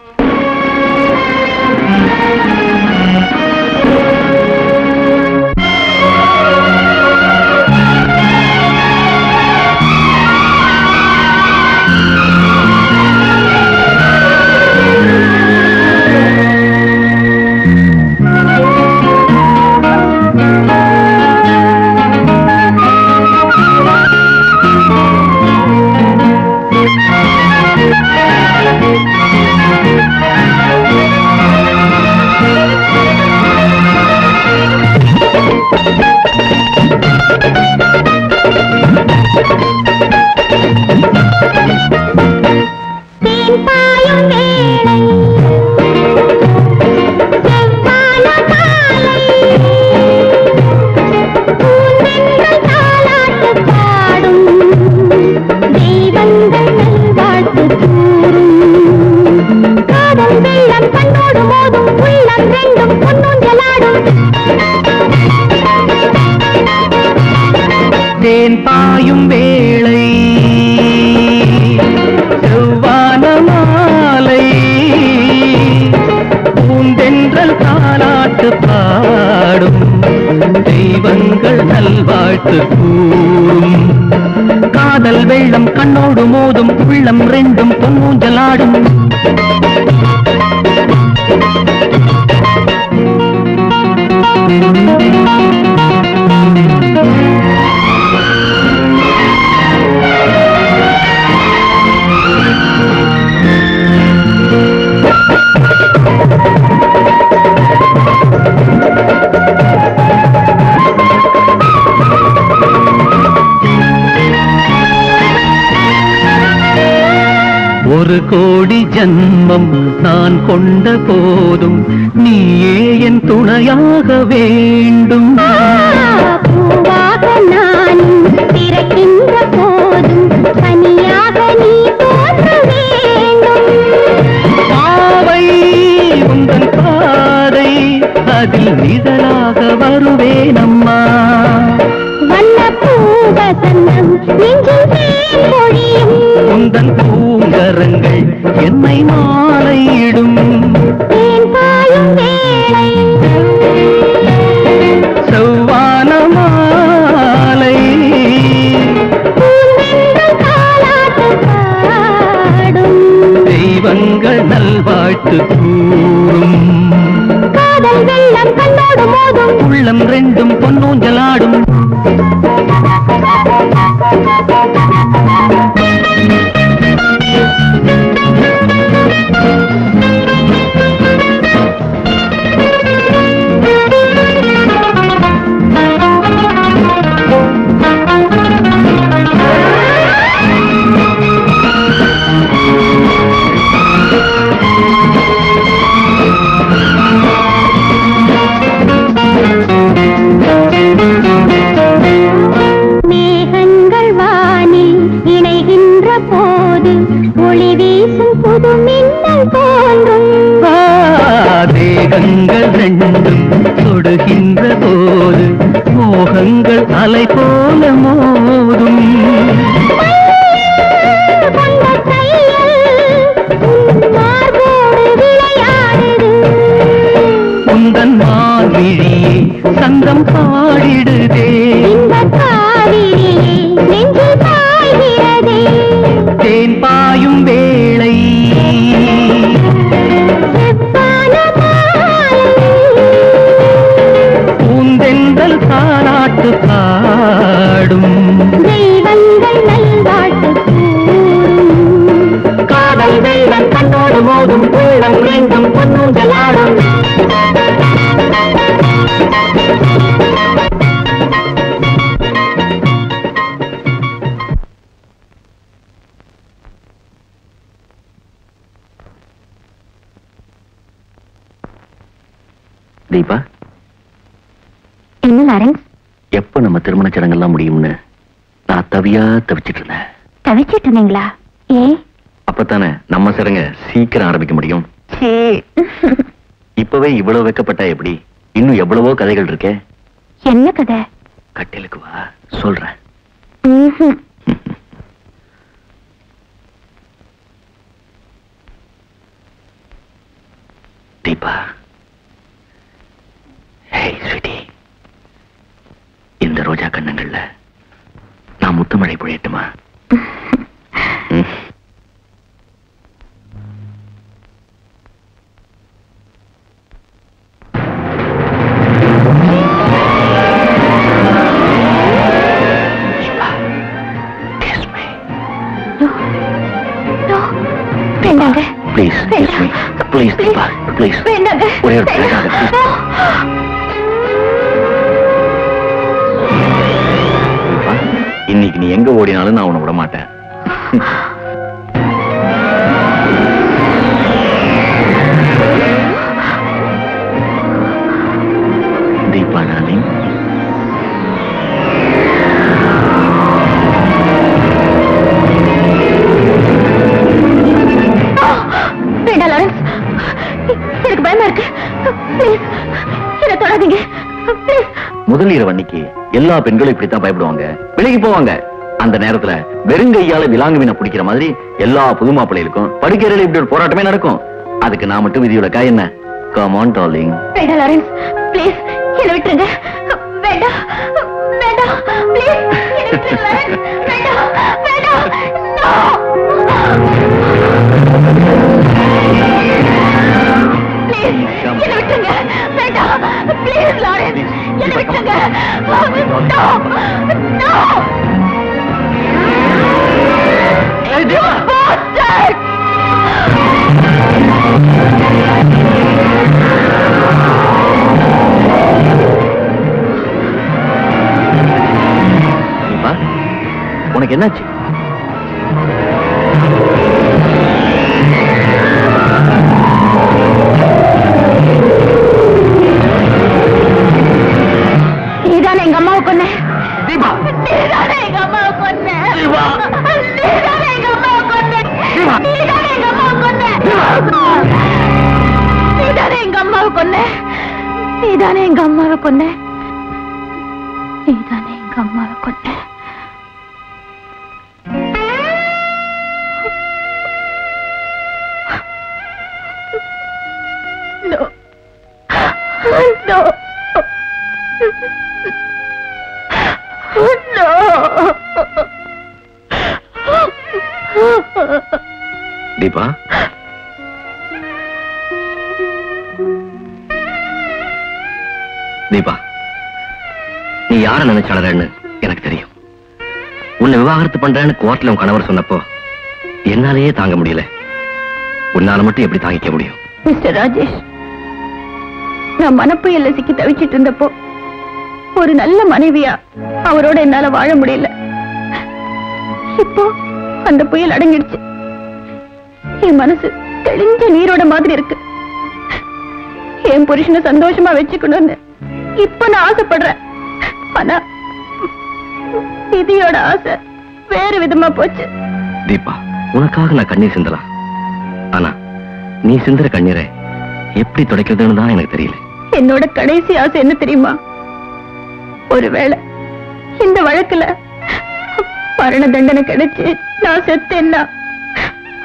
தேன் பாயும் வேளை செவ்வான மாலை பூந்தென்றல் தாலாட்டு பாடும் தெய்வங்கள் நல்வாழ்த்து கூறும் காதல் வெள்ளம் கண்ணோடு மோதும் உள்ளம் ரெண்டும் பொன்னூஞ்சலாடும் ஒரு கோடி ஜன்மம் நான் கொண்ட போதும் நீயே என் துணையாக வேண்டும் பூவாக நானும் பிறக்கின்ற போதும் பனியாக நீ தோன்ற வேண்டும் பாவை உங்கள் பாதை அதில் நிழலாக வருவேன் அம்மா வண்ண பூவசந்தம் நெஞ்சில் தேன் பொழியும் உந்தன் பூங்கரங்கள் என்னை மாலையிடும் தேன் பாயும் வேளை செவ்வான மாலை பூந்தென்றல் தாலாட்டு பாடும் தெய்வங்கள் நல்வாழ்த்து கூறும் காதல் வெள்ளம் கண்ணோடு மோதும் உள்ளம் ரெண்டும் பொன்னூஞ்சலாடும் மேகங்கள் வானில் இணைகின்ற போது ஒளி வீசும் புது மின்னல் தோன்றும் ஆ, தேகங்கள் ரெண்டும் தொடுகின்ற போது மோகங்கள் அலை போல மோதும் கொண்ட கையில் உன் மார்போடு விளையாடுது உந்தன் மா மாவிழியே சந்தம் பாடிடுதே இன்பக் காவிரியே நெஞ்சில் பாய்கிறதே தேன் பாயும் வேளை செவ்வான மாலை பூந்தென்றல் தாலாட்டு பாடும் தெய்வங்கள் நல்வாழ்த்து கூறும் காதல் வெள்ளம் கண்ணோடு மோதும் உள்ளம் மீண்டும் பொன்னூஞ்சலாடும் தீபா என்ன லாரன்ஸ் எப்ப நம்ம திருமண சடங்கெல்லாம் முடியும்னு நான் தவியா தவிச்சிட்டு இருந்தேன் தவிச்சிட்டு இருந்தீங்களா ஏ அப்பத்தானே நம்ம சடங்க சீக்கிரம் ஆரம்பிக்க முடியும் சே இப்பவே இவ்வளவு வைக்கப்பட்டா எப்படி இன்னும் எவ்வளவோ கதைகள் இருக்கே என்ன கதை கட்டிலுக்கு வா சொல்றேன் ம்ஹும். தீபா ஹே ஸ்வீட்டி இந்த ரோஜா கண்ணங்கள்ல நான் முத்துமழை பொழியட்டுமா ம். Deepa, kiss me. No. வேண்டாங்க Please, kiss me. Please, Deepa, please. வேண்டாங்க ஒரே ஒரு பேராக, please. No. தீபா, இன்னைக்கு நீ எங்க ஓடினாலும் நான் உன்னை விட மாட்டேன் தீபா டார்லிங் வேண்டாம் லாரன்ஸ் எனக்கு பயமா இருக்கு ப்ளீஸ் என்ன தொடாதீங்க ப்ளீஸ் முதல் அன்னைக்கு எல்லா பெண்களும் இப்படித்தான் பயப்படுவாங்க விலகி போவாங்க அந்த நேரத்துல வெறுங்கையால விலாங்கு மீனை பிடிக்கிற மாதிரி எல்லா புது மாப்பிள்ளைகளுக்கும் படுக்கையில இப்படி ஒரு போராட்டமே நடக்கும் அதுக்கு நான் மட்டும் விதிவிலக்கா என்ன கமான் டார்லிங் வேண்டாம் லாரன்ஸ் ப்ளீஸ் என்ன விட்டுருங்க வேண்டாம் வேண்டாம் ப்ளீஸ் என்ன விட்டுருங்க லாரன்ஸ் வேண்டாம் வேண்டாம் ப்ளீஸ் என்ன விட்டுருங்க வேண்டாம் ப்ளீஸ் லாரன்ஸ் என்ன விட்டுருங்க no no You bastard! Deepa உனக்கு என்னாச்சு நீதானே எங்க அம்மாவை கொன்ன தீபா நீதானே எங்க அம்மாவை கொன்ன தீபா. நீதானே எங்க அம்மாவை கொன்ன தீபா. நீதானே எங்க அம்மாவை கொன்ன நீதானே எங்க அம்மாவை கொன்ன நீதானே எங்க அம்மாவை கொன்ன நீதானே எங்க அம்மாவை கொன்ன No. No. No. Deepa Deepa நீ யார நினைச்சு அழறன்னு எனக்கு தெரியும் உன்னை விவாகரத்து பண்றேன்னு கோர்ட்ல உன் கணவர் சொன்னப்போ என்னாலேயே தாங்க முடியல உன்னால மட்டும் எப்படி தாங்கிக்க முடியும் மிஸ்டர் ராஜேஷ் நான் மனப்புயல்ல சிக்கி தவிச்சிட்டு இருந்தப்போ ஒரு நல்ல மனைவியா அவரோட என்னால வாழ முடியல இப்போ அந்த புயல் அடங்கிடுச்சு என் மனசு தெளிஞ்ச நீரோட மாதிரி இருக்கு என் புருஷனை சந்தோஷமா வச்சுக்கணும்னு இப்ப நான் ஆசைப்படுறேன் ஆனா விதியோட ஆசை வேறு விதமா போச்சு தீபா உனக்காக நான் கண்ணீர் சிந்தலாம் ஆனா நீ சிந்துற கண்ணீரை எப்படி துடைக்கிறதுன்னு தான் எனக்கு தெரியல என்னோட கடைசி ஆசை என்ன தெரியுமா ஒருவேளை இந்த வழக்குல மரண தண்டனை கிடைச்சு நான் செத்தேன்னா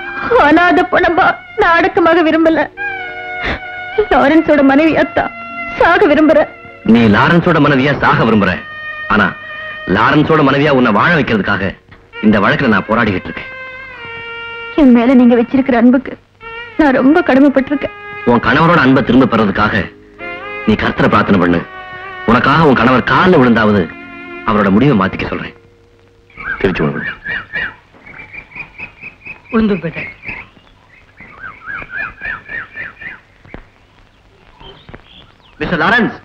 அனாத பணமா நான் அடக்கமாக விரும்பல லாரன்ஸோட மனைவி அத்தா சாக விரும்புறேன் நீ லாரன்ஸோட மனைவியா சாக விரும்புற ஆனா லாரன்ஸோட மனைவியா உன்னை வாழ வைக்கிறதுக்காக இந்த வழக்குல நான் போராடிக்கிட்டு இருக்கேன் என் மேல நீங்க வச்சிருக்கிற அன்புக்கு நான் ரொம்ப கடமைப்பட்டிருக்கேன் உன் கணவரோட அன்பை திரும்ப பெறதுக்காக நீ கர்த்தரை பிரார்த்தனை பண்ணு உனக்காக உன் கணவர் காலில் விழுந்தாவது அவரோட முடிவை மாத்திக்க சொல்றேன் திருச்சி விழுந்து உளுந்து போயிட்டேன் மிஸ்டர் லாரன்ஸ்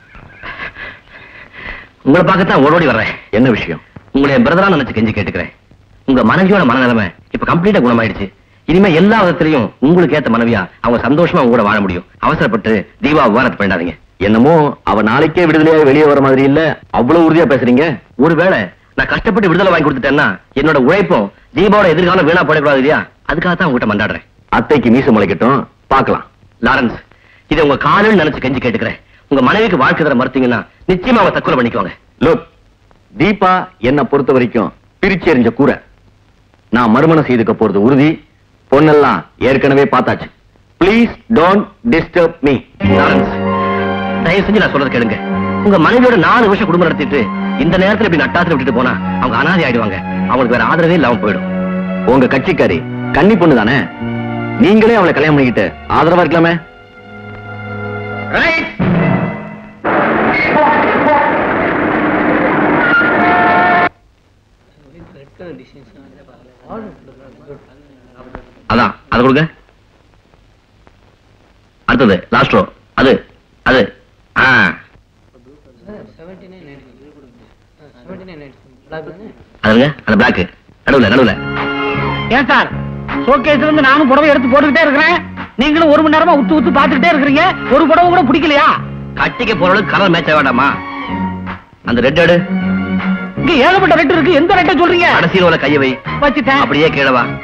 உங்களை பார்க்கத்தான் ஓடோடி வர்றேன் என்ன விஷயம் உங்களை என் பிரதரா நினைச்சு கெஞ்சி கேட்டுக்கிறேன் உங்க மனைவியோட மனநிலைமை இப்ப கம்ப்ளீட்டா குணமாயிடுச்சு இனிமே எல்லா விதத்திலையும் உங்களுக்கு ஏத்த மனைவியா அவங்க சந்தோஷமா உங்க கூட வாழ முடியும் அவசரப்பட்டு தீபா விவாதத்தை பண்ணாதீங்க என்னமோ அவ நாளைக்கே விடுதலையா வெளியே வர மாதிரி இல்ல அவ்வளவு உறுதியா பேசுறீங்க ஒருவேளை நான் கஷ்டப்பட்டு விடுதலை வாங்கி கொடுத்துட்டேன்னா என்னோட உழைப்பும் தீபாவோட எதிர்காலம் வீணா போடக்கூடாது இல்லையா அதுக்காக தான் உங்ககிட்ட மண்டாடுறேன் அத்தைக்கு மீச முளைக்கட்டும் பார்க்கலாம் லாரன்ஸ் இதை உங்க காலில் நினைச்சு கெஞ்சி கேட்டுக்கிறேன் உங்க மனைவிக்கு வாழ்க்கை தர மறுத்தீங்கன்னா நிச்சயமா அவங்க தற்கொலை பண்ணிக்குவாங்க லுக் தீபா என்ன பொறுத்த வரைக்கும் பிரிச்சு எறிஞ்ச கூரை நான் மறுமணம் செய்துக்க போறது உறுதி பொண்ணெல்லாம் ஏற்கனவே பார்த்தாச்சு please don't disturb me Lawrence தயவு செஞ்சு நான் சொல்றது கேளுங்க உங்க மனைவியோட நாலு வருஷம் குடும்பம் நடத்திட்டு இந்த நேரத்துல இப்படி நட்டாத்துல விட்டுட்டு போனா அவங்க அனாதை ஆயிடுவாங்க அவங்களுக்கு வேற ஆதரவே இல்லாம போயிடும் உங்க கட்சிக்காரி கன்னி பொண்ணு தானே நீங்களே அவளை கல்யாணம் பண்ணிக்கிட்டு ஆதரவா இருக்கலாமே அதான் அது கொடுங்க அடுத்தது லாஸ்ட் ரோ அது அது ஆ அதுங்க அந்த பிளாக் நடுவுல நடுவுல ஏன் சார் ஷோகேஸ்ல இருந்து நானும் புடவை எடுத்து போட்டுக்கிட்டே இருக்கிறேன் நீங்களும் ஒரு மணி நேரமா உத்து உத்து பாத்துக்கிட்டே இருக்கிறீங்க ஒரு புடவை கூட பிடிக்கலையா கட்டிக்க போறவளுக்கு கலர் மேட்ச் வேண்டாமா அந்த ரெட் எடு இங்க ஏகப்பட்ட ரெட்டு இருக்கு எந்த ரெட்டை சொல்றீங்க கடைசி ரோல கைய வை வச்சுட்டேன் அப்படியே கீழே வா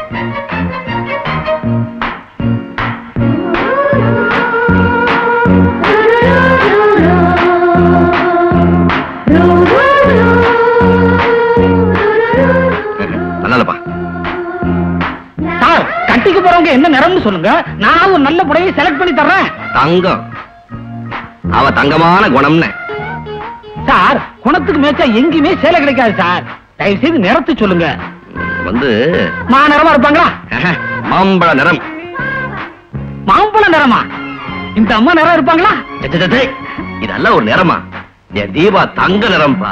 நல்லா இல்லப்பா சார் கட்டிக்கு போறவங்க என்ன நிறம்னு சொல்லுங்க நான் ஒரு நல்ல புடவையை செலக்ட் பண்ணி தர்றேன் தங்கம் அவ தங்கமான குணம்னு சார் குணத்துக்கு மேய்ச்சா எங்கேயுமே சேலை கிடைக்காது சார் தயவு செய்து நிறத்தை சொல்லுங்க வந்து மா நிறமா இருப்பாங்களா ஆஹா, மாம்பழ நிறம் மாம்பழ நிறமா இந்த அம்மா நிறம் இருப்பாங்களா சே, சே, சே, சே. இதெல்லாம் ஒரு நிறமா என் தீபா தங்க நிறம்பா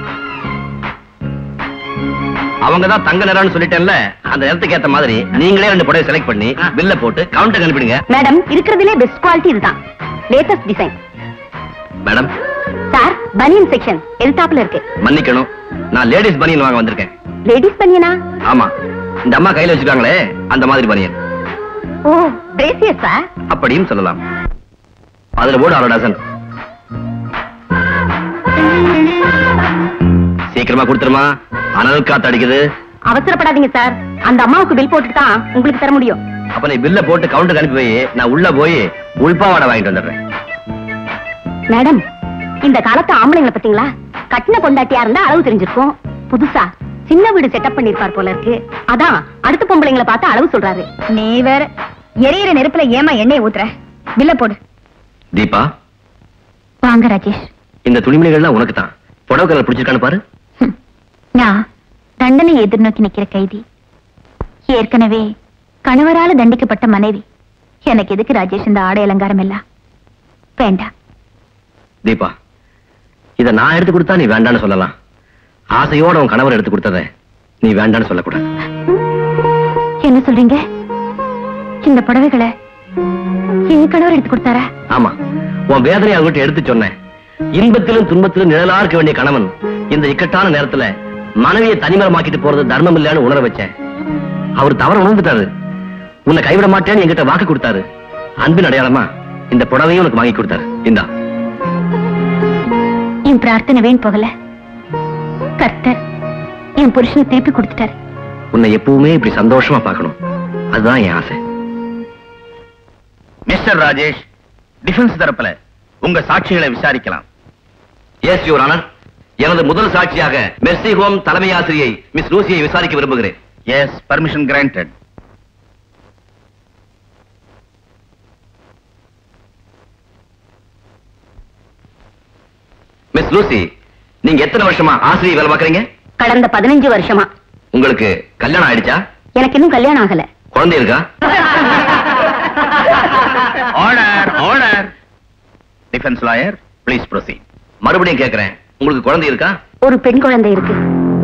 அவங்க தான் தங்க நிறம்னு சொல்லிட்டேன்ல அந்த நிறத்துக்கு ஏத்த மாதிரி நீங்களே ரெண்டு புடவை செலக்ட் பண்ணி பில்ல போட்டு கவுண்டர் அனுப்பிடுங்க மேடம் இருக்கிறதுலே பெஸ்ட் குவாலிட்டி இதுதான் லேட்டஸ்ட் டிசைன் மேடம் சார் பனியன் செக்ஷன் எதிர்த்தாப்புல இருக்கு மன்னிக்கணும் நான் லேடிஸ் பனியன் வாங்க வந்திருக்கேன் லேடிஸ் பனியனா ஆமா இந்த அம்மா கையில வச்சிருக்காங்களே அந்த மாதிரி பனியன் ஓ பிரேசியஸ் சார் அப்படியும் சொல்லலாம் அதுல போடு அரை டசன் சீக்கிரமா கொடுத்துருமா அனல் காத்து அடிக்குது அவசரப்படாதீங்க சார் அந்த அம்மாவுக்கு பில் போட்டுட்டு தான் உங்களுக்கு தர முடியும் அப்ப நீ பில்ல போட்டு கவுண்டர் அனுப்பி வை நான் உள்ள போய் உள்பாவாடை வாங்கிட்டு வந்துடுறேன் மேடம் இந்த காலத்து ஆம்பளைங்களை பாத்தீங்களா கட்டின கொண்டாட்டியா இருந்தா அளவு தெரிஞ்சிருக்கும் புதுசா சின்ன வீடு செட்டப் பண்ணிருப்பார் போல இருக்கு அதான் அடுத்த பொம்பளைங்களை பார்த்து அளவு சொல்றாரு நீ வேற எரியிற நெருப்புல ஏமா எண்ணெய் ஊத்துற பில்ல போடு தீபா வாங்க ராஜேஷ் இந்த துணிமணிகள்லாம் உனக்கு தான் புடவை கலர் பிடிச்சிருக்கான்னு பாரு ஹம். நான் தண்டனை எதிர்நோக்கி நிக்கிற கைதி ஏற்கனவே கணவரால தண்டிக்கப்பட்ட மனைவி எனக்கு எதுக்கு ராஜேஷ் இந்த ஆடை அலங்காரம் எல்லாம் வேண்டாம் தீபா இத நான் எடுத்து கொடுத்தா நீ வேண்டான்னு சொல்லலாம் ஆசையோட உன் கணவர் எடுத்து கொடுத்தத நீ வேண்டான்னு சொல்லக்கூடாது என்ன சொல்றீங்க இந்த புடவைகளை என் கணவர் எடுத்து கொடுத்தாரா ஆமா உன் வேதனை அவங்ககிட்ட எடுத்து சொன்னேன் இன்பத்திலும் துன்பத்திலும் நிழலா இருக்க வேண்டிய கணவன் இந்த இக்கட்டான நேரத்துல மனைவியை தனிமரமாக்கிட்டு போறது தர்மம் இல்லைன்னு உணர வச்சேன் அவர் தவறு உணர்ந்துட்டாரு உன்னை கைவிட மாட்டேன்னு என்கிட்ட வாக்கு கொடுத்தாரு அன்பின் அடையாளமா இந்த புடவையும் உனக்கு வாங்கி கொடுத்தாரு இந்தா என் பிரார்த்தனை வீண் போகல கர்த்தர் என் புருஷனை திருப்பி கொடுத்துட்டாரு உன்னை எப்பவுமே இப்படி சந்தோஷமா பார்க்கணும் அதுதான் என் ஆசை மிஸ்டர் ராஜேஷ் டிஃபென்ஸ் தரப்புல உங்க சாட்சிகளை விசாரிக்கலாம் எஸ் யுவர் ஆனர் எனது முதல் சாட்சியாக மெர்சி ஹோம் தலைமை ஆசிரியை மிஸ் லூசியை விசாரிக்க விரும்புகிறேன் yes permission granted miss Lucy நீங்க எத்தனை வருஷமா ஆசிரியர் வேலை பார்க்கறீங்க கடந்த பதினஞ்சு வருஷமா உங்களுக்கு கல்யாணம் ஆயிடுச்சா எனக்கு இன்னும் கல்யாணம் ஆகல குழந்தை இருக்கா order order defence lawyer please proceed மறுபடியும் கேக்குறேன் உங்களுக்கு குழந்தை இருக்கா ஒரு பெண் குழந்தை இருக்கு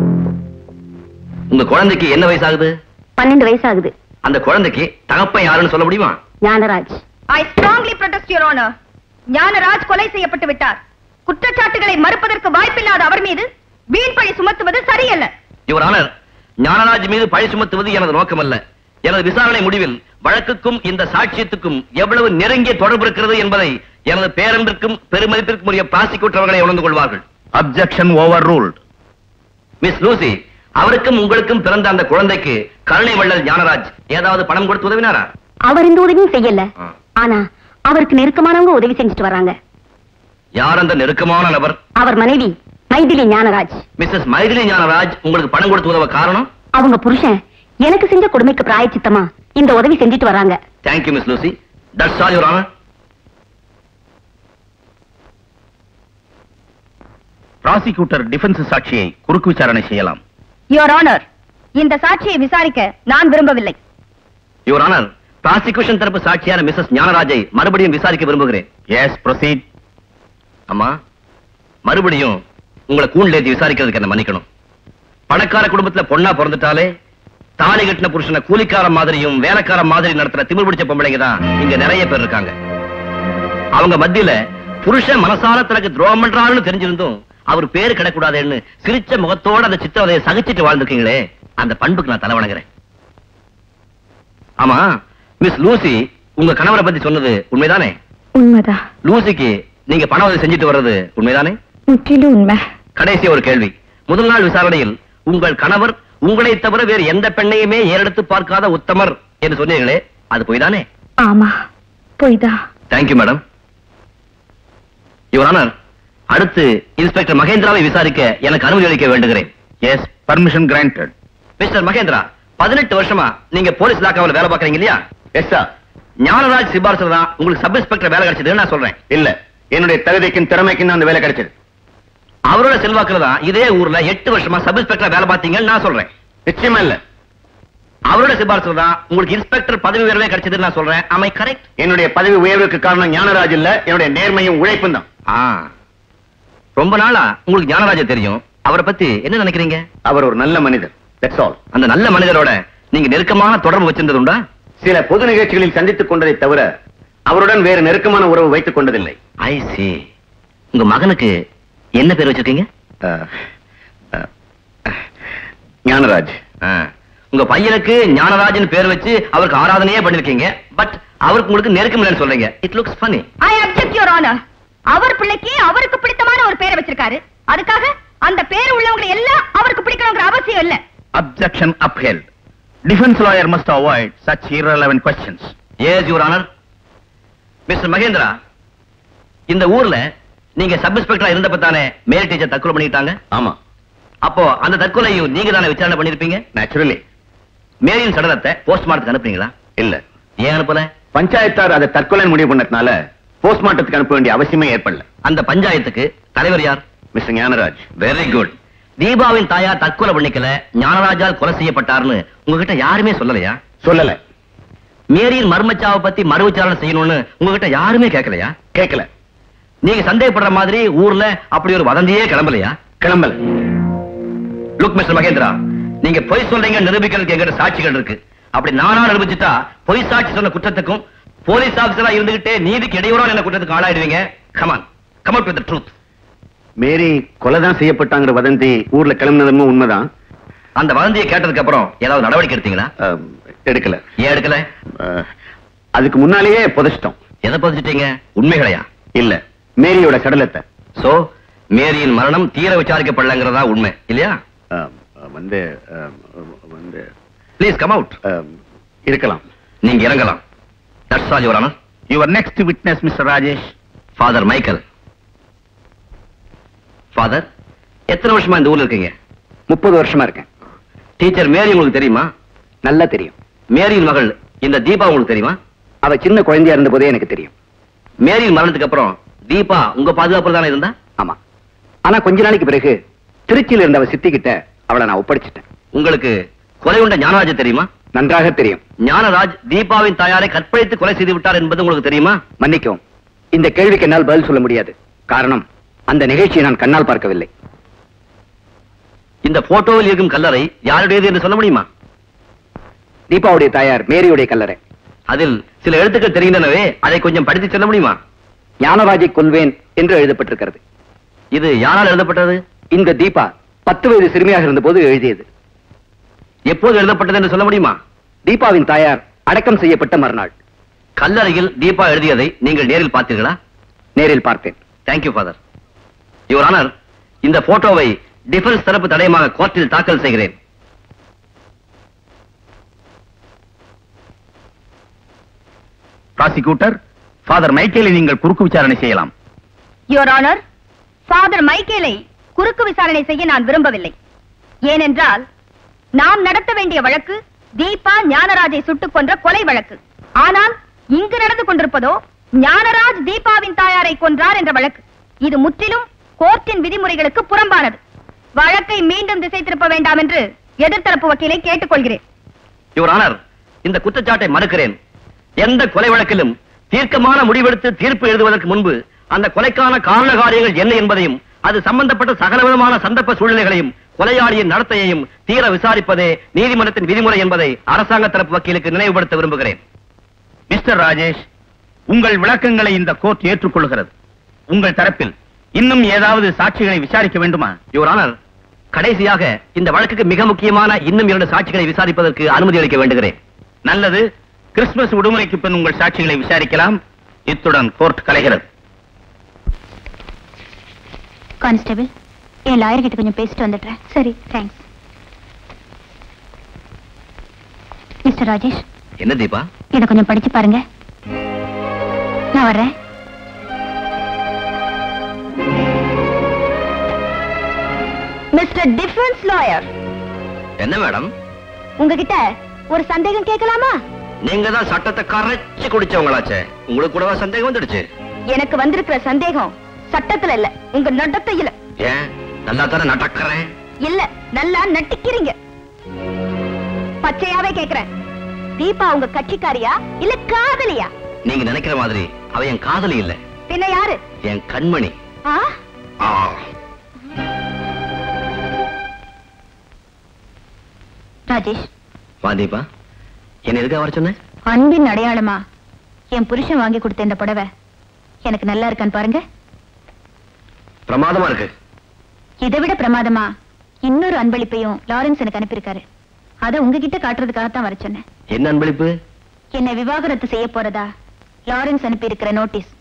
உங்க குழந்தைக்கு என்ன வயசு ஆகுது பன்னெண்டு வயசு ஆகுது அந்த குழந்தைக்கு தகப்பன் யாருன்னு சொல்ல முடியுமா Gnanaraj I strongly protest your honor Gnanaraj கொலை செய்யப்பட்டு விட்டார் குற்றச்சாட்டுகளை மறுப்பதற்கு வாய்ப்பில்லாத அவர் மீது வீண் பழி சுமத்துவது சரியல்ல யுவர் ஆனர் ஞானராஜ் மீது பழி சுமத்துவது எனது நோக்கமல்ல எனது விசாரணை முடிவில் வழக்குக்கும் இந்த சாட்சியத்துக்கும் எவ்வளவு நெருங்கிய தொடர்பு இருக்கிறது என்பதை எனது பேரன்பிற்கும் பெருமதிப்பிற்கும் உரிய ப்ராசிக்யூட்டர் அவர்களை உணர்ந்து கொள்வார்கள் அப்ஜெக்ஷன் ஓவர் ரூல்ட் மிஸ் லூசி அவருக்கும் உங்களுக்கும் பிறந்த அந்த குழந்தைக்கு கருணை வள்ளல் ஞானராஜ் ஏதாவது பணம் கொடுத்து உதவினாரா அவர் இந்த உதவியும் செய்யல ஆ. ஆனா அவருக்கு நெருக்கமானவங்க உதவி செஞ்சுட்டு வர்றாங்க யார் அந்த நெருக்கமான நபர் அவர் மனைவி மைதிலி ஞானராஜ் மிஸ்ஸஸ் மைதிலி ஞானராஜ் உங்களுக்கு பணம் கொடுத்து உதவ காரணம் அவங்க புருஷன் எனக்கு செஞ்ச கொடுமைக்கு பிராயச்சித்தமா இந்த உதவி செஞ்சுட்டு வராங்க thank you miss Lucy that's all your honour prosecutor defence சாட்சியை குறுக்கு விசாரணை செய்யலாம் யுவர் ஆனர் இந்த சாட்சியை விசாரிக்க நான் விரும்பவில்லை யுவர் ஆனர் ப்ராசிக்யூஷன் தரப்பு சாட்சியான மிஸ்ஸஸ் ஞானராஜை மறுபடியும் விசாரிக்க விரும்புகிறேன் எஸ் ப்ரொசீட் அம்மா மறுபடியும் உங்களை கூண்டில் ஏத்தி விசாரிக்கிறதுக்கு என்ன மன்னிக்கணும் பணக்கார குடும்பத்துல பொண்ணா பிறந்துட்டாலே தாலி கட்டின புருஷனை கூலிக்கார மாதிரியும் வேலைக்கார மாதிரி நடத்துற திமிர் பிடிச்ச பொம்பளைங்க தான் இங்க நிறைய பேர் இருக்காங்க அவங்க மத்தியில புருஷன் மனசால தனக்கு துரோகம் பண்றாருன்னு தெரிஞ்சிருந்தும் அவர் பேரு கிடக்கூடாதுன்னு சிரிச்ச முகத்தோட அந்த சித்திரவதையை சகிச்சிட்டு வாழ்ந்துருக்கீங்களே அந்த பண்புக்கு நான் தலை வணங்குறேன் ஆமா மிஸ் லூசி உங்க கணவரை பத்தி சொன்னது உண்மைதானே உண்மைதான் லூசிக்கு நீங்க பண உதவி செஞ்சுட்டு வர்றது உண்மைதானே முற்றிலும் உண்மை கடைசி ஒரு கேள்வி முதல் நாள் விசாரணையில் உங்கள் கணவர் உங்களை தவிர வேறு எந்த பெண்ணையுமே ஏறெடுத்து பார்க்காத உத்தமர் என்று சொன்னீர்களே அது பொய்தானே ஆமா பொய்தான் தேங்க்யூ மேடம் யுவர் ஆனர் அடுத்து இன்ஸ்பெக்டர் மகேந்திராவை விசாரிக்க எனக்கு அனுமதி அளிக்க வேண்டுகிறேன் yes permission granted mister Mahendra பதினெட்டு வருஷமா நீங்க போலீஸ் இலாக்காவில் வேலை பார்க்கறீங்க இல்லையா எஸ் சார் ஞானராஜ் சிபாரிசுல தான் உங்களுக்கு சப் இன்ஸ்பெக்டர் வேலை கிடைச்சதுன்னு நான் சொல்றேன் இல்ல என்னுடைய தகுதிக்கும் திறமைக்கும் தான் அந்த வேலை கிடைச்சது அவரோட செல்வாக்குல தான் இதே ஊர்ல எட்டு வருஷமா சப் இன்ஸ்பெக்டர் வேலை பார்த்தீங்கன்னு நான் சொல்றேன் நிச்சயமா இல்ல அவரோட சிபாரிசுல தான் உங்களுக்கு இன்ஸ்பெக்டர் பதவி உயர்வே கிடைச்சதுன்னு நான் சொல்றேன் அமை கரெக்ட் என்னுடைய பதவி உயர்வுக்கு காரணம் ஞானராஜ் இல்ல என்னுடைய நேர்மையும் உழைப்பும் தான் ஆ ரொம்ப நாளா உங்களுக்கு ஞானராஜ தெரியும் அவரை பத்தி என்ன நினைக்கிறீங்க அவர் ஒரு நல்ல மனிதர் தட்ஸ் ஆல் அந்த நல்ல மனிதரோட நீங்க நெருக்கமான தொடர்பு வச்சிருந்தது உண்டா சில பொது நிகழ்ச்சிகளில் சந்தித்துக் கொண்டதை தவிர அவருடன் வேறு நெருக்கமான உறவு வைத்துக் கொண்டதில்லை ஐ சி உங்க மகனுக்கு என்ன பேர் வச்சிருக்கீங்க அஹ், அஹ், ஞானராஜ் ஆ, உங்க பையனுக்கு ஞானராஜன் பேர் வச்சு அவருக்கு ஆராதனையே பண்ணிருக்கீங்க பட் அவருக்கு உங்களுக்கு நெருக்கம் இல்லைன்னு சொல்றீங்க it looks funny I object your honour அவர் பிள்ளைக்கு அவருக்கு பிடித்தமான ஒரு பேரை வச்சிருக்காரு அதுக்காக அந்த பேர் உள்ளவங்க எல்லாம் அவருக்கு பிடிக்கணுங்கிற அவசியம் இல்ல objection upheld defence lawyer must avoid such irrelevant questions yes your honour mister Mahendra இந்த ஊர்ல நீங்க சப் இன்ஸ்பெக்டரா இருந்தப்ப தானே மேல் டீச்சர் தற்கொலை பண்ணிட்டாங்க ஆமா அப்போ அந்த தற்கொலையும் நீங்க தானே விசாரணை பண்ணிருப்பீங்க நேச்சுரலி மேரியின் சடலத்தை போஸ்ட்மார்ட்டத்துக்கு அனுப்புறீங்களா இல்ல ஏன் அனுப்பல பஞ்சாயத்தார் அதை தற்கொலை முடிவு பண்ணதுனால போஸ்ட்மார்ட்டத்துக்கு அனுப்ப வேண்டிய அவசியமே ஏற்படல அந்த பஞ்சாயத்துக்கு தலைவர் யார் மிஸ்டர் ஞானராஜ் வெரி குட் தீபாவின் தாயார் தற்கொலை பண்ணிக்கல ஞானராஜால் கொலை செய்யப்பட்டார்னு உங்ககிட்ட யாருமே சொல்லலையா சொல்லல மேரியின் மர்மச்சாவை பத்தி மறு விசாரணை செய்யணும்னு உங்ககிட்ட யாருமே கேட்கலையா கேட்கல நீங்க சந்தேகப்படுற மாதிரி ஊர்ல அப்படி ஒரு வதந்தியே கிளம்பலையா கிளம்பல லுக் மிஸ்டர் மகேந்திரா நீங்க பொய் சொல்றீங்க நிரூபிக்கிறதுக்கு எங்கிட்ட சாட்சிகள் இருக்கு அப்படி நானா நிரூபிச்சுட்டா பொய் சாட்சி சொன்ன குற்றத்துக்கும் போலீஸ் ஆபீசரா இருந்துகிட்டே நீதிக்கு இடையூறான என்ன குற்றத்துக்கு ஆளாயிடுவீங்க come on come on with truth Mary கொலைதான் செய்யப்பட்டாங்கிற வதந்தி ஊர்ல கிளம்பினதும் உண்மைதான் அந்த வதந்தியை கேட்டதுக்கு அப்புறம் ஏதாவது நடவடிக்கை எடுத்தீங்களா அஹ், எடுக்கல ஏன் எடுக்கல அஹ், அதுக்கு முன்னாலேயே புதைச்சிட்டோம் எதை பதிச்சிட்டீங்க உண்மைகளையா இல்ல மேரியோட சடலத்தை சோ மேரியின் மரணம் தீர விசாரிக்கப்படலங்கிறதா உண்மை இல்லையா அஹ், வந்து அஹ், வந்து ப்ளீஸ் கம் அவுட் அஹ், இருக்கலாம் நீங்க இறங்கலாம் that's all your honour your next witness mister Rajesh father Michael father எத்தனை வருஷமா இந்த ஊர்ல இருக்கீங்க முப்பது வருஷமா இருக்கேன் டீச்சர் மேரி உங்களுக்கு தெரியுமா நல்லா தெரியும் மேரியின் மகள் இந்த தீபா உங்களுக்கு தெரியுமா அவ சின்ன குழந்தையா இருந்த போதே எனக்கு தெரியும் மேரியின் மரணத்துக்கு அப்புறம் தீபா உங்க பாதுகாப்புல தானே இருந்தா ஆமா ஆனா கொஞ்ச நாளைக்கு பிறகு திருச்சியில இருந்த அவ சித்திக்கிட்ட அவளை நான் ஒப்படைச்சிட்டேன் உங்களுக்கு கொலை உண்ட ஞானராஜ் தெரியுமா நன்றாக தெரியும் ஞானராஜ் தீபாவின் தாயாரை கற்பழித்து கொலை செய்து விட்டார் என்பது உங்களுக்கு தெரியுமா மன்னிக்கவும் இந்த கேள்விக்கு என்னால் பதில் சொல்ல முடியாது காரணம் அந்த நிகழ்ச்சியை நான் கண்ணால் பார்க்கவில்லை இந்த போட்டோவில் இருக்கும் கல்லறை யாருடையது என்று சொல்ல முடியுமா தீபாவுடைய தாயார் மேரியுடைய கல்லறை அதில் சில எழுத்துக்கள் தெரிகின்றனவே அதை கொஞ்சம் படித்து சொல்ல முடியுமா ஞானராஜை கொல்வேன் என்று எழுதப்பட்டிருக்கிறது இது யாரால் எழுதப்பட்டது இந்த தீபா பத்து வயது சிறுமியாக இருந்தபோது எழுதியது எப்போது எழுதப்பட்டது என்று சொல்ல முடியுமா தீபாவின் தாயார் அடக்கம் செய்யப்பட்ட மறுநாள் கல்லறையில் தீபா எழுதியதை நீங்கள் நேரில் பார்த்தீர்களா நேரில் பார்த்தேன் தேங்க்யூ ஃபாதர் யுவர் ஆனர் இந்த போட்டோவை டிஃபென்ஸ் தரப்பு தடயமாக கோர்ட்டில் தாக்கல் செய்கிறேன் ப்ராசிக்யூட்டர் ஃபாதர் மைக்கேலை நீங்கள் குறுக்கு விசாரணை செய்யலாம் யுவர் ஆனர் ஃபாதர் மைக்கேலை குறுக்கு விசாரணை செய்ய நான் விரும்பவில்லை ஏனென்றால் நாம் நடத்த வேண்டிய வழக்கு தீபா ஞானராஜை சுட்டுக் கொன்ற கொலை வழக்கு ஆனால் இங்கு நடந்து கொண்டிருப்பதோ ஞானராஜ் தீபாவின் தாயாரை கொன்றார் என்ற வழக்கு இது முற்றிலும் கோர்ட்டின் விதிமுறைகளுக்கு புறம்பானது வழக்கை மீண்டும் திசை திருப்ப வேண்டாம் என்று எதிர்த்தரப்பு வக்கீலை கேட்டுக்கொள்கிறேன் யுவர் ஆனர் இந்த குற்றச்சாட்டை மறுக்கிறேன் எந்த கொலை வழக்கிலும் தீர்க்கமான முடிவெடுத்து தீர்ப்பு எழுதுவதற்கு முன்பு அந்த கொலைக்கான காரண காரியங்கள் என்ன என்பதையும் அது சம்பந்தப்பட்ட சகலவிதமான சந்தர்ப்ப சூழ்நிலைகளையும் கொலையாளியின் நடத்தையையும் தீர விசாரிப்பதே நீதிமன்றத்தின் விதிமுறை என்பதை அரசாங்க தரப்பு வக்கீலுக்கு நினைவுபடுத்த விரும்புகிறேன் மிஸ்டர் ராஜேஷ் உங்கள் விளக்கங்களை இந்த கோர்ட் ஏற்றுக்கொள்கிறது உங்கள் தரப்பில் இன்னும் ஏதாவது சாட்சிகளை விசாரிக்க வேண்டுமா யுவர் ஆனர் கடைசியாக இந்த வழக்குக்கு மிக முக்கியமான இன்னும் இரண்டு சாட்சிகளை விசாரிப்பதற்கு அனுமதி அளிக்க வேண்டுகிறேன் நல்லது கிறிஸ்துமஸ் விடுமுறைக்கு பின் உங்கள் சாட்சிகளை விசாரிக்கலாம் இத்துடன் கோர்ட் கலைகிறது கான்ஸ்டபிள் என் லாயர் கிட்ட கொஞ்சம் பேசிட்டு வந்துடுறேன் சரி தேங்க்ஸ் மிஸ்டர் ராஜேஷ் என்ன தீபா இதை கொஞ்சம் படிச்சு பாருங்க நான் வர்றேன் மிஸ்டர் டிஃபென்ஸ் லாயர் என்ன மேடம் உங்ககிட்ட ஒரு சந்தேகம் கேட்கலாமா நீங்க தான் சட்டத்தை கரைச்சு குடிச்சவங்களாச்சே உங்களுக்கு கூடவா சந்தேகம் வந்துடுச்சு எனக்கு வந்திருக்கிற சந்தேகம் சட்டத்துல இல்ல உங்க நடத்தையில ஏன் நல்லா தானே நடக்கிறேன் இல்ல நல்லா நட்டிக்கிறீங்க பச்சையாவே கேக்குறேன் தீபா உங்க கட்சிக்காரியா இல்ல காதலியா நீங்க நினைக்கிற மாதிரி அவ என் காதலி இல்ல பின்ன யாரு என் கண்மணி ஆ ஆ. ராஜேஷ் வா தீபா என்ன எதுக்காக வர சொன்ன அன்பின் அடையாளமா என் புருஷன் வாங்கி கொடுத்த இந்த புடவை எனக்கு நல்லா இருக்கான்னு பாருங்க பிரமாதமா இருக்கு இதை விட பிரமாதமா இன்னொரு அன்பளிப்பையும் லாரன்ஸ் எனக்கு அனுப்பியிருக்காரு அதை உங்ககிட்ட காட்டுறதுக்காகத்தான் வர சொன்னேன் என்ன அன்பளிப்பு என்னை விவாகரத்து செய்ய போறதா லாரன்ஸ் அனுப்பியிருக்கிற நோட்டீஸ்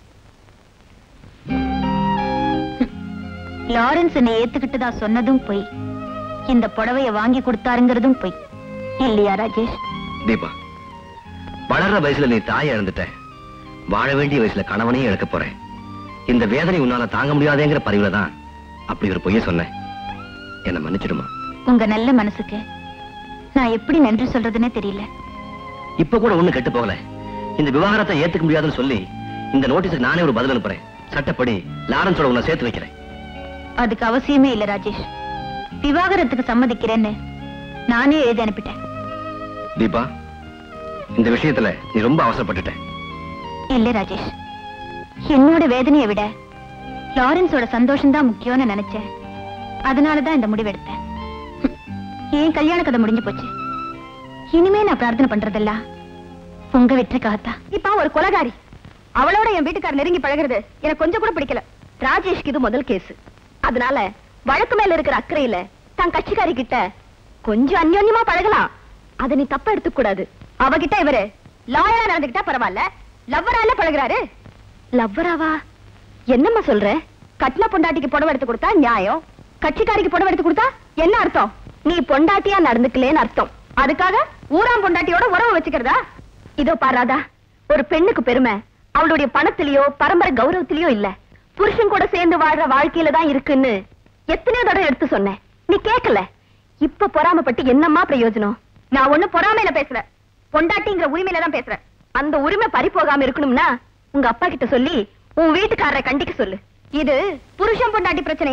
லாரன்ஸ் என்னை ஏத்துக்கிட்டு சொன்னதும் பொய் இந்த புடவைய வாங்கி கொடுத்தாருங்கிறதும் பொய் இல்லையா ராஜேஷ் தீபா வளர்ற வயசுல நீ தாயை இழந்துட்ட வாழ வேண்டிய வயசுல கணவனையும் இழக்க போறேன் இந்த வேதனை உன்னால தாங்க முடியாதேங்கிற பரிவுல தான் அப்படி ஒரு பொய்ய சொன்னேன் என்ன மன்னிச்சிடுமா உங்க நல்ல மனசுக்கு நான் எப்படி நன்றி சொல்றதுன்னே தெரியல இப்ப கூட ஒண்ணு கெட்டு போகல இந்த விவாகரத்தை ஏத்துக்க முடியாதுன்னு சொல்லி இந்த நோட்டீஸுக்கு நானே ஒரு பதில் அனுப்புறேன் சட்டப்படி லாரன்ஸோட உன்னை சேர்த்து வைக்கிறேன் அதுக்கு அவசியமே இல்ல ராஜேஷ் விவாகரத்துக்கு சம்மதிக்கிறேன்னு நானே எழுதி அனுப்பிட்டேன் தீபா இந்த விஷயத்துல நீ ரொம்ப அவசரப்பட்டுட்ட இல்ல ராஜேஷ் என்னோட வேதனையை விட லாரன்ஸோட சந்தோஷம் தான் முக்கியம்னு நினைச்சேன் அதனாலதான் இந்த முடிவு எடுத்தேன் ஹம், என் கல்யாண கதை முடிஞ்சு போச்சு இனிமே நான் பிரார்த்தனை பண்றதெல்லாம் உங்க வெற்றிக்காகத்தான் இப்ப ஒரு கொலகாரி அவளோட என் வீட்டுக்காரர் நெருங்கி பழகுறது எனக்கு கொஞ்சம் கூட பிடிக்கல ராஜேஷ்க்கு இது முதல் கேஸ் அதனால வழக்கு மேல இருக்கிற அக்கறையில தன் கட்சிக்காரி கிட்ட கொஞ்சம் அந்யோன்யமா பழகலாம் அத நீ தப்பா எடுத்துக்க கூடாது அவகிட்ட இவரு லாயரா நடந்துக்கிட்டா பரவாயில்ல லவ்வரால பழகுறாரு லவ்வராவா என்னம்மா சொல்ற கட்டின பொண்டாட்டிக்கு புடவை எடுத்து கொடுத்தா நியாயம் கட்சிக்காரிக்கு புடவை எடுத்து கொடுத்தா என்ன அர்த்தம் நீ பொண்டாட்டியா நடந்துக்கலேன்னு அர்த்தம் அதுக்காக ஊராம் பொண்டாட்டியோட உறவு வச்சுக்கிறதா இதோ பாராதா ஒரு பெண்ணுக்கு பெருமை அவளுடைய பணத்திலயோ பரம்பரை கௌரவத்திலயோ இல்ல புருஷன் கூட சேர்ந்து வாழ்ற வாழ்க்கையில தான் இருக்குன்னு எத்தனையோ தடவை எடுத்து சொன்னேன் நீ கேட்கல இப்ப பொறாமைப்பட்டு என்னம்மா பிரயோஜனம் நான் ஒண்ணு பொறாமையில பேசுறேன் பொண்டாட்டிங்கிற உரிமையில தான் பேசுறேன் அந்த உரிமை பறி போகாம இருக்கணும்னா உங்க அப்பா கிட்ட சொல்லி உன் வீட்டுக்காரரை கண்டிக்க சொல்லு இது புருஷன் பொண்டாட்டி பிரச்சனையா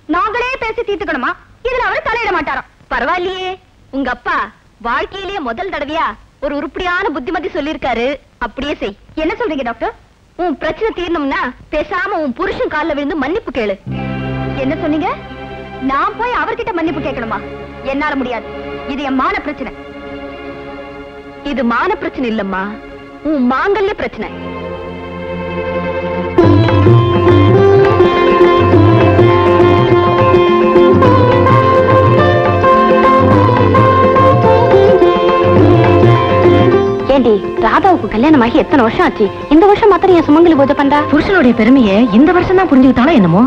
நாங்களே பேசி தீர்த்துக்கணுமா இதுல அவரு தலையிட மாட்டாராம் பரவாயில்லையே உங்க அப்பா வாழ்க்கையிலேயே முதல் தடவையா ஒரு உருப்படியான புத்திமதி சொல்லிருக்காரு அப்படியே செய் என்ன சொல்றீங்க டாக்டர் உன் பிரச்சனை தீரணும்னா பேசாம உன் புருஷன் கால்ல விழுந்து மன்னிப்பு கேளு என்ன சொன்னீங்க நான் போய் அவர்கிட்ட மன்னிப்பு கேட்கணுமா என்னால முடியாது இது என் மான பிரச்சனை இது மான பிரச்சனை இல்லம்மா உன் மாங்கல்ய பிரச்சனை ஏண்டி ராதாவுக்கு கல்யாணம் ஆகி எத்தனை வருஷம் ஆச்சு இந்த வருஷம் மாத்திரம் என் சுமங்கலி பூஜை பண்றா புருஷனுடைய பெருமையை இந்த வருஷம் தான் புரிஞ்சுக்கிட்டாலும் என்னமோ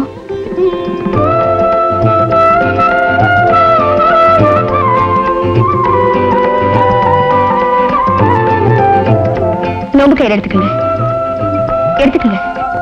நோம்பு கயிறு எடுத்துக்கங்க எடுத்துக்கங்க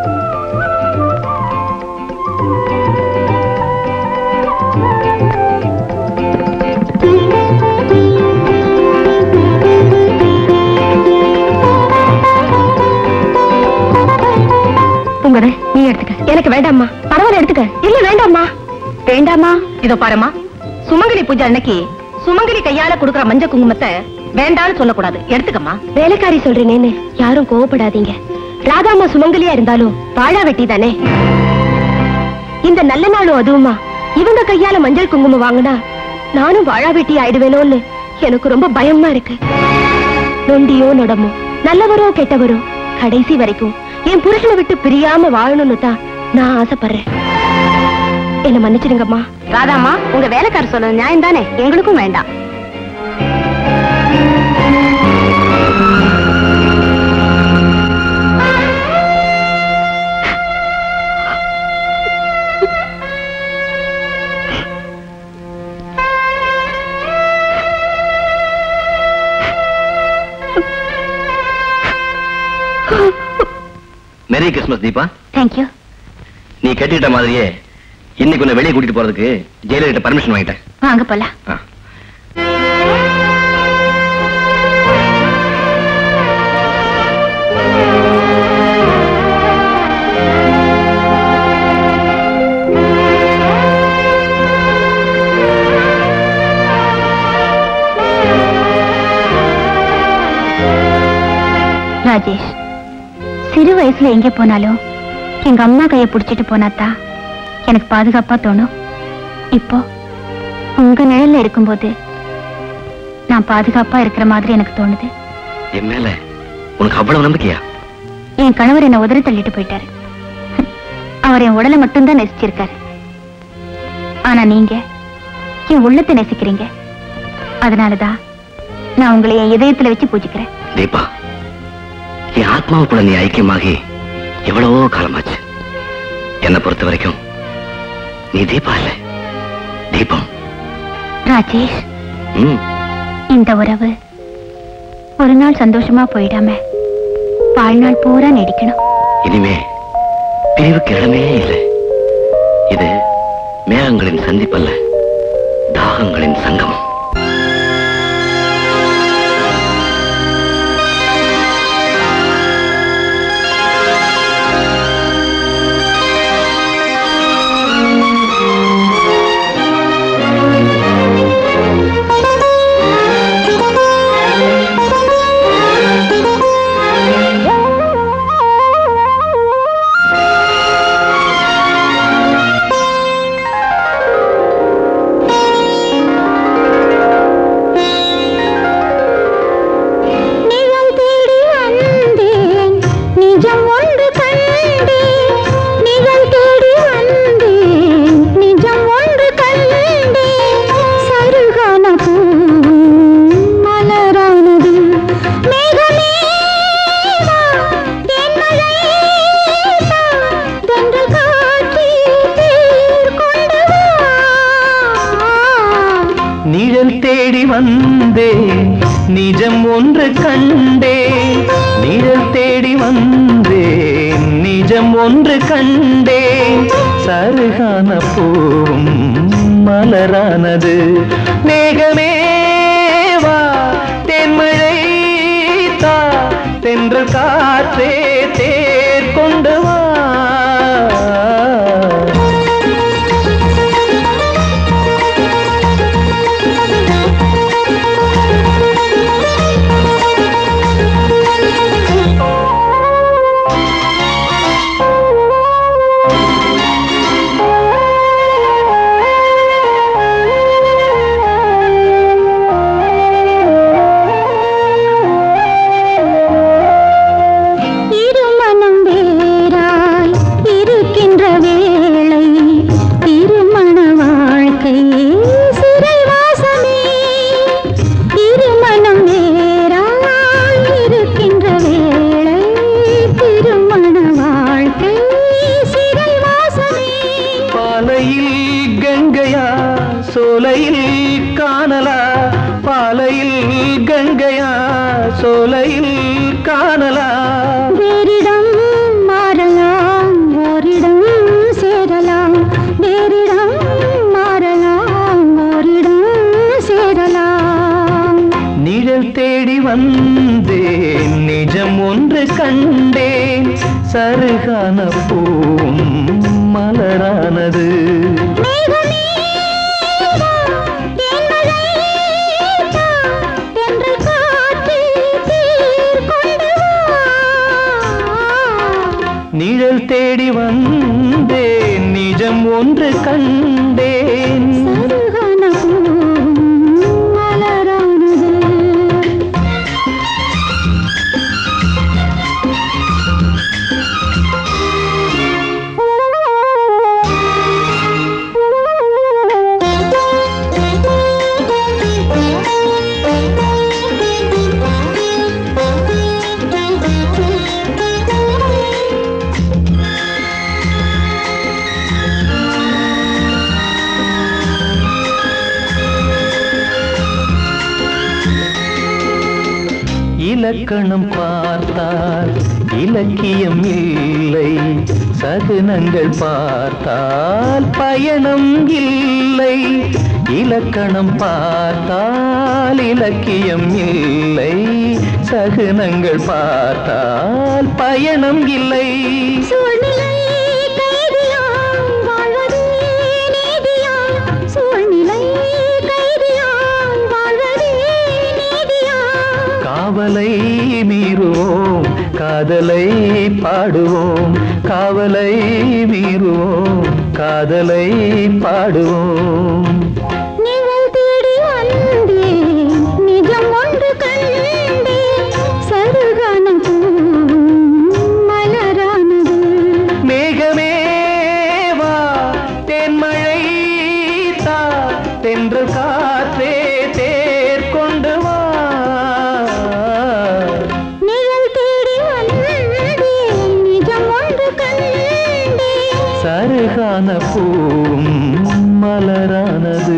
உங்கட நீ எடுத்துக்க எனக்கு வேண்டாம்மா பரவாயில்ல எடுத்துக்க இல்ல வேண்டாம்மா வேண்டாமா இதோ பாரும்மா சுமங்கலி பூஜை அன்னைக்கு சுமங்கலி கையால கொடுக்கிற மஞ்சள் குங்குமத்தை வேண்டாம்னு சொல்லக்கூடாது எடுத்துக்கம்மா வேலைக்காரி சொல்றேனேன்னு யாரும் கோவப்படாதீங்க ராதாமா சுமங்கலியா இருந்தாலும் வாழா வெட்டி தானே இந்த நல்ல நாளும் அதுவுமா இவங்க கையால மஞ்சள் குங்குமம் வாங்கினா நானும் வாழா வெட்டி ஆயிடுவேனோன்னு எனக்கு ரொம்ப பயமா இருக்கு நொண்டியோ நொடமோ நல்லவரோ கெட்டவரோ கடைசி வரைக்கும் என் புருஷனை விட்டு பிரியாம வாழணும்னு தான் நான் ஆசைப்படுறேன் என்ன மன்னிச்சிடுங்கம்மா ராதாமா உங்க வேலைக்கார சொல்றது நியாயம் தானே எங்களுக்கும் வேண்டாம் மெரி கிறிஸ்மஸ் தீபா தேங்க்யூ நீ கட்டிட்ட மாதிரியே இன்னைக்கு உன்னை வெளியே கூட்டிட்டு போறதுக்கு ஜெயிலர்கிட்ட பர்மிஷன் வாங்கிட்டேன் வாங்க போலாம் ஆ. ராஜேஷ் சிறு வயசுல எங்க போனாலும் எங்க அம்மா கையை பிடிச்சிட்டு போனாதான் எனக்கு பாதுகாப்பா தோணும் இப்போ உங்க நிழல்ல இருக்கும்போது நான் பாதுகாப்பா இருக்கிற மாதிரி எனக்கு தோணுது என் மேல உனக்கு அவ்வளவு நம்பிக்கையா என் கணவர் என்னை உதறி தள்ளிட்டு போயிட்டாரு அவர் என் உடலை மட்டும்தான் நேசிச்சிருக்காரு ஆனா நீங்க என் உள்ளத்தை நேசிக்கிறீங்க அதனாலதான் நான் உங்களை என் இதயத்துல வச்சு பூஜிக்கிறேன் தீபா என் ஆத்மாவுக்குள்ள நீ ஐக்கியமாகி எவ்வளவோ காலமாச்சு என்னை பொறுத்த வரைக்கும் நீ தீபா இல்ல தீபம் ராஜேஷ் ம் இந்த உறவு ஒரு நாள் சந்தோஷமா போயிடாம வாழ்நாள் பூரா நீடிக்கணும் இனிமே பிரிவுக்கு இடமே இல்லை இது மேகங்களின் சந்திப்பல்ல தாகங்களின் சங்கமம் நிழல் தேடி வந்தேன் நிஜம் ஒன்று கண்டேன் நிழல் தேடி வந்தேன் நிஜம் ஒன்று கண்டேன் சருகான பூ மலரானது மேகமேவா தென்மழை தென்றல் காற்றே தேர் கொண்டு வா நிழல் தேடி வந்தேன் நிஜம் ஒன்று கண்டேன் நிழல் தேடி வந்தேன் நிஜம் ஒன்று கண்டேன் சருகான பூவும் மலரானது மேகமேவா தென்மழை தா தென்றல் காற்றே தேர் கொண்டு வா சோலையில் காணலா பாலையில் கங்கையா சோலையில் காணலா வேறிடம் மாறலாம் ஓரிடம் சேரலாம் வேறிடம் மாறலாம் ஓரிடம் சேரலாம் நிழல் தேடி வந்தேன் நிஜம் ஒன்று கண்டேன் சருகான பூவும் மலரானது மேகமே வா, தேன்மழை தா, தென்றல் காற்றே தேர் கொண்டு வா. நிழல் தேடி வந்தேன் நிஜம் ஒன்று கண்டேன் சருகான பூவும் மலரானது இலக்கணம் பார்த்தால் இலக்கியம் இல்லை சகுனங்கள் பார்த்தால் பயணம் இல்லை இலக்கணம் பார்த்தால் இலக்கியம் இல்லை சகுனங்கள் பார்த்தால் பயணம் இல்லை சூழ்நிலை கைதியாம் வாழ்வதே நீதியாம் சூழ்நிலை கைதியாம் வாழ்வதே நீதியாம் காவலை மீறுவோம் காதலை பாடுவோம் காவலை மீறுவோம் காதலை பாடுவோம் நிழல் தேடி வந்தேன் நிஜம் ஒன்று கண்டேன் சருகான மலரானது மேகமே வா தென்மழை தா தென்றல் காற்றே தேர் கொண்டு வா நிழல் தேடி வந்தேன் நிஜம் ஒன்று கண்டேன் சருகான பூவும் மலரானது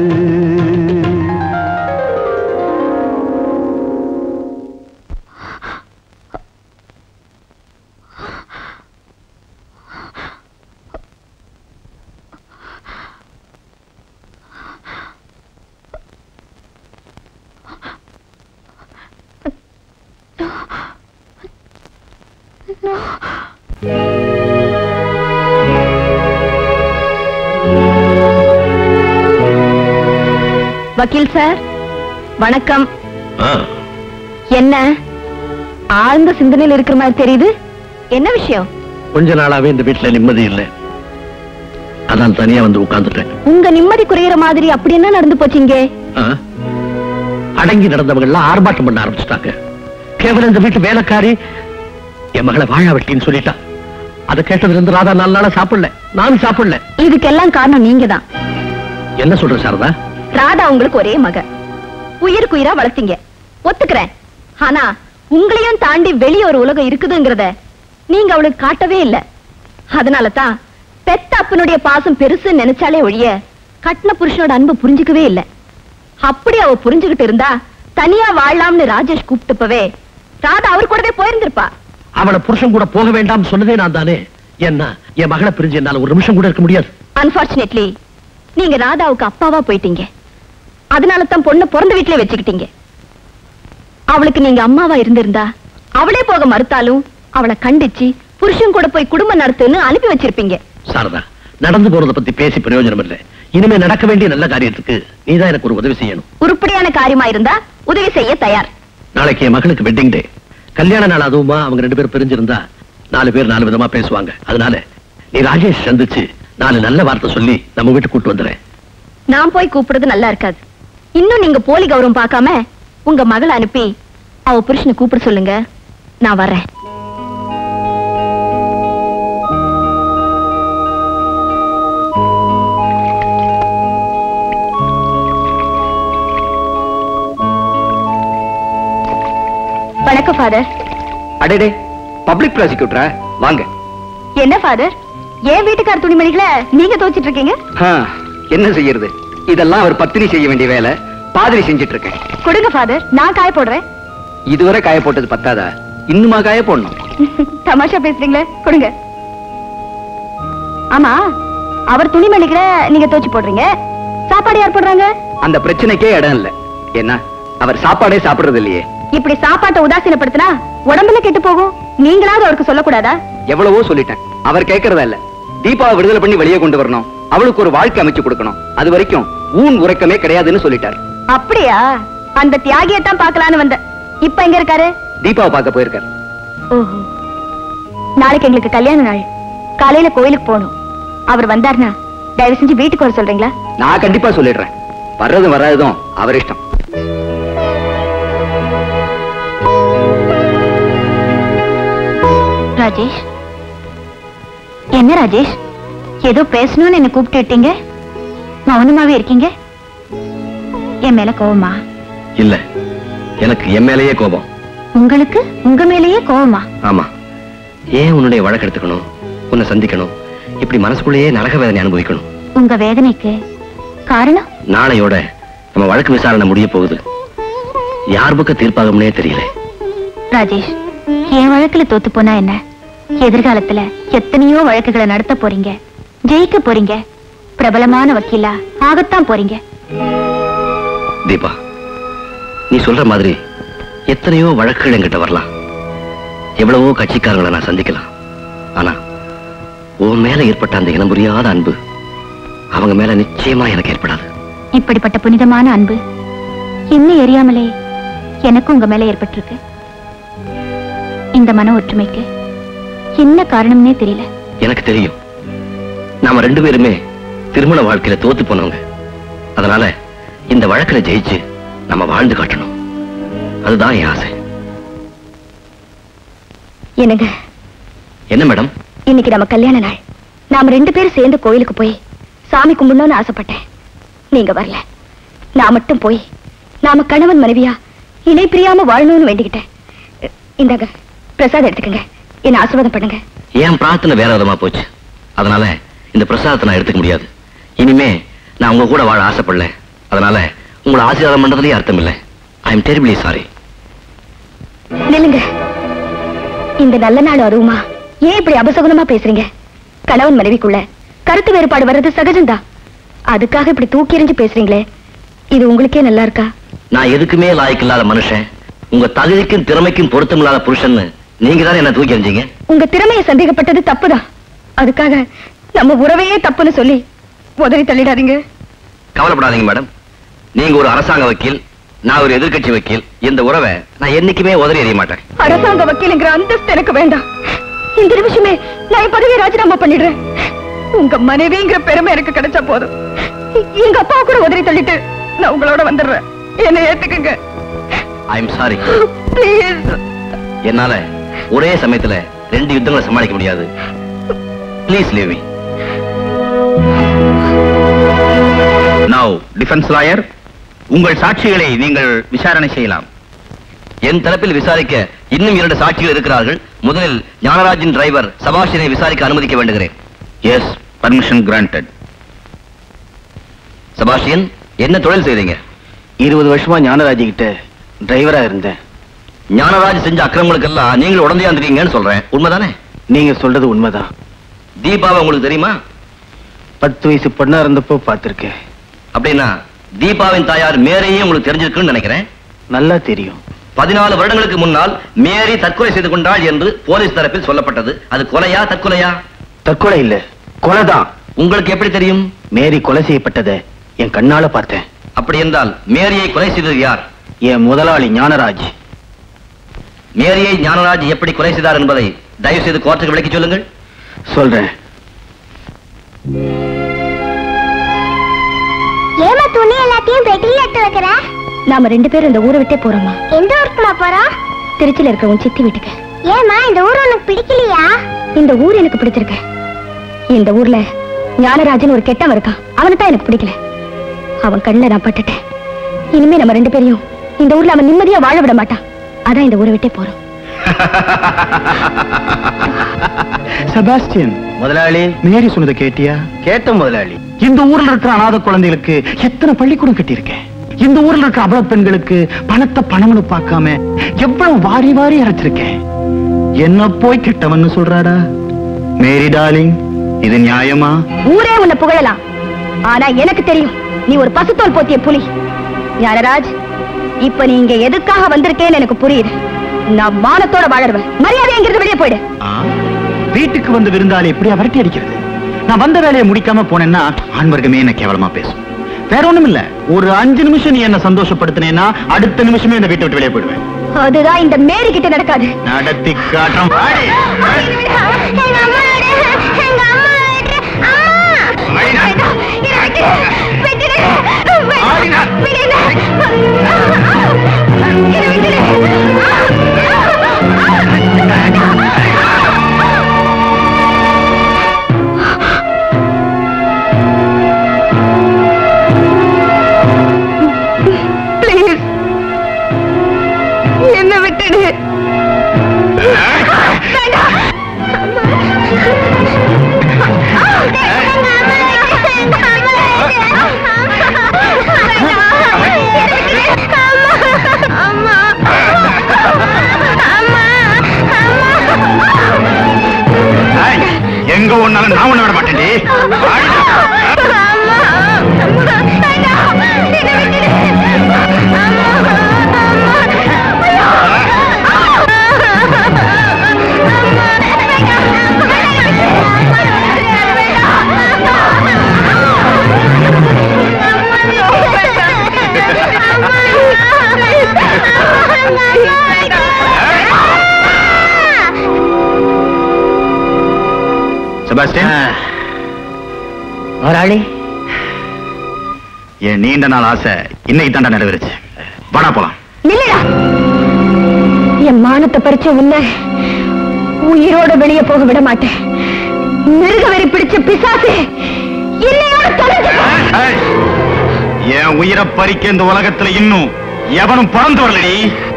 வக்கீல் சார் வணக்கம் ஆ, என்ன ஆழ்ந்த சிந்தனையில் இருக்கிற மாதிரி தெரியுது என்ன விஷயம் கொஞ்ச நாளாவே இந்த வீட்டுல நிம்மதி இல்லை அதான் தனியா வந்து உட்கார்ந்துட்டேன் உங்க நிம்மதி குறையிற மாதிரி அப்படி என்ன நடந்து போச்சீங்க ஆ? அடங்கி நடந்தவங்க எல்லாம் ஆர்ப்பாட்டம் பண்ண ஆரம்பிச்சுட்டாங்க கேவலம் இந்த வீட்டு வேலைக்காரி என் மகளை வாழ வெட்டின்னு சொல்லிட்டா அதை கேட்டதுல இருந்து ராதா நாலு நாளா சாப்பிடல நான் சாப்பிடல இதுக்கெல்லாம் காரணம் நீங்க தான் என்ன சொல்ற சாரதா ராதா உங்களுக்கு ஒரே மக உயிருக்கு உயிரா வளர்த்தீங்க ஒத்துக்கிறேன் ஆனா உங்களையும் தாண்டி வெளிய ஒரு உலகம் இருக்குதுங்கிறத நீங்க அவளுக்கு காட்டவே இல்ல அதனால தான் பெத்த அப்பனுடைய பாசம் பெருசுன்னு நினைச்சாலே ஒழிய கட்டின புருஷனோட அன்பு புரிஞ்சுக்கவே இல்ல அப்படி அவ புரிஞ்சுகிட்டு இருந்தா தனியா வாழலாம்னு ராஜேஷ் கூப்பிட்டப்பவே ராதா அவர் கூடவே போயிருந்திருப்பா அவளை புருஷன் கூட போக வேண்டாம் சொன்னதே நான் தானே என்ன என் மகளை பிரிஞ்சு என்னால ஒரு நிமிஷம் கூட இருக்க முடியாது அன்பார்ச்சுனேட்லி நீங்க ராதாவுக்கு அப்பாவா போயிட்டீங்க அதனால தான் பொண்ணை பிறந்த வீட்டிலே வச்சுக்கிட்டீங்க அவளுக்கு நீங்க அம்மாவா இருந்திருந்தா அவளே போக மறுத்தாலும் அவளை கண்டிச்சு புருஷன் கூட போய் குடும்பம் நடத்துன்னு அனுப்பி வச்சிருப்பீங்க சாரதா நடந்து போறத பத்தி பேசி பிரயோஜனம் இல்லை இனிமே நடக்க வேண்டிய நல்ல காரியத்துக்கு நீதான் எனக்கு ஒரு உதவி செய்யணும் உருப்படியான காரியமா இருந்தா உதவி செய்ய தயார் நாளைக்கு என் மகளுக்கு வெட்டிங் டே கல்யாண நாள் அதுவுமா அவங்க ரெண்டு பேரும் பிரிஞ்சிருந்தா நாலு பேர் நாலு விதமா பேசுவாங்க அதனால நீ ராஜேஷ் சந்திச்சு நாலு நல்ல வார்த்தை சொல்லி நம்ம வீட்டுக்கு கூட்டு வந்துடுறேன் நான் போய் கூப்பிடுறது நல்லா இருக்காது இன்னும் நீங்க போலி கௌரவம் பார்க்காம உங்க மகளை அனுப்பி அவ புருஷனை கூப்பிட சொல்லுங்க நான் வரேன் வணக்கம் ஃபாதர் அடேடே பப்ளிக் ப்ராசிக்யூட்டரா வாங்க என்ன ஃபாதர் என் வீட்டுக்கார துணிமணிகளை நீங்க துவைச்சிட்டு இருக்கீங்க ஆ, என்ன செய்யறது இதெல்லாம் அவர் பத்தினி செய்ய வேண்டிய வேலை பாதிரி செஞ்சிட்டு இருக்கேன் கொடுங்க ஃபாதர் நான் காய போடுறேன் இதுவரை காய போட்டது பத்தாதா இன்னுமா காய போடணும் தமாஷா பேசுறீங்களே கொடுங்க ஆமா அவர் துணி மணிக்கிற நீங்க தோச்சு போடுறீங்க சாப்பாடு யார் போடுறாங்க அந்த பிரச்சனைக்கே இடம் இல்ல என்ன அவர் சாப்பாடே சாப்பிடுறது இல்லையே இப்படி சாப்பாட்டை உதாசீனப்படுத்தினா உடம்புல கெட்டு போகும் நீங்களாவது அவருக்கு சொல்லக்கூடாதா எவ்வளவோ சொல்லிட்டேன் அவர் கேட்கறதா இல்ல தீபாவை விடுதலை பண்ணி வெளியே கொண்டு வரணும் அவளுக்கு ஒரு வாழ்க்கை அமைச்சு கொடுக்கணும் அது வரைக்கும் ஊன் உறக்கமே கிடையாதுன்னு சொல்லிட்டார் அப்படியா அந்த தியாகியத்தான் பார்க்கலான்னு வந்த இப்ப எங்க இருக்காரு தீபாவை பார்க்க போயிருக்கார் ஓஹோ நாளைக்கு எங்களுக்கு கல்யாண நாள் காலையில கோயிலுக்கு போகணும் அவர் வந்தாருன்னா தயவு செஞ்சு வீட்டுக்கு வர சொல்றீங்களா நான் கண்டிப்பா சொல்லிடுறேன் வர்றதும் வராததும் அவர் இஷ்டம் ராஜேஷ் என்ன ராஜேஷ் ஏதோ பேசணும்னு என்ன கூப்பிட்டுட்டீங்க மௌனமாவே இருக்கீங்க என் மேல கோவமா இல்ல எனக்கு என் மேலேயே கோபம் உங்களுக்கு உங்க மேலேயே கோவமா ஆமா ஏன் உன்னுடைய வழக்கு எடுத்துக்கணும் உன்னை சந்திக்கணும் இப்படி மனசுக்குள்ளேயே நரக வேதனை அனுபவிக்கணும் உங்க வேதனைக்கு காரணம் நாளையோட நம்ம வழக்கு விசாரணை முடிய போகுது யார் பக்கம் தீர்ப்பாகும்னே தெரியல ராஜேஷ் என் வழக்குல தோத்து போனா என்ன எதிர்காலத்துல எத்தனையோ வழக்குகளை நடத்த போறீங்க ஜெயிக்க போறீங்க பிரபலமான வக்கீலா ஆகத்தான் போறீங்க தீபா நீ சொல்ற மாதிரி எத்தனையோ வழக்குகள் என்கிட்ட வரலாம் எவ்வளவோ கட்சிக்காரங்களை நான் சந்திக்கலாம் ஆனா உன் மேல ஏற்பட்ட அந்த இனம் புரியாத அன்பு அவங்க மேல நிச்சயமா எனக்கு ஏற்படாது இப்படிப்பட்ட புனிதமான அன்பு இன்னும் எரியாமலே எனக்கு உங்க மேல ஏற்பட்டிருக்கு இந்த மன ஒற்றுமைக்கு என்ன காரணம்னே தெரியல எனக்கு தெரியும் நாம ரெண்டு பேருமே திருமண வாழ்க்கையில தோத்து போனவங்க அதனால இந்த வழக்குல ஜெயிச்சு நம்ம வாழ்ந்து காட்டணும் அதுதான் என் ஆசை என்னங்க என்ன மேடம் இன்னைக்கு நம்ம கல்யாண நாள் நாம ரெண்டு பேரும் சேர்ந்து கோயிலுக்கு போய் சாமி கும்பிடணும்னு ஆசைப்பட்டேன் நீங்க வரல நான் மட்டும் போய் நாம கணவன் மனைவியா இணை பிரியாம வாழணும்னு வேண்டிக்கிட்டேன் அஹ், இந்தாங்க பிரசாதம் எடுத்துக்கங்க என்ன ஆசீர்வாதம் பண்ணுங்க என் பிரார்த்தனை வேற விதமா போச்சு அதனால இந்த பிரசாதத்தை நான் எடுத்துக்க முடியாது இனிமே நான் உங்க கூட வாழ ஆசைப்படல அதனால உங்களை ஆசீர்வாதம் பண்றதுலயே அர்த்தம் இல்லை ஐ எம் டெரிபிளி சாரி நில்லுங்க இந்த நல்ல நாள் அதுவுமா ஏன் இப்படி அபசகுனமா பேசுறீங்க கணவன் மனைவிக்குள்ள கருத்து வேறுபாடு வர்றது சகஜம்தான் அதுக்காக இப்படி தூக்கி எறிஞ்சு பேசுறீங்களே இது உங்களுக்கே நல்லா இருக்கா நான் எதுக்குமே லாய்க்கில்லாத மனுஷன் உங்க தகுதிக்கும் திறமைக்கும் பொருத்தமில்லாத புருஷன்னு நீங்க தானே என்ன தூக்கி எறிஞ்சீங்க உங்க திறமையை சந்தேகப்பட்டது தப்புதான் அதுக்காக நம்ம உறவையே தப்புன்னு சொல்லி உதறி தள்ளிடாதீங்க கவலைப்படாதீங்க மேடம் நீங்க ஒரு அரசாங்க வக்கீல் நான் ஒரு எதிர்க்கட்சி வக்கீல் இந்த உறவை நான் என்னைக்குமே உதறி எறிய மாட்டேன் அரசாங்க வக்கீலுங்கிற அந்தஸ்து எனக்கு வேண்டாம் இந்த நிமிஷமே நான் என் பதவியை ராஜினாமா பண்ணிடுறேன் உங்க மனைவிங்கிற பெருமை எனக்கு கிடைச்சா போதும் எங்க அப்பா கூட உதறி தள்ளிட்டு நான் உங்களோட வந்துடுறேன் என்ன ஏத்துக்குங்க ஐ எம் சாரி ப்ளீஸ் என்னால ஒரே சமயத்துல ரெண்டு யுத்தங்களை சமாளிக்க முடியாது please leave me now defence lawyer உங்கள் சாட்சிகளை நீங்கள் விசாரணை செய்யலாம் என் தரப்பில் விசாரிக்க இன்னும் இரண்டு சாட்சிகள் இருக்கிறார்கள் முதலில் ஞானராஜின் டிரைவர் சபாஷினை விசாரிக்க அனுமதிக்க வேண்டுகிறேன் எஸ் பர்மிஷன் கிராண்டட் சபாஷியன் என்ன தொழில் செய்றீங்க இருபது வருஷமா ஞானராஜி கிட்ட டிரைவரா இருந்தேன் ஞானராஜ் செஞ்ச அக்கிரமங்களுக்கெல்லாம் நீங்கள் உடந்தையா இருந்தீங்கன்னு சொல்றேன் உண்மைதானே நீங்க சொல்றது உண்மைதான் தீபாவை உங்களுக்கு தெரியுமா பத்து வயசு பொண்ணா இருந்தப்போ பார்த்திருக்கேன் அப்படின்னா தீபாவின் தாயார் மேரையும் உங்களுக்கு தெரிஞ்சிருக்குன்னு நினைக்கிறேன் நல்லா தெரியும் பதினாலு வருடங்களுக்கு முன்னால் மேரி தற்கொலை செய்து கொண்டாள் என்று போலீஸ் தரப்பில் சொல்லப்பட்டது அது கொலையா தற்கொலையா தற்கொலை இல்ல கொலைதான் உங்களுக்கு எப்படி தெரியும் மேரி கொலை செய்யப்பட்டதை என் கண்ணால பார்த்தேன் அப்படி என்றால் மேரியை கொலை செய்தது யார் என் முதலாளி ஞானராஜ் மேரியை ஞானராஜ் எப்படி கொலை செய்தார் என்பதை தயவு செய்து கோர்ட்டுக்கு விளக்கி சொல்லுங்கள் சொல்றேன் ஏமா துணி எல்லாத்தையும் பெட்டியில் எடுத்து வைக்கிற நாம ரெண்டு பேரும் இந்த ஊரை விட்டே போறோமா எந்த ஊருக்குமா போறோம் திருச்சியில இருக்க உன் சித்தி வீட்டுக்கு ஏமா இந்த ஊர் உனக்கு பிடிக்கலையா இந்த ஊர் எனக்கு பிடிச்சிருக்கு இந்த ஊர்ல ஞானராஜன் ஒரு கெட்டவன் இருக்கான் அவனை தான் எனக்கு பிடிக்கல அவன் கண்ணில் நான் பட்டுட்டேன் இனிமே நம்ம ரெண்டு பேரையும் இந்த ஊர்ல அவன் நிம்மதியா வாழ விட மாட்டான் அதான் இந்த ஊரை விட்டே போறோம் செபாஸ்டியன் முதலாளி மேரி சொன்னதை கேட்டியா கேட்ட முதலாளி இந்த ஊர்ல இருக்கிற அனாதை குழந்தைகளுக்கு எத்தனை பள்ளிக்கூடம் கட்டியிருக்கேன் இந்த ஊர்ல இருக்கிற அபல பெண்களுக்கு பணத்தை பணம்னு பார்க்காம எவ்வளவு வாரி வாரி அரைச்சிருக்கேன் என்ன போய் கெட்டவன்னு சொல்றாடா மேரி டார்லிங் இது நியாயமா ஊரே உன்னை புகழலாம் ஆனா எனக்கு தெரியும் நீ ஒரு பசுத்தோல் போத்திய புலி ஞானராஜ் இப்ப நீ இங்க எதுக்காக வந்திருக்கேன்னு எனக்கு புரியுது நான் மானத்தோட வாழறவன் மரியாதை எங்கிருந்து வெளியே போயிடு ஆ? வீட்டுக்கு வந்து விருந்தாளி எப்படியா விரட்டி அடிக்கிறது நான் வந்த வேலையை முடிக்காம போனேன்னா ஆண்வர்க்கமே என்ன கேவலமா பேசும் வேற ஒண்ணும் இல்ல ஒரு அஞ்சு நிமிஷம் நீ என்ன சந்தோஷப்படுத்தினேன்னா அடுத்த நிமிஷமே இந்த வீட்டை விட்டு வெளியே போயிடுவேன் அதுதான் இந்த மேரி கிட்ட நடக்காது நடத்தி காட்டம் வாடி. Please. என்ன விட்டுடு ஏய், எங்க ஒண்ணாலும் நான் ஒண்ணு விட மாட்டேன்டி வாடி. செபாஸ்டியன் முதலாளி என் நீண்ட நாள் ஆசை இன்னைக்கு தாண்டா நிறைவேறுச்சு வாடா போலாம் நில்லுடா என் மானத்தை பறிச்ச உன்னை உயிரோட வெளியே போக விட மாட்டேன் மிருக வெறி பிடிச்ச பிசாசு என்னையோட தொலைஞ்சு போ. ஏய், என் உயிரை பறிக்க இந்த உலகத்துல இன்னும் எவனும் பிறந்து வரலடி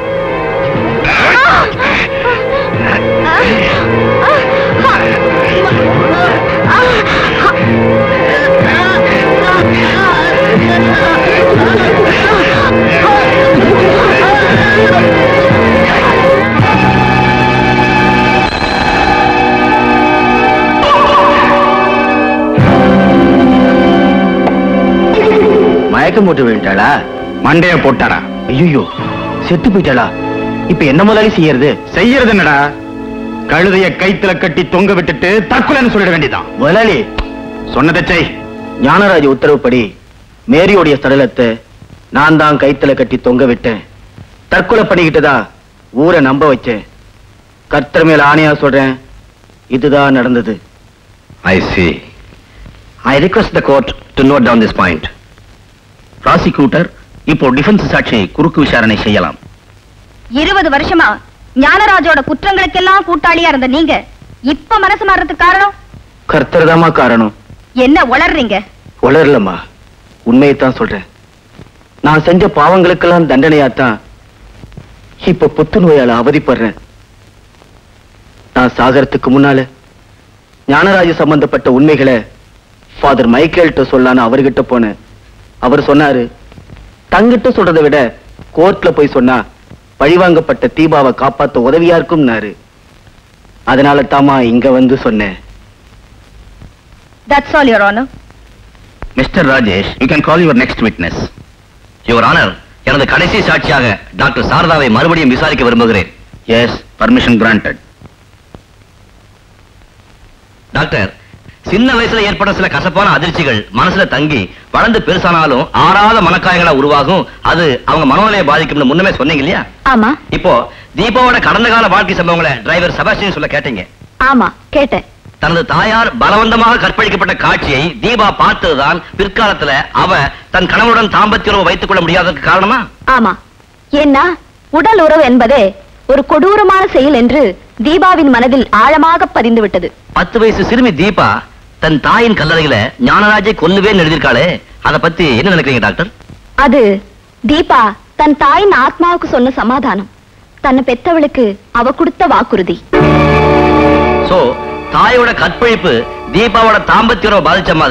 மயக்கம் போட்டு விழுந்தாளா மண்டைய போட்டாடா ஐயோ செத்து போயிட்டாளா இப்ப என்ன முதலாளி செய்யறது செய்யறது என்னடா கழுதைய கைத்துல கட்டி தொங்க விட்டுட்டு தற்கொலைன்னு சொல்லிட வேண்டியதான் முதலாளி சொன்னதை செய் ஞானராஜ் உத்தரவுப்படி மேரியோடைய சடலத்தை நான் தான் கைத்துல கட்டி தொங்க விட்டேன் தற்கொலை பண்ணிக்கிட்டதா ஊரை நம்ப வச்சேன் கர்த்தர் மேல ஆணையா சொல்றேன் இதுதான் நடந்தது I see I request the court to note down this point prosecutor இப்போ டிஃபென்ஸ் சாட்சியை குறுக்கு விசாரணை செய்யலாம் இருபது வருஷமா ஞானராஜோட குற்றங்களுக்கெல்லாம் கூட்டாளியா இருந்த நீங்க இப்ப மனசு மாறுறதுக்கு காரணம் கர்த்தர் தாமா காரணம் என்ன உளறீங்க உளரலம்மா உண்மையைத்தான் சொல்றேன் நான் செஞ்ச பாவங்களுக்கெல்லாம் தண்டனையாத்தான் இப்ப புத்துநோயால அவதிப்படுறேன் நான் சாகறதுக்கு முன்னால ஞானராஜ சம்பந்தப்பட்ட உண்மைகளை ஃபாதர் மைக்கேல்கிட்ட சொல்லான்னு அவர்கிட்ட போனேன் அவர் சொன்னாரு தங்கிட்ட சொல்றதை விட கோர்ட்ல போய் சொன்னா பழிவாங்கப்பட்ட தீபாவை காப்பாத்த உதவியா இருக்கும்னாரு அதனால தாமா இங்க வந்து சொன்னேன் that's all your honour mister Rajesh you can call your next witness your honour எனது கடைசி சாட்சியாக டாக்டர் சாரதாவை மறுபடியும் விசாரிக்க விரும்புகிறேன் எஸ் பர்மிஷன் கிராண்டட் டாக்டர் சின்ன வயசுல ஏற்பட்ட சில கசப்பான அதிர்ச்சிகள் மனசுல தங்கி வளர்ந்து பெருசானாலும் ஆறாத மனக்காயங்களா உருவாகும் அது அவங்க மனநிலையை பாதிக்கும்னு முன்னமே சொன்னீங்க இல்லையா ஆமா இப்போ தீபாவோட கடந்த கால வாழ்க்கை சம்பவங்களை டிரைவர் செபாஸ்டியன் சொல்ல கேட்டீங்க ஆமா கேட்டேன் தனது தாயார் பலவந்தமாக கற்பழிக்கப்பட்ட காட்சியை தீபா பார்த்ததுதான் பிற்காலத்துல அவ தன் கணவனுடன் தாம்பத்திய உறவு வைத்துக் கொள்ள முடியாததற்கு காரணமா ஆமா ஏன்னா உடல் உறவு என்பதே ஒரு கொடூரமான செயல் என்று தீபாவின் மனதில் ஆழமாக பதிந்து விட்டது பத்து வயசு சிறுமி தீபா தன் தாயின் கல்லறையில ஞானராஜை கொல்லுவேன்னு எழுதியிருக்காளே அத பத்தி என்ன நினைக்கிறீங்க டாக்டர் அது தீபா தன் தாயின் ஆத்மாவுக்கு சொன்ன சமாதானம் தன்னை பெத்தவளுக்கு அவ கொடுத்த வாக்குறுதி சோ தாயோட கற்பழிப்பு தீபாவோட தாம்பத்திய உறவை பாதிச்ச மாதிரி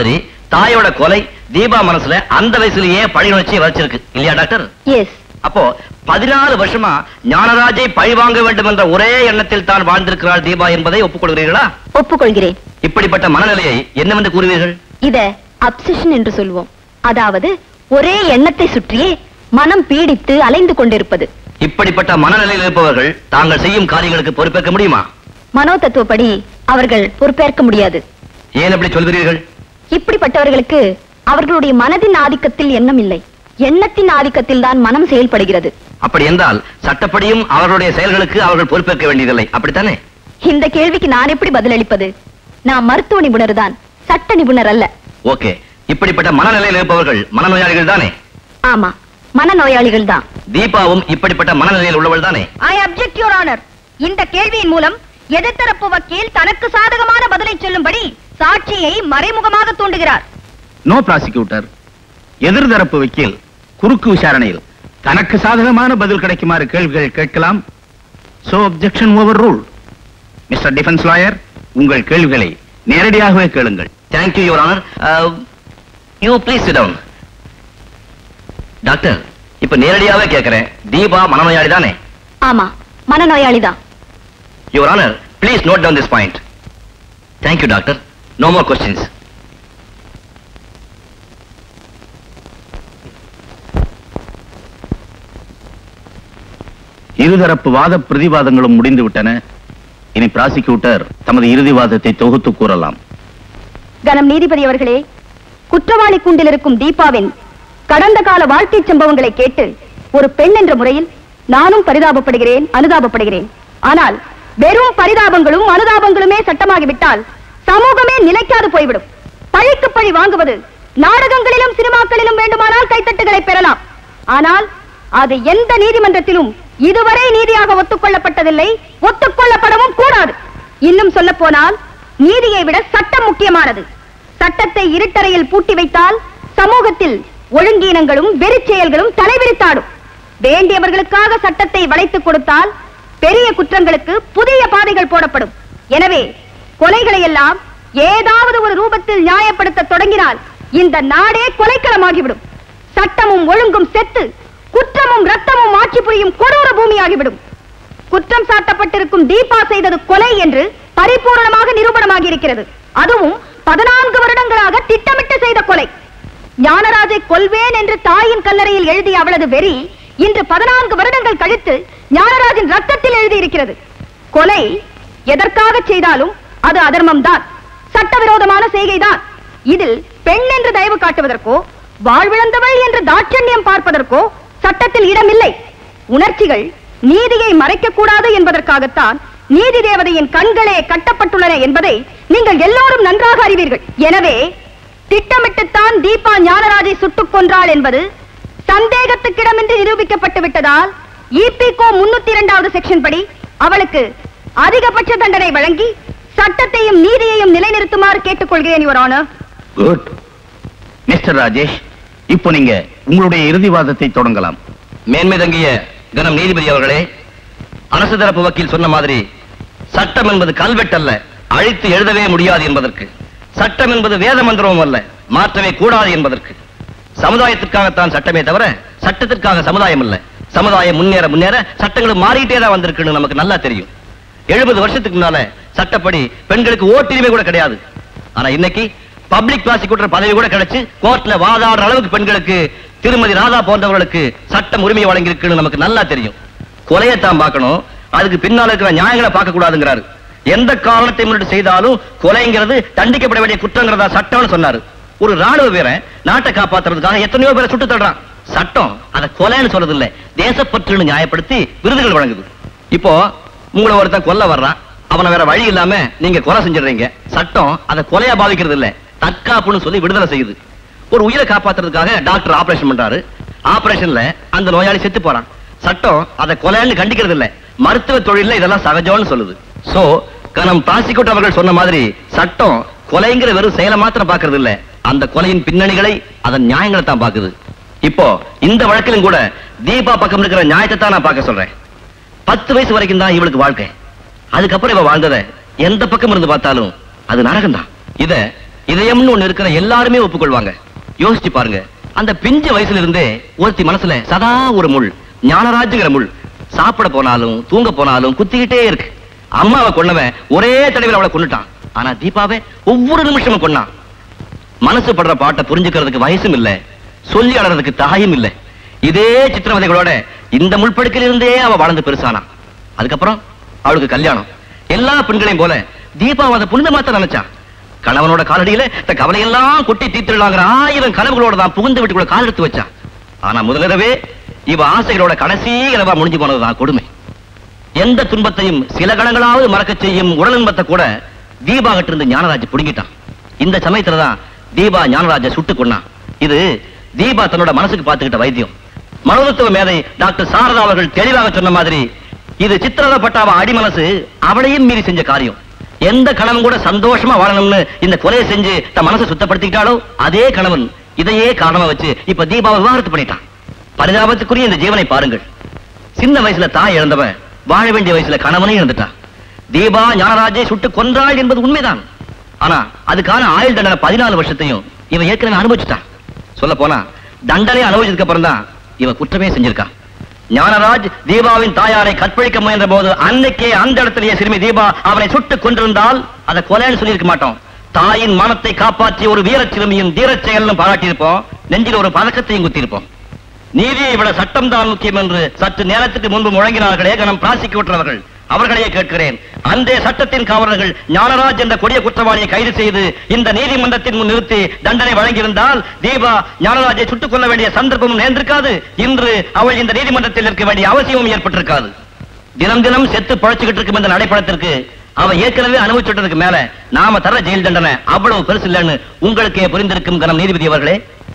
தாயோட கொலை தீபா மனசுல அந்த வயசுலயே பழி உணர்ச்சியை வச்சிருக்கு இல்லையா டாக்டர் எஸ் அப்போ பதினாலு வருஷமா ஞானராஜை பழி வாங்க வேண்டும் என்ற ஒரே எண்ணத்தில் தான் வாழ்ந்திருக்கிறாள் தீபா என்பதை ஒப்புக்கொள்கிறீர்களா ஒப்புக்கொள்கிறேன் இப்படிப்பட்ட மனநிலையை என்னவென்று கூறுவீர்கள் இத அப்சஷன் என்று சொல்வோம் அதாவது ஒரே எண்ணத்தை சுற்றியே மனம் பீடித்து அலைந்து கொண்டிருப்பது இப்படிப்பட்ட மனநிலையில் இருப்பவர்கள் தாங்கள் செய்யும் காரியங்களுக்கு பொறுப்பேற்க முடியுமா மனோ தத்துவப்படி அவர்கள் பொறுப்பேற்க முடியாது ஏன் அப்படி சொல்கிறீர்கள் இப்படிப்பட்டவர்களுக்கு அவர்களுடைய மனதின் ஆதிக்கத்தில் எண்ணம் இல்லை எண்ணத்தின் ஆதிக்கத்தில் தான் மனம் செயல்படுகிறது அப்படி என்றால் சட்டப்படியும் அவர்களுடைய செயல்களுக்கு அவர்கள் பொறுப்பேற்க வேண்டியதில்லை அப்படித்தானே இந்த கேள்விக்கு நான் எப்படி பதிலளிப்பது நான் மருத்துவ நிபுணர் தான் சட்ட நிபுணர் அல்ல ஓகே இப்படிப்பட்ட மனநிலையில் இருப்பவர்கள் மனநோயாளிகள் தானே ஆமா மனநோயாளிகள் தான் தீபாவும் இப்படிப்பட்ட மனநிலையில் உள்ளவள் தானே ஐ அப்செக்ட் யுவர் ஆனர் இந்த கேள்வியின் மூலம் எதிர்த்தரப்பு வக்கீல் தனக்கு சாதகமான பதிலை சொல்லும்படி சாட்சியை மறைமுகமாக தூண்டுகிறார் நோ ப்ராசிக்யூட்டர் எதிர்தரப்பு வக்கீல் குறுக்கு விசாரணையில் தனக்கு சாதகமான பதில் கிடைக்குமாறு கேள்விகள் கேட்கலாம் so objection overruled mister defence lawyer உங்கள் கேள்விகளை நேரடியாகவே கேளுங்கள் thank you your honour you please sit down doctor இப்ப நேரடியாவே கேட்கிறேன் தீபா மனநோயாளி தானே ஆமா மனநோயாளி தான் your honour please note down this point thank you doctor no more questions இருதரப்பு வாத பிரதிவாதங்களும் முடிந்து விட்டன இனி ப்ராசிக்யூட்டர் தமது இறுதி வாதத்தை தொகுத்து கூறலாம் கனம் நீதிபதி அவர்களே குற்றவாளி கூண்டில் இருக்கும் தீபாவின் கடந்த கால வாழ்க்கை சம்பவங்களை கேட்டு ஒரு பெண் என்ற முறையில் நானும் பரிதாபப்படுகிறேன் அனுதாபப்படுகிறேன் ஆனால் வெறும் பரிதாபங்களும் அனுதாபங்களுமே சட்டமாகிவிட்டால் சமூகமே நிலைக்காது போய்விடும் பழிக்கு பழி வாங்குவது நாடகங்களிலும் சினிமாக்களிலும் வேண்டுமானால் கைத்தட்டுகளை பெறலாம் ஆனால் அது எந்த நீதிமன்றத்திலும் இதுவரை நீதியாக ஒத்துக்கொள்ளப்பட்டதில்லை ஒத்துக்கொள்ளப்படவும் கூடாது இன்னும் சொல்ல போனால் நீதியை விட சட்டம் முக்கியமானது சட்டத்தை இருட்டறையில் பூட்டி வைத்தால் சமூகத்தில் ஒழுங்கீனங்களும் வெறிச்செயல்களும் தலைவிரித்தாடும் வேண்டியவர்களுக்காக சட்டத்தை வளைத்துக் கொடுத்தால் பெரிய குற்றங்களுக்கு புதிய பாதைகள் போடப்படும் எனவே கொலைகளை எல்லாம் ஏதாவது ஒரு ரூபத்தில் நியாயப்படுத்த தொடங்கினால் இந்த நாடே கொலைக்களமாகிவிடும் சட்டமும் ஒழுங்கும் செத்து குற்றமும் ரத்தமும் ஆட்சி புரியும் கொடூர பூமியாகிவிடும் குற்றம் சாட்டப்பட்டிருக்கும் தீபா செய்தது கொலை என்று பரிபூரணமாக நிரூபணமாகி இருக்கிறது அதுவும் பதினான்கு வருடங்களாக திட்டமிட்டு செய்த கொலை ஞானராஜை கொல்வேன் என்று தாயின் கல்லறையில் எழுதிய அவளது வெறி இன்று பதினான்கு வருடங்கள் கழித்து ஞானராஜின் ரத்தத்தில் எழுதியிருக்கிறது கொலை எதற்காக செய்தாலும் அது அதர்மம்தான் சட்டவிரோதமான செய்கைதான் இதில் பெண் என்று தயவு காட்டுவதற்கோ வாழ்விழந்தவள் என்று தாட்சண்யம் பார்ப்பதற்கோ சட்டத்தில் இடமில்லை உணர்ச்சிகள் நீதியை மறைக்க கூடாது என்பதற்காகத்தான் நீதி தேவதையின் கண்களே கட்டப்பட்டுள்ளன என்பதை நீங்கள் எல்லோரும் நன்றாக அறிவீர்கள் எனவே திட்டமிட்டுத்தான் தீபா ஞானராஜை சுட்டுக் கொன்றாள் என்பது சந்தேகத்துக்கிடமின்றி நிரூபிக்கப்பட்டு விட்டதால் இபிகோ முன்னூத்தி இரண்டாவது செக்ஷன் படி அவளுக்கு அதிகபட்ச தண்டனை வழங்கி சட்டத்தையும் நீதியையும் நிலைநிறுத்துமாறு கேட்டுக்கொள்கிறேன் your honour good mister Rajesh இப்போ நீங்க உங்களுடைய இறுதி வாதத்தை தொடங்கலாம் மேன்மை தங்கிய கனம் நீதிபதி அவர்களே அரசு தரப்பு வக்கீல் சொன்ன மாதிரி சட்டம் என்பது கல்வெட்டல்ல அழித்து எழுதவே முடியாது என்பதற்கு சட்டம் என்பது வேத மந்திரமும் அல்ல மாற்றவே கூடாது என்பதற்கு சமுதாயத்திற்காகத்தான் சட்டமே தவிர சட்டத்திற்காக சமுதாயம் இல்ல சமுதாயம் முன்னேற முன்னேற சட்டங்களும் மாறிட்டே தான் வந்திருக்குன்னு நமக்கு நல்லா தெரியும் எழுபது வருஷத்துக்கு முன்னால சட்டப்படி பெண்களுக்கு ஓட்டுரிமை கூட கிடையாது ஆனா இன்னைக்கு பப்ளிக் ப்ராசிக்யூட்டர் பதவி கூட கிடைச்சு கோர்ட்ல வாதாடுற அளவுக்கு பெண்களுக்கு திருமதி ராதா போன்றவர்களுக்கு சட்டம் உரிமை வழங்கி இருக்குன்னு நமக்கு நல்லா தெரியும் கொலையத்தான் பார்க்கணும் அதுக்கு பின்னால இருக்கிற நியாயங்களை பார்க்க கூடாதுங்கிறாரு எந்த காரணத்தை முன்னிட்டு செய்தாலும் கொலைங்கிறது தண்டிக்கப்பட வேண்டிய குற்றங்கிறதா சட்டம்னு சொன்னாரு ஒரு ராணுவ வீரன் நாட்டை காப்பாத்துறதுக்காக எத்தனையோ பேரை சுட்டு தள்ளுறான் சட்டம் அதை கொலைன்னு சொல்றது இல்ல தேசப்பற்றுன்னு நியாயப்படுத்தி விருதுகள் வழங்குது இப்போ உங்களை ஒருத்தன் கொல்ல வர்றான் அவனை வேற வழி இல்லாம நீங்க கொலை செஞ்சிடுறீங்க சட்டம் அதை கொலையா பாவிக்கிறது இல்ல தற்காப்புன்னு சொல்லி விடுதலை செய்யுது ஒரு உயிரை காப்பாத்துறதுக்காக டாக்டர் ஆபரேஷன் பண்றாரு ஆபரேஷன்ல அந்த நோயாளி செத்து போறான் சட்டம் அதை கொலைன்னு கண்டிக்கிறது இல்ல மருத்துவ தொழில்ல இதெல்லாம் சகஜம்னு சொல்லுது சோ கனம் ப்ராசிக்யூட்டர் அவர்கள் சொன்ன மாதிரி சட்டம் கொலைங்கிற வெறும் செயலை மாத்திரம் பாக்குறது இல்ல அந்த கொலையின் பின்னணிகளை அதன் நியாயங்களை தான் பாக்குது இப்போ இந்த வழக்கிலும் கூட தீபா பக்கம் இருக்கிற நியாயத்தை தான் நான் பார்க்க சொல்றேன் பத்து வயசு வரைக்கும் தான் இவளுக்கு வாழ்க்கை அதுக்கப்புறம் இவ வாழ்ந்தத எந்த பக்கம் இருந்து பார்த்தாலும் அது நரகம் தான் இத இதயம்னு ஒண்ணு இருக்கிற எல்லாருமே ஒப்புக்கொள்வாங்க யோசிச்சு பாருங்க அந்த பிஞ்ச வயசுல இருந்தே ஒருத்தி மனசுல சதா ஒரு முள் ஞானராஜுங்கிற முள் சாப்பிட போனாலும் தூங்க போனாலும் குத்திக்கிட்டே இருக்கு அம்மாவை கொன்னவன் ஒரே தடவையில் அவளை கொன்னுட்டான் ஆனா தீபாவை ஒவ்வொரு நிமிஷமும் கொன்னான் மனசு படுற பாட்டை புரிஞ்சுக்கிறதுக்கு வயசும் இல்ல சொல்லி அழறதுக்கு தாயும் இல்ல இதே சித்திரவதைகளோட இந்த முள்படுக்கையில இருந்தே அவ வளர்ந்து பெருசானா அதுக்கப்புறம் அவளுக்கு கல்யாணம் எல்லா பெண்களையும் போல தீபாவை அதை புனிதமாத்த நினைச்சா கணவனோட காலடியில இந்த கவலையெல்லாம் கொட்டி தீர்த்திடலாங்கிற ஆயிரம் கனவுகளோட தான் புகுந்து வீட்டுக்குள்ள கால் எடுத்து வச்சா ஆனா முதலிரவே இவ ஆசைகளோட கடைசி இரவா முடிஞ்சு போனதுதான் கொடுமை எந்த துன்பத்தையும் சில கணங்களாவது மறக்க செய்யும் உடல் இன்பத்தை கூட தீபா கிட்ட இருந்து ஞானராஜ் புடுங்கிட்டான் இந்த சமயத்துலதான் தீபா ஞானராஜ சுட்டு கொன்னான் இது தீபா தன்னோட மனசுக்கு பார்த்துக்கிட்ட வைத்தியம் மனோதத்துவ மேதை டாக்டர் சாரதா அவர்கள் தெளிவாக சொன்ன மாதிரி இது சித்திரப்பட்ட அவ அடிமனசு அவளையும் மீறி செஞ்ச காரியம் எந்த கணவன் கூட சந்தோஷமா வாழணும்னு இந்த கொலையை செஞ்சு தன் மனசை சுத்தப்படுத்திக்கிட்டாலோ அதே கணவன் இதையே காரணமா வச்சு இப்ப தீபாவை விவாகரத்து பண்ணிட்டான் பரிதாபத்துக்குரிய இந்த ஜீவனை பாருங்கள் சின்ன வயசுல தாய் இழந்தவன் வாழ வேண்டிய வயசுல கணவனே இழந்துட்டான் தீபா ஞானராஜை சுட்டு கொன்றாள் என்பது உண்மைதான் ஆனா அதுக்கான ஆயுள் தண்டனை பதினாலு வருஷத்தையும் இவன் ஏற்கனவே அனுபவிச்சுட்டான் சொல்ல போனா தண்டனை அனுபவிச்சதுக்கு அப்புறம் தான் இவன் குற்றமே செஞ்சிருக்கான் ஞானராஜ் தீபாவின் தாயாரை கற்பழிக்க முயன்ற போது அன்னைக்கே அந்த இடத்திலேயே சிறுமி தீபா அவனை சுட்டு கொண்டிருந்தால் அதை கொலைன்னு சொல்லியிருக்க மாட்டோம் தாயின் மானத்தை காப்பாற்றிய ஒரு வீரச் சிறுமியின் தீரச் செயல்னு பாராட்டியிருப்போம் நெஞ்சில் ஒரு பதக்கத்தையும் குத்தியிருப்போம் நீதியை விட சட்டம் தான் முக்கியம் என்று சற்று நேரத்துக்கு முன்பு முழங்கினார்களே கனம் பிராசிக்யூட்டர் அவர்கள் அவர்களையே கேட்கிறேன் அந்த சட்டத்தின் காவலர்கள் ஞானராஜ் என்ற கொடிய குற்றவாளியை கைது செய்து இந்த நீதிமன்றத்தின் முன் நிறுத்தி தண்டனை வழங்கியிருந்தால் தீபா ஞானராஜை சுட்டுக் கொள்ள வேண்டிய சந்தர்ப்பமும் நேர்ந்திருக்காது இன்று அவள் இந்த நீதிமன்றத்தில் இருக்க வேண்டிய அவசியமும் ஏற்பட்டிருக்காது தினம் தினம் செத்து பழச்சுக்கிட்டு இருக்கும் இந்த நடைப்படத்திற்கு அவ ஏற்கனவே அனுபவிச்சுட்டதுக்கு மேல நாம தர ஜெயில் தண்டனை அவ்வளவு பெருசு இல்லைன்னு உங்களுக்கே புரிந்திருக்கும் கனம் நீதிபதி அவர்களே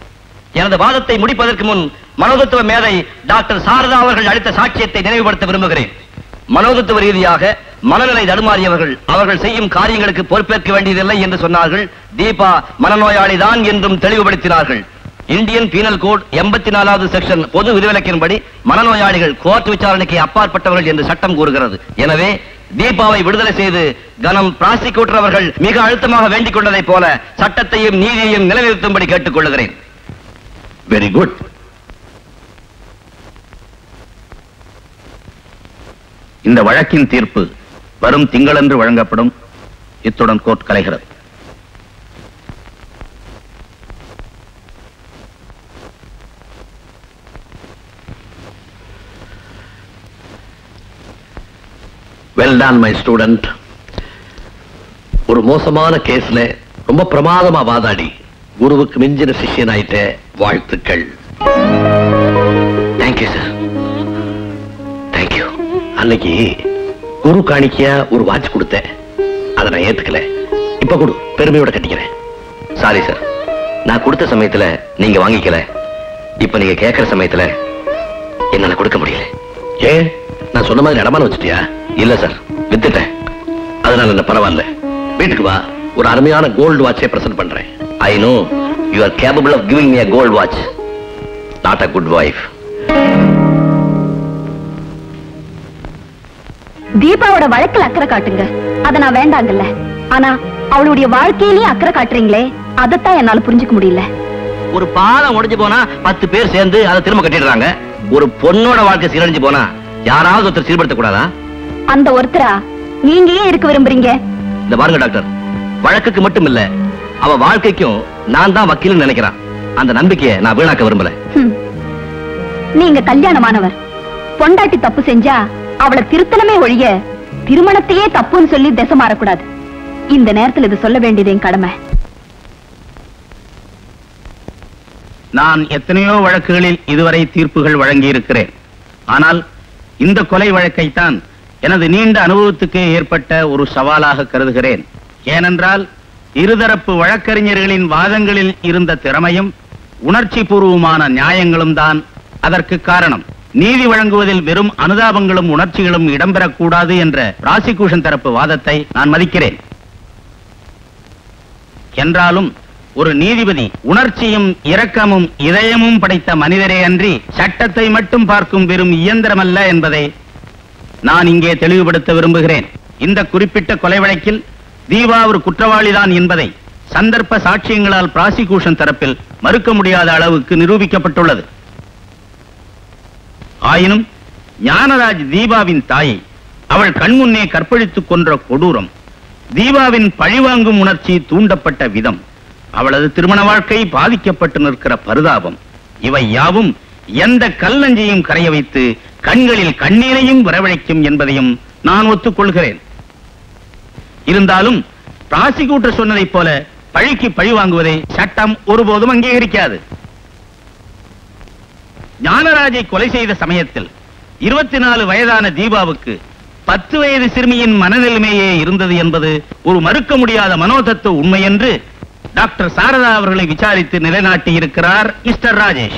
எனது வாதத்தை முடிப்பதற்கு முன் மனோதத்துவ மேதை டாக்டர் சாரதா அவர்கள் அளித்த சாட்சியத்தை நினைவுபடுத்த விரும்புகிறேன் மனோதத்துவ ரீதியாக மனநிலை தடுமாறியவர்கள் அவர்கள் செய்யும் காரியங்களுக்கு பொறுப்பேற்க வேண்டியதில்லை என்று சொன்னார்கள் தீபா மனநோயாளி தான் என்றும் தெளிவுபடுத்தினார்கள் இந்தியன் பீனல் கோட் எண்பத்தி நாலாவது செக்ஷன் பொது விதிவிலக்கின்படி மனநோயாளிகள் கோர்ட் விசாரணைக்கு அப்பாற்பட்டவர்கள் என்று சட்டம் கூறுகிறது எனவே தீபாவை விடுதலை செய்து கனம் பிராசிக்யூட்டர் அவர்கள் மிக அழுத்தமாக வேண்டிக் கொண்டதைப் போல சட்டத்தையும் நீதியையும் நிலைநிறுத்தும்படி கேட்டுக் கொள்கிறேன் வெரி குட் இந்த வழக்கின் தீர்ப்பு வரும் திங்களன்று வழங்கப்படும் இத்துடன் கோர்ட் கலைகிறது வெல் டன் மை ஸ்டூடெண்ட் ஒரு மோசமான கேஸ்ல ரொம்ப பிரமாதமா வாதாடி குருவுக்கு மிஞ்சின சிஷ்யனாயிட்ட வாழ்த்துக்கள் தேங்க்யூ சார் தேங்க்யூ அன்னைக்கு குரு காணிக்கையா ஒரு வாட்ச் கொடுத்தேன் அதை நான் ஏத்துக்கல இப்ப கொடு பெருமையோட கட்டிக்கிறேன் சாரி சார் நான் கொடுத்த சமயத்துல நீங்க வாங்கிக்கல இப்ப நீங்க கேட்கிற சமயத்துல என்னால கொடுக்க முடியல ஏன் நான் சொன்ன மாதிரி அடமான வச்சுட்டியா இல்ல சார் வித்துட்டேன் அதனால என்ன பரவாயில்ல வீட்டுக்கு வா ஒரு அருமையான கோல்டு வாட்சை பிரசன்ட் பண்றேன் I know you are capable of giving me a gold watch not a good wife தீபாவோட வழக்குல அக்கறை காட்டுங்க அத நான் வேண்டாங்கல்ல ஆனா அவளுடைய வாழ்க்கையிலயும் அக்கறை காட்டுறீங்களே அதத்தான் என்னால புரிஞ்சுக்க முடியல ஒரு பாலம் உடைஞ்சு போனா பத்து பேர் சேர்ந்து அதை திரும்ப கட்டிடுறாங்க ஒரு பொண்ணோட வாழ்க்கை சீரழிஞ்சு போனா யாராவது ஒருத்தர் சீர்படுத்த கூடாதா அந்த ஒருத்தரா நீங்க ஏன் இருக்க விரும்புறீங்க இந்த பாருங்க டாக்டர் வழக்குக்கு மட்டும் இல்ல அவ வாழ்க்கைக்கும் நான் தான் வக்கீல்னு நினைக்கிறான் அந்த நம்பிக்கையை நான் வீணாக்க விரும்பல ஹம். நீங்க கல்யாணமானவர் பொண்டாட்டி தப்பு செஞ்சா அவளை திருத்தனமே ஒழிய திருமணத்தையே தப்புன்னு சொல்லி திசை மாறக்கூடாது இந்த நேரத்துல இது சொல்ல வேண்டியது என் கடமை நான் எத்தனையோ வழக்குகளில் இதுவரை தீர்ப்புகள் வழங்கியிருக்கிறேன் ஆனால் இந்த கொலை வழக்கைத்தான் எனது நீண்ட அனுபவத்துக்கு ஏற்பட்ட ஒரு சவாலாக கருதுகிறேன் ஏனென்றால் இருதரப்பு வழக்கறிஞர்களின் வாதங்களில் இருந்த திறமையும் உணர்ச்சி பூர்வமான நியாயங்களும் தான் அதற்கு காரணம் நீதி வழங்குவதில் வெறும் அனுதாபங்களும் உணர்ச்சிகளும் இடம்பெறக்கூடாது என்ற பிராசிக்யூஷன் தரப்பு வாதத்தை நான் மதிக்கிறேன் என்றாலும் ஒரு நீதிபதி உணர்ச்சியும் இரக்கமும் இதயமும் படைத்த மனிதரே அன்றி சட்டத்தை மட்டும் பார்க்கும் வெறும் இயந்திரமல்ல என்பதை நான் இங்கே தெளிவுபடுத்த விரும்புகிறேன் இந்த குறிப்பிட்ட கொலை வழக்கில் தீபா ஒரு குற்றவாளிதான் என்பதை சந்தர்ப்ப சாட்சியங்களால் பிராசிகூஷன் தரப்பில் மறுக்க முடியாத அளவுக்கு நிரூபிக்கப்பட்டுள்ளது ஆயினும் ஞானராஜ் தீபாவின் தாயை அவள் கண்முன்னே கற்பழித்துக் கொன்ற கொடூரம் தீபாவின் பழிவாங்கும் உணர்ச்சி தூண்டப்பட்ட விதம் அவளது திருமண வாழ்க்கை பாதிக்கப்பட்டு நிற்கிற பரிதாபம் இவை யாவும் எந்த கல்லஞ்சையும் கரைய வைத்து கண்களில் கண்ணீரையும் வரவழைக்கும் என்பதையும் நான் ஒத்துக்கொள்கிறேன் இருந்தாலும் பிராசிக்யூட்டர் சொன்னதைப் போல பழிக்கு பழி வாங்குவதை சட்டம் ஒருபோதும் அங்கீகரிக்காது ஞானராஜை கொலை செய்த சமயத்தில் இருபத்தி நாலு வயதான தீபாவுக்கு பத்து வயது சிறுமியின் மனநிலைமையே இருந்தது என்பது ஒரு மறுக்க முடியாத மனோதத்துவ உண்மை என்று டாக்டர் சாரதா அவர்களை விசாரித்து நிலைநாட்டி இருக்கிறார் மிஸ்டர் ராஜேஷ்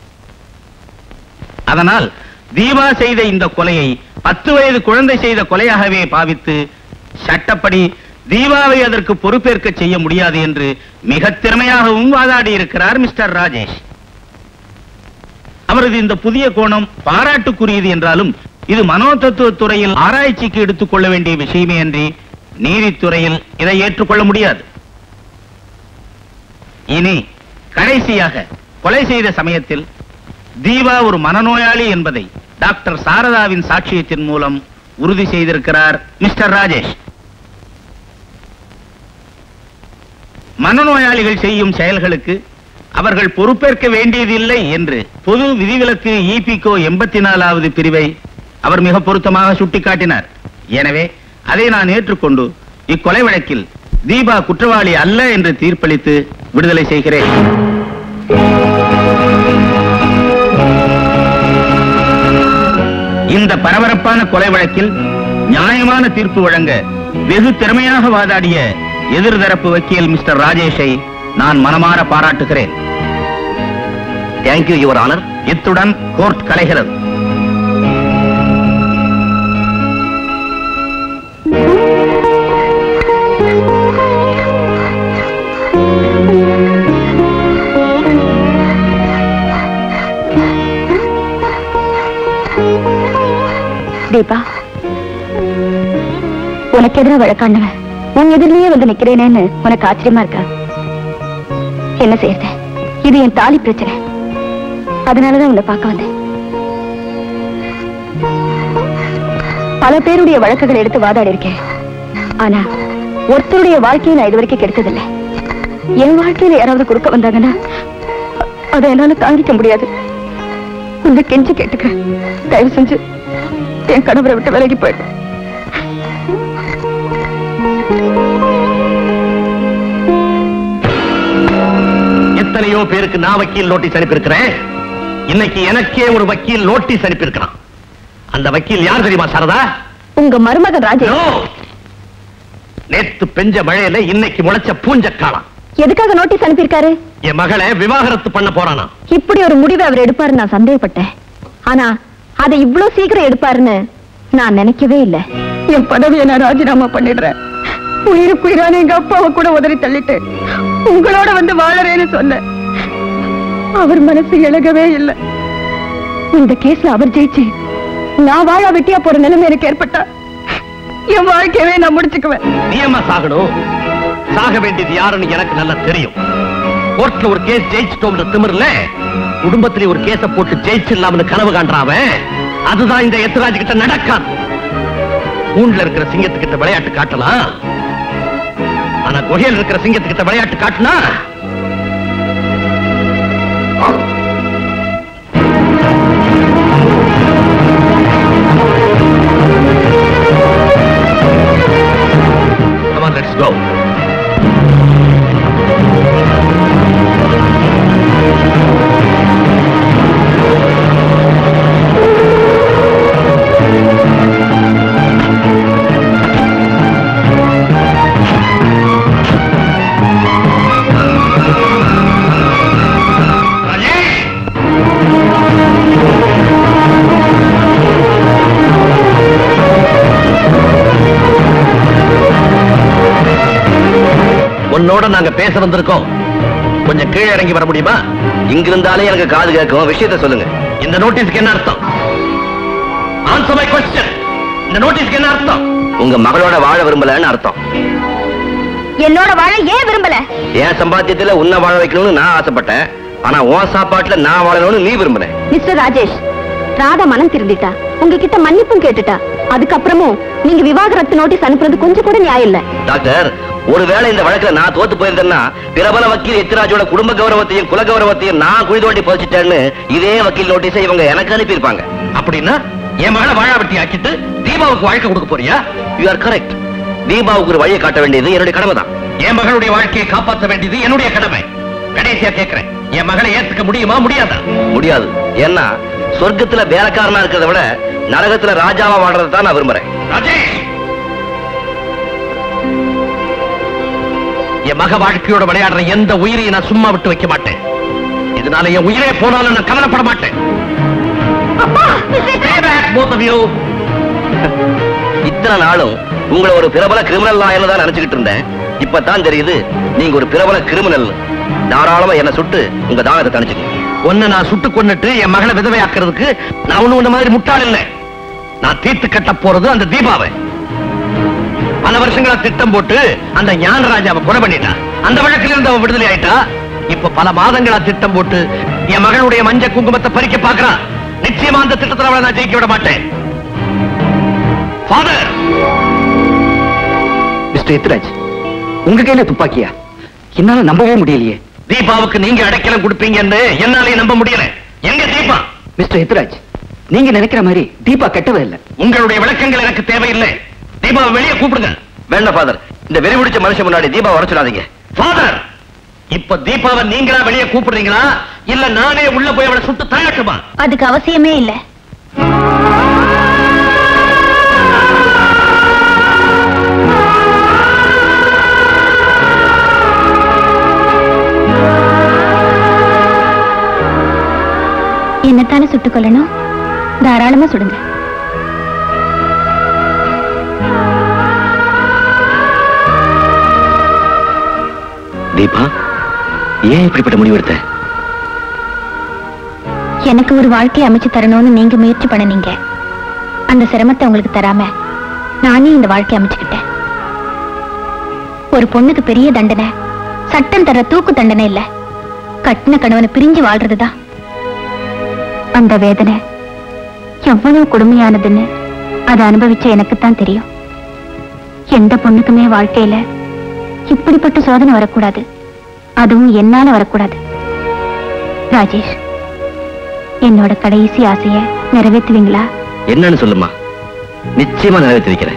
அதனால் தீபா செய்த இந்த கொலையை பத்து வயது குழந்தை செய்த கொலையாகவே பாவித்து சட்டப்படி தீபாவை அதற்கு பொறுப்பேற்க செய்ய முடியாது என்று மிக திறமையாகவும் வாதாடி இருக்கிறார் மிஸ்டர் ராஜேஷ் அவரது இந்த புதிய கோணம் பாராட்டுக்குரியது என்றாலும் இது மனோதத்துவ துறையில் ஆராய்ச்சிக்கு எடுத்துக் கொள்ள வேண்டிய விஷயமே அன்றி நீதித்துறையில் இதை ஏற்றுக்கொள்ள முடியாது இனி கடைசியாக கொலை செய்த சமயத்தில் தீபா ஒரு மனநோயாளி என்பதை டாக்டர் சாரதாவின் சாட்சியத்தின் மூலம் உறுதி செய்திருக்கிறார் மிஸ்டர் ராஜேஷ் மனநோயாளிகள் செய்யும் செயல்களுக்கு அவர்கள் பொறுப்பேற்க வேண்டியதில்லை என்று பொது விதிவிலக்கு இபிகோ எண்பத்தி நாலாவது பிரிவை அவர் மிக பொருத்தமாக சுட்டிக்காட்டினார் எனவே அதை நான் ஏற்றுக்கொண்டு இக்கொலை வழக்கில் தீபா குற்றவாளி அல்ல என்று தீர்ப்பளித்து விடுதலை செய்கிறேன் இந்த பரபரப்பான கொலை வழக்கில் நியாயமான தீர்ப்பு வழங்க வெகு திறமையாக வாதாடிய எதிர்தரப்பு வக்கீல் மிஸ்டர் ராஜேஷை நான் மனமாற பாராட்டுகிறேன் தேங்க்யூ யுவர் ஆனர் இத்துடன் கோர்ட் கலைகிறது தீபா உனக்கு எதிராக வழக்காண்டவன் உன் எதிரிலேயே வந்து நிக்கிறேனேன்னு உனக்கு ஆச்சரியமா இருக்கா என்ன செய்யறது இது என் தாலி பிரச்சனை அதனாலதான் உன்னை பார்க்க வந்தேன் பல பேருடைய வழக்குகளை எடுத்து வாதாடி இருக்கேன் ஆனா ஒருத்தருடைய வாழ்க்கையை நான் இது வரைக்கும் கெடுத்ததில்லை என் வாழ்க்கையில யாராவது கொடுக்க வந்தாங்கன்னா அதை என்னால தாங்கிக்க முடியாது உன்னை கெஞ்சி கேட்டுக்கிறேன் தயவு செஞ்சு என் கணவரை விட்டு விலகி போயிடு எத்தனையோ பேருக்கு நான் வக்கீல் நோட்டீஸ் அனுப்பியிருக்கிறேன் இன்னைக்கு எனக்கே ஒரு வக்கீல் நோட்டீஸ் அனுப்பியிருக்கிறான் அந்த வக்கீல் யார் தெரியுமா சாரதா உங்க மருமகன் ராஜேஷ் No. நேத்து பெஞ்ச மழையில இன்னைக்கு முளைச்ச பூஞ்சக்காலம் எதுக்காக நோட்டீஸ் அனுப்பியிருக்காரு என் மகளை விவாகரத்து பண்ண போறானா இப்படி ஒரு முடிவை அவர் எடுப்பாருன்னு நான் சந்தேகப்பட்டேன் ஆனா அதை இவ்வளவு சீக்கிரம் எடுப்பாருன்னு நான் நினைக்கவே இல்லை என் பதவியை நான் ராஜினாமா பண்ணிடுறேன் உயிருக்கு உயிரான எங்க அப்பாவை கூட உதறி தள்ளிட்டு உங்களோட வந்து வாழறேன்னு சொன்னேன் அவர் மனசு இழகவே இல்லை இந்த கேஸ்ல அவர் ஜெயிச்சு நான் வாழ வெட்டியா போற நிலைமை எனக்கு ஏற்பட்டா என் வாழ்க்கையவே நான் முடிச்சுக்குவேன் நீ ஏம்மா சாகணும் சாக வேண்டியது யாருன்னு எனக்கு நல்லா தெரியும் கோர்ட்ல ஒரு கேஸ் ஜெயிச்சிட்டோம்னு திமிர்ல குடும்பத்திலே ஒரு கேஸ போட்டு ஜெயிச்சிடலாம்னு கனவு காண்றான் அவன் அதுதான் இந்த எத்ராஜ் கிட்ட நடக்காது கூண்டுல இருக்கிற சிங்கத்துக்கிட்ட விளையாட்டு காட்டலாம் ஆனா குகையில் இருக்கிற சிங்கத்துக்கிட்ட விளையாட்டு காட்டுனா Come on, let's go. உன்னோட நாங்க பேச வந்திருக்கோம் கொஞ்சம் கீழே இறங்கி வர முடியுமா இங்க இருந்தாலே எனக்கு காது கேட்கும் விஷயத்த சொல்லுங்க இந்த நோட்டீஸ்க்கு என்ன அர்த்தம் ஆன்சர் மை கொஸ்டின் இந்த நோட்டீஸ்க்கு என்ன அர்த்தம் உங்க மகளோட வாழ விரும்பலன்னு அர்த்தம் என்னோட வாழ ஏன் விரும்பல என் சம்பாத்தியத்துல உன்னை வாழ வைக்கணும்னு நான் ஆசைப்பட்டேன் ஆனா உன் சாப்பாட்டுல நான் வாழணும்னு நீ விரும்புற மிஸ்டர் ராஜேஷ் ராதா மனம் திருந்திட்டா உங்ககிட்ட மன்னிப்பும் கேட்டுட்டா அதுக்கப்புறமும் நீங்க விவாகரத்து நோட்டீஸ் அனுப்புறது கொஞ்சம் கூட நியாயம் இல்ல டாக்டர் ஒருவேளை இந்த வழக்குல நான் தோத்து போயிருந்தேன்னா பிரபல வக்கீல் எத்திராஜோட குடும்ப கௌரவத்தையும் குல கௌரவத்தையும் நான் குழி தோண்டி போச்சுட்டேன்னு இதே வக்கீல் நோட்டீஸை இவங்க எனக்கு அனுப்பியிருப்பாங்க அப்படின்னா என் மகளை வாழாவட்டி ஆக்கிட்டு தீபாவுக்கு வாழ்க்கை கொடுக்க போறியா யூ ஆர் கரெக்ட் தீபாவுக்கு ஒரு வழியை காட்ட வேண்டியது என்னுடைய கடமை தான் என் மகளுடைய வாழ்க்கையை காப்பாற்ற வேண்டியது என்னுடைய கடமை கடைசியா கேட்கிறேன் என் மகளை ஏத்துக்க முடியுமா முடியாதா முடியாது ஏன்னா சொர்க்கத்துல வேலைக்காரனா இருக்கிறத விட நரகத்துல ராஜாவா வாழ்றதை தான் நான் விரும்புறேன் ராஜேஷ் என் மக வாழ்க்கையோட விளையாடுற எந்த உயிரையும் நான் சும்மா விட்டு வைக்க மாட்டேன் இதனால என் உயிரே போனாலும் நான் கவலைப்பட மாட்டேன் Stay back, both of you. இத்தனை நாளும் உங்களை ஒரு பிரபல கிரிமினல் லாயர்னு தான் நினைச்சுக்கிட்டு இருந்தேன் இப்பதான் தெரியுது நீங்க ஒரு பிரபல கிரிமினல் தாராளமா என்ன சுட்டு உங்க தாகத்தை தணிச்சுக்கணும் ஒன்ன நான் சுட்டு கொன்னுட்டு என் மகளை விதவை ஆக்குறதுக்கு நான் ஒண்ணு உன்ன மாதிரி முட்டாள் இல்லை நான் தீர்த்து கட்ட போறது அந்த தீபாவை பல வருஷங்களா திட்டம் போட்டு அந்த ஞானராஜாவை கொலை பண்ணிட்டா அந்த வழக்கில் இருந்து அவ விடுதலை ஆயிட்டா இப்ப பல மாதங்களா திட்டம் போட்டு என் மகளுடைய மஞ்ச குங்குமத்தை பறிக்க பாக்குறான் நிச்சயமா அந்த திட்டத்தில் அவளை நான் ஜெயிக்க விட மாட்டேன் ஃபாதர் மிஸ்டர் எத்ராஜ் உங்க கையில துப்பாக்கியா என்னால நம்பவே முடியலையே தீபாவுக்கு நீங்க அடைக்கலம் கொடுப்பீங்கன்னு என்னாலே நம்ப முடியல எங்க தீபா மிஸ்டர் எத்ராஜ் நீங்க நினைக்கிற மாதிரி தீபா கெட்டவ இல்ல உங்களுடைய விளக்கங்கள் எனக்கு தேவையில்லை தீபாவை வெளியே கூப்பிடுங்க வேண்டாம் ஃபாதர் இந்த வெறி பிடிச்ச மனுஷன் முன்னாடி தீபா வர சொல்லாதீங்க ஃபாதர் இப்ப தீபாவை நீங்களா வெளியே கூப்பிடுறீங்களா இல்ல நானே உள்ள போய் அவளை சுட்டு தயாட்டுமா அதுக்கு அவசியமே இல்ல என்னத்தானே சுட்டுக் கொள்ளணும் தாராளமா சுடுங்க தீபா ஏன் இப்படிப்பட்ட முடிவு எடுத்த எனக்கு ஒரு வாழ்க்கையை அமைச்சு தரணும்னு நீங்க முயற்சி பண்ணுனீங்க அந்த சிரமத்தை உங்களுக்கு தராம நானே இந்த வாழ்க்கையை அமைச்சுக்கிட்டேன் ஒரு பொண்ணுக்கு பெரிய தண்டனை சட்டம் தர தூக்கு தண்டனை இல்ல கட்டின கணவனை பிரிஞ்சு வாழ்றதுதான் அந்த வேதனை எவ்வளவு கொடுமையானதுன்னு அதை அனுபவிச்ச எனக்குத்தான் தெரியும் எந்த பொண்ணுக்குமே வாழ்க்கையில இப்படிப்பட்ட சோதனை வரக்கூடாது அதுவும் என்னால வரக்கூடாது ராஜேஷ் என்னோட கடைசி ஆசைய நிறைவேற்றுவீங்களா என்னன்னு சொல்லுமா நிச்சயமா நிறைவேற்றி வைக்கிறேன்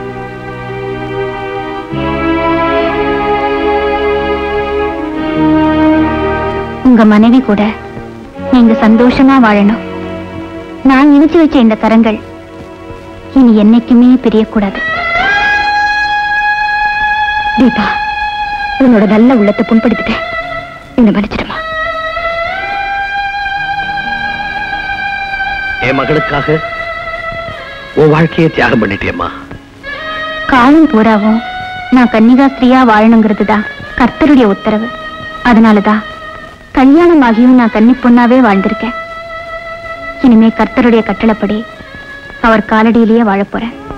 உங்க மனைவி கூட நீங்க சந்தோஷமா வாழணும் நான் இணைச்சு வச்ச இந்த கரங்கள் இனி என்னைக்குமே பிரியக்கூடாது தீபா உன்னோட நல்ல உள்ளத்தை புண்படுத்திட்டேன் என்ன மன்னிச்சிடுமா என் மகளுக்காக உன் வாழ்க்கையை தியாகம் பண்ணிட்டேம்மா காலம் பூராவும் நான் கன்னிகாஸ்திரியா வாழணுங்கிறது தான் கர்த்தருடைய உத்தரவு அதனாலதான் கல்யாணம் ஆகியும் நான் கன்னி பொண்ணாவே வாழ்ந்திருக்கேன் இனிமே கர்த்தருடைய கட்டளப்படி அவர் காலடியிலேயே வாழப் போறேன்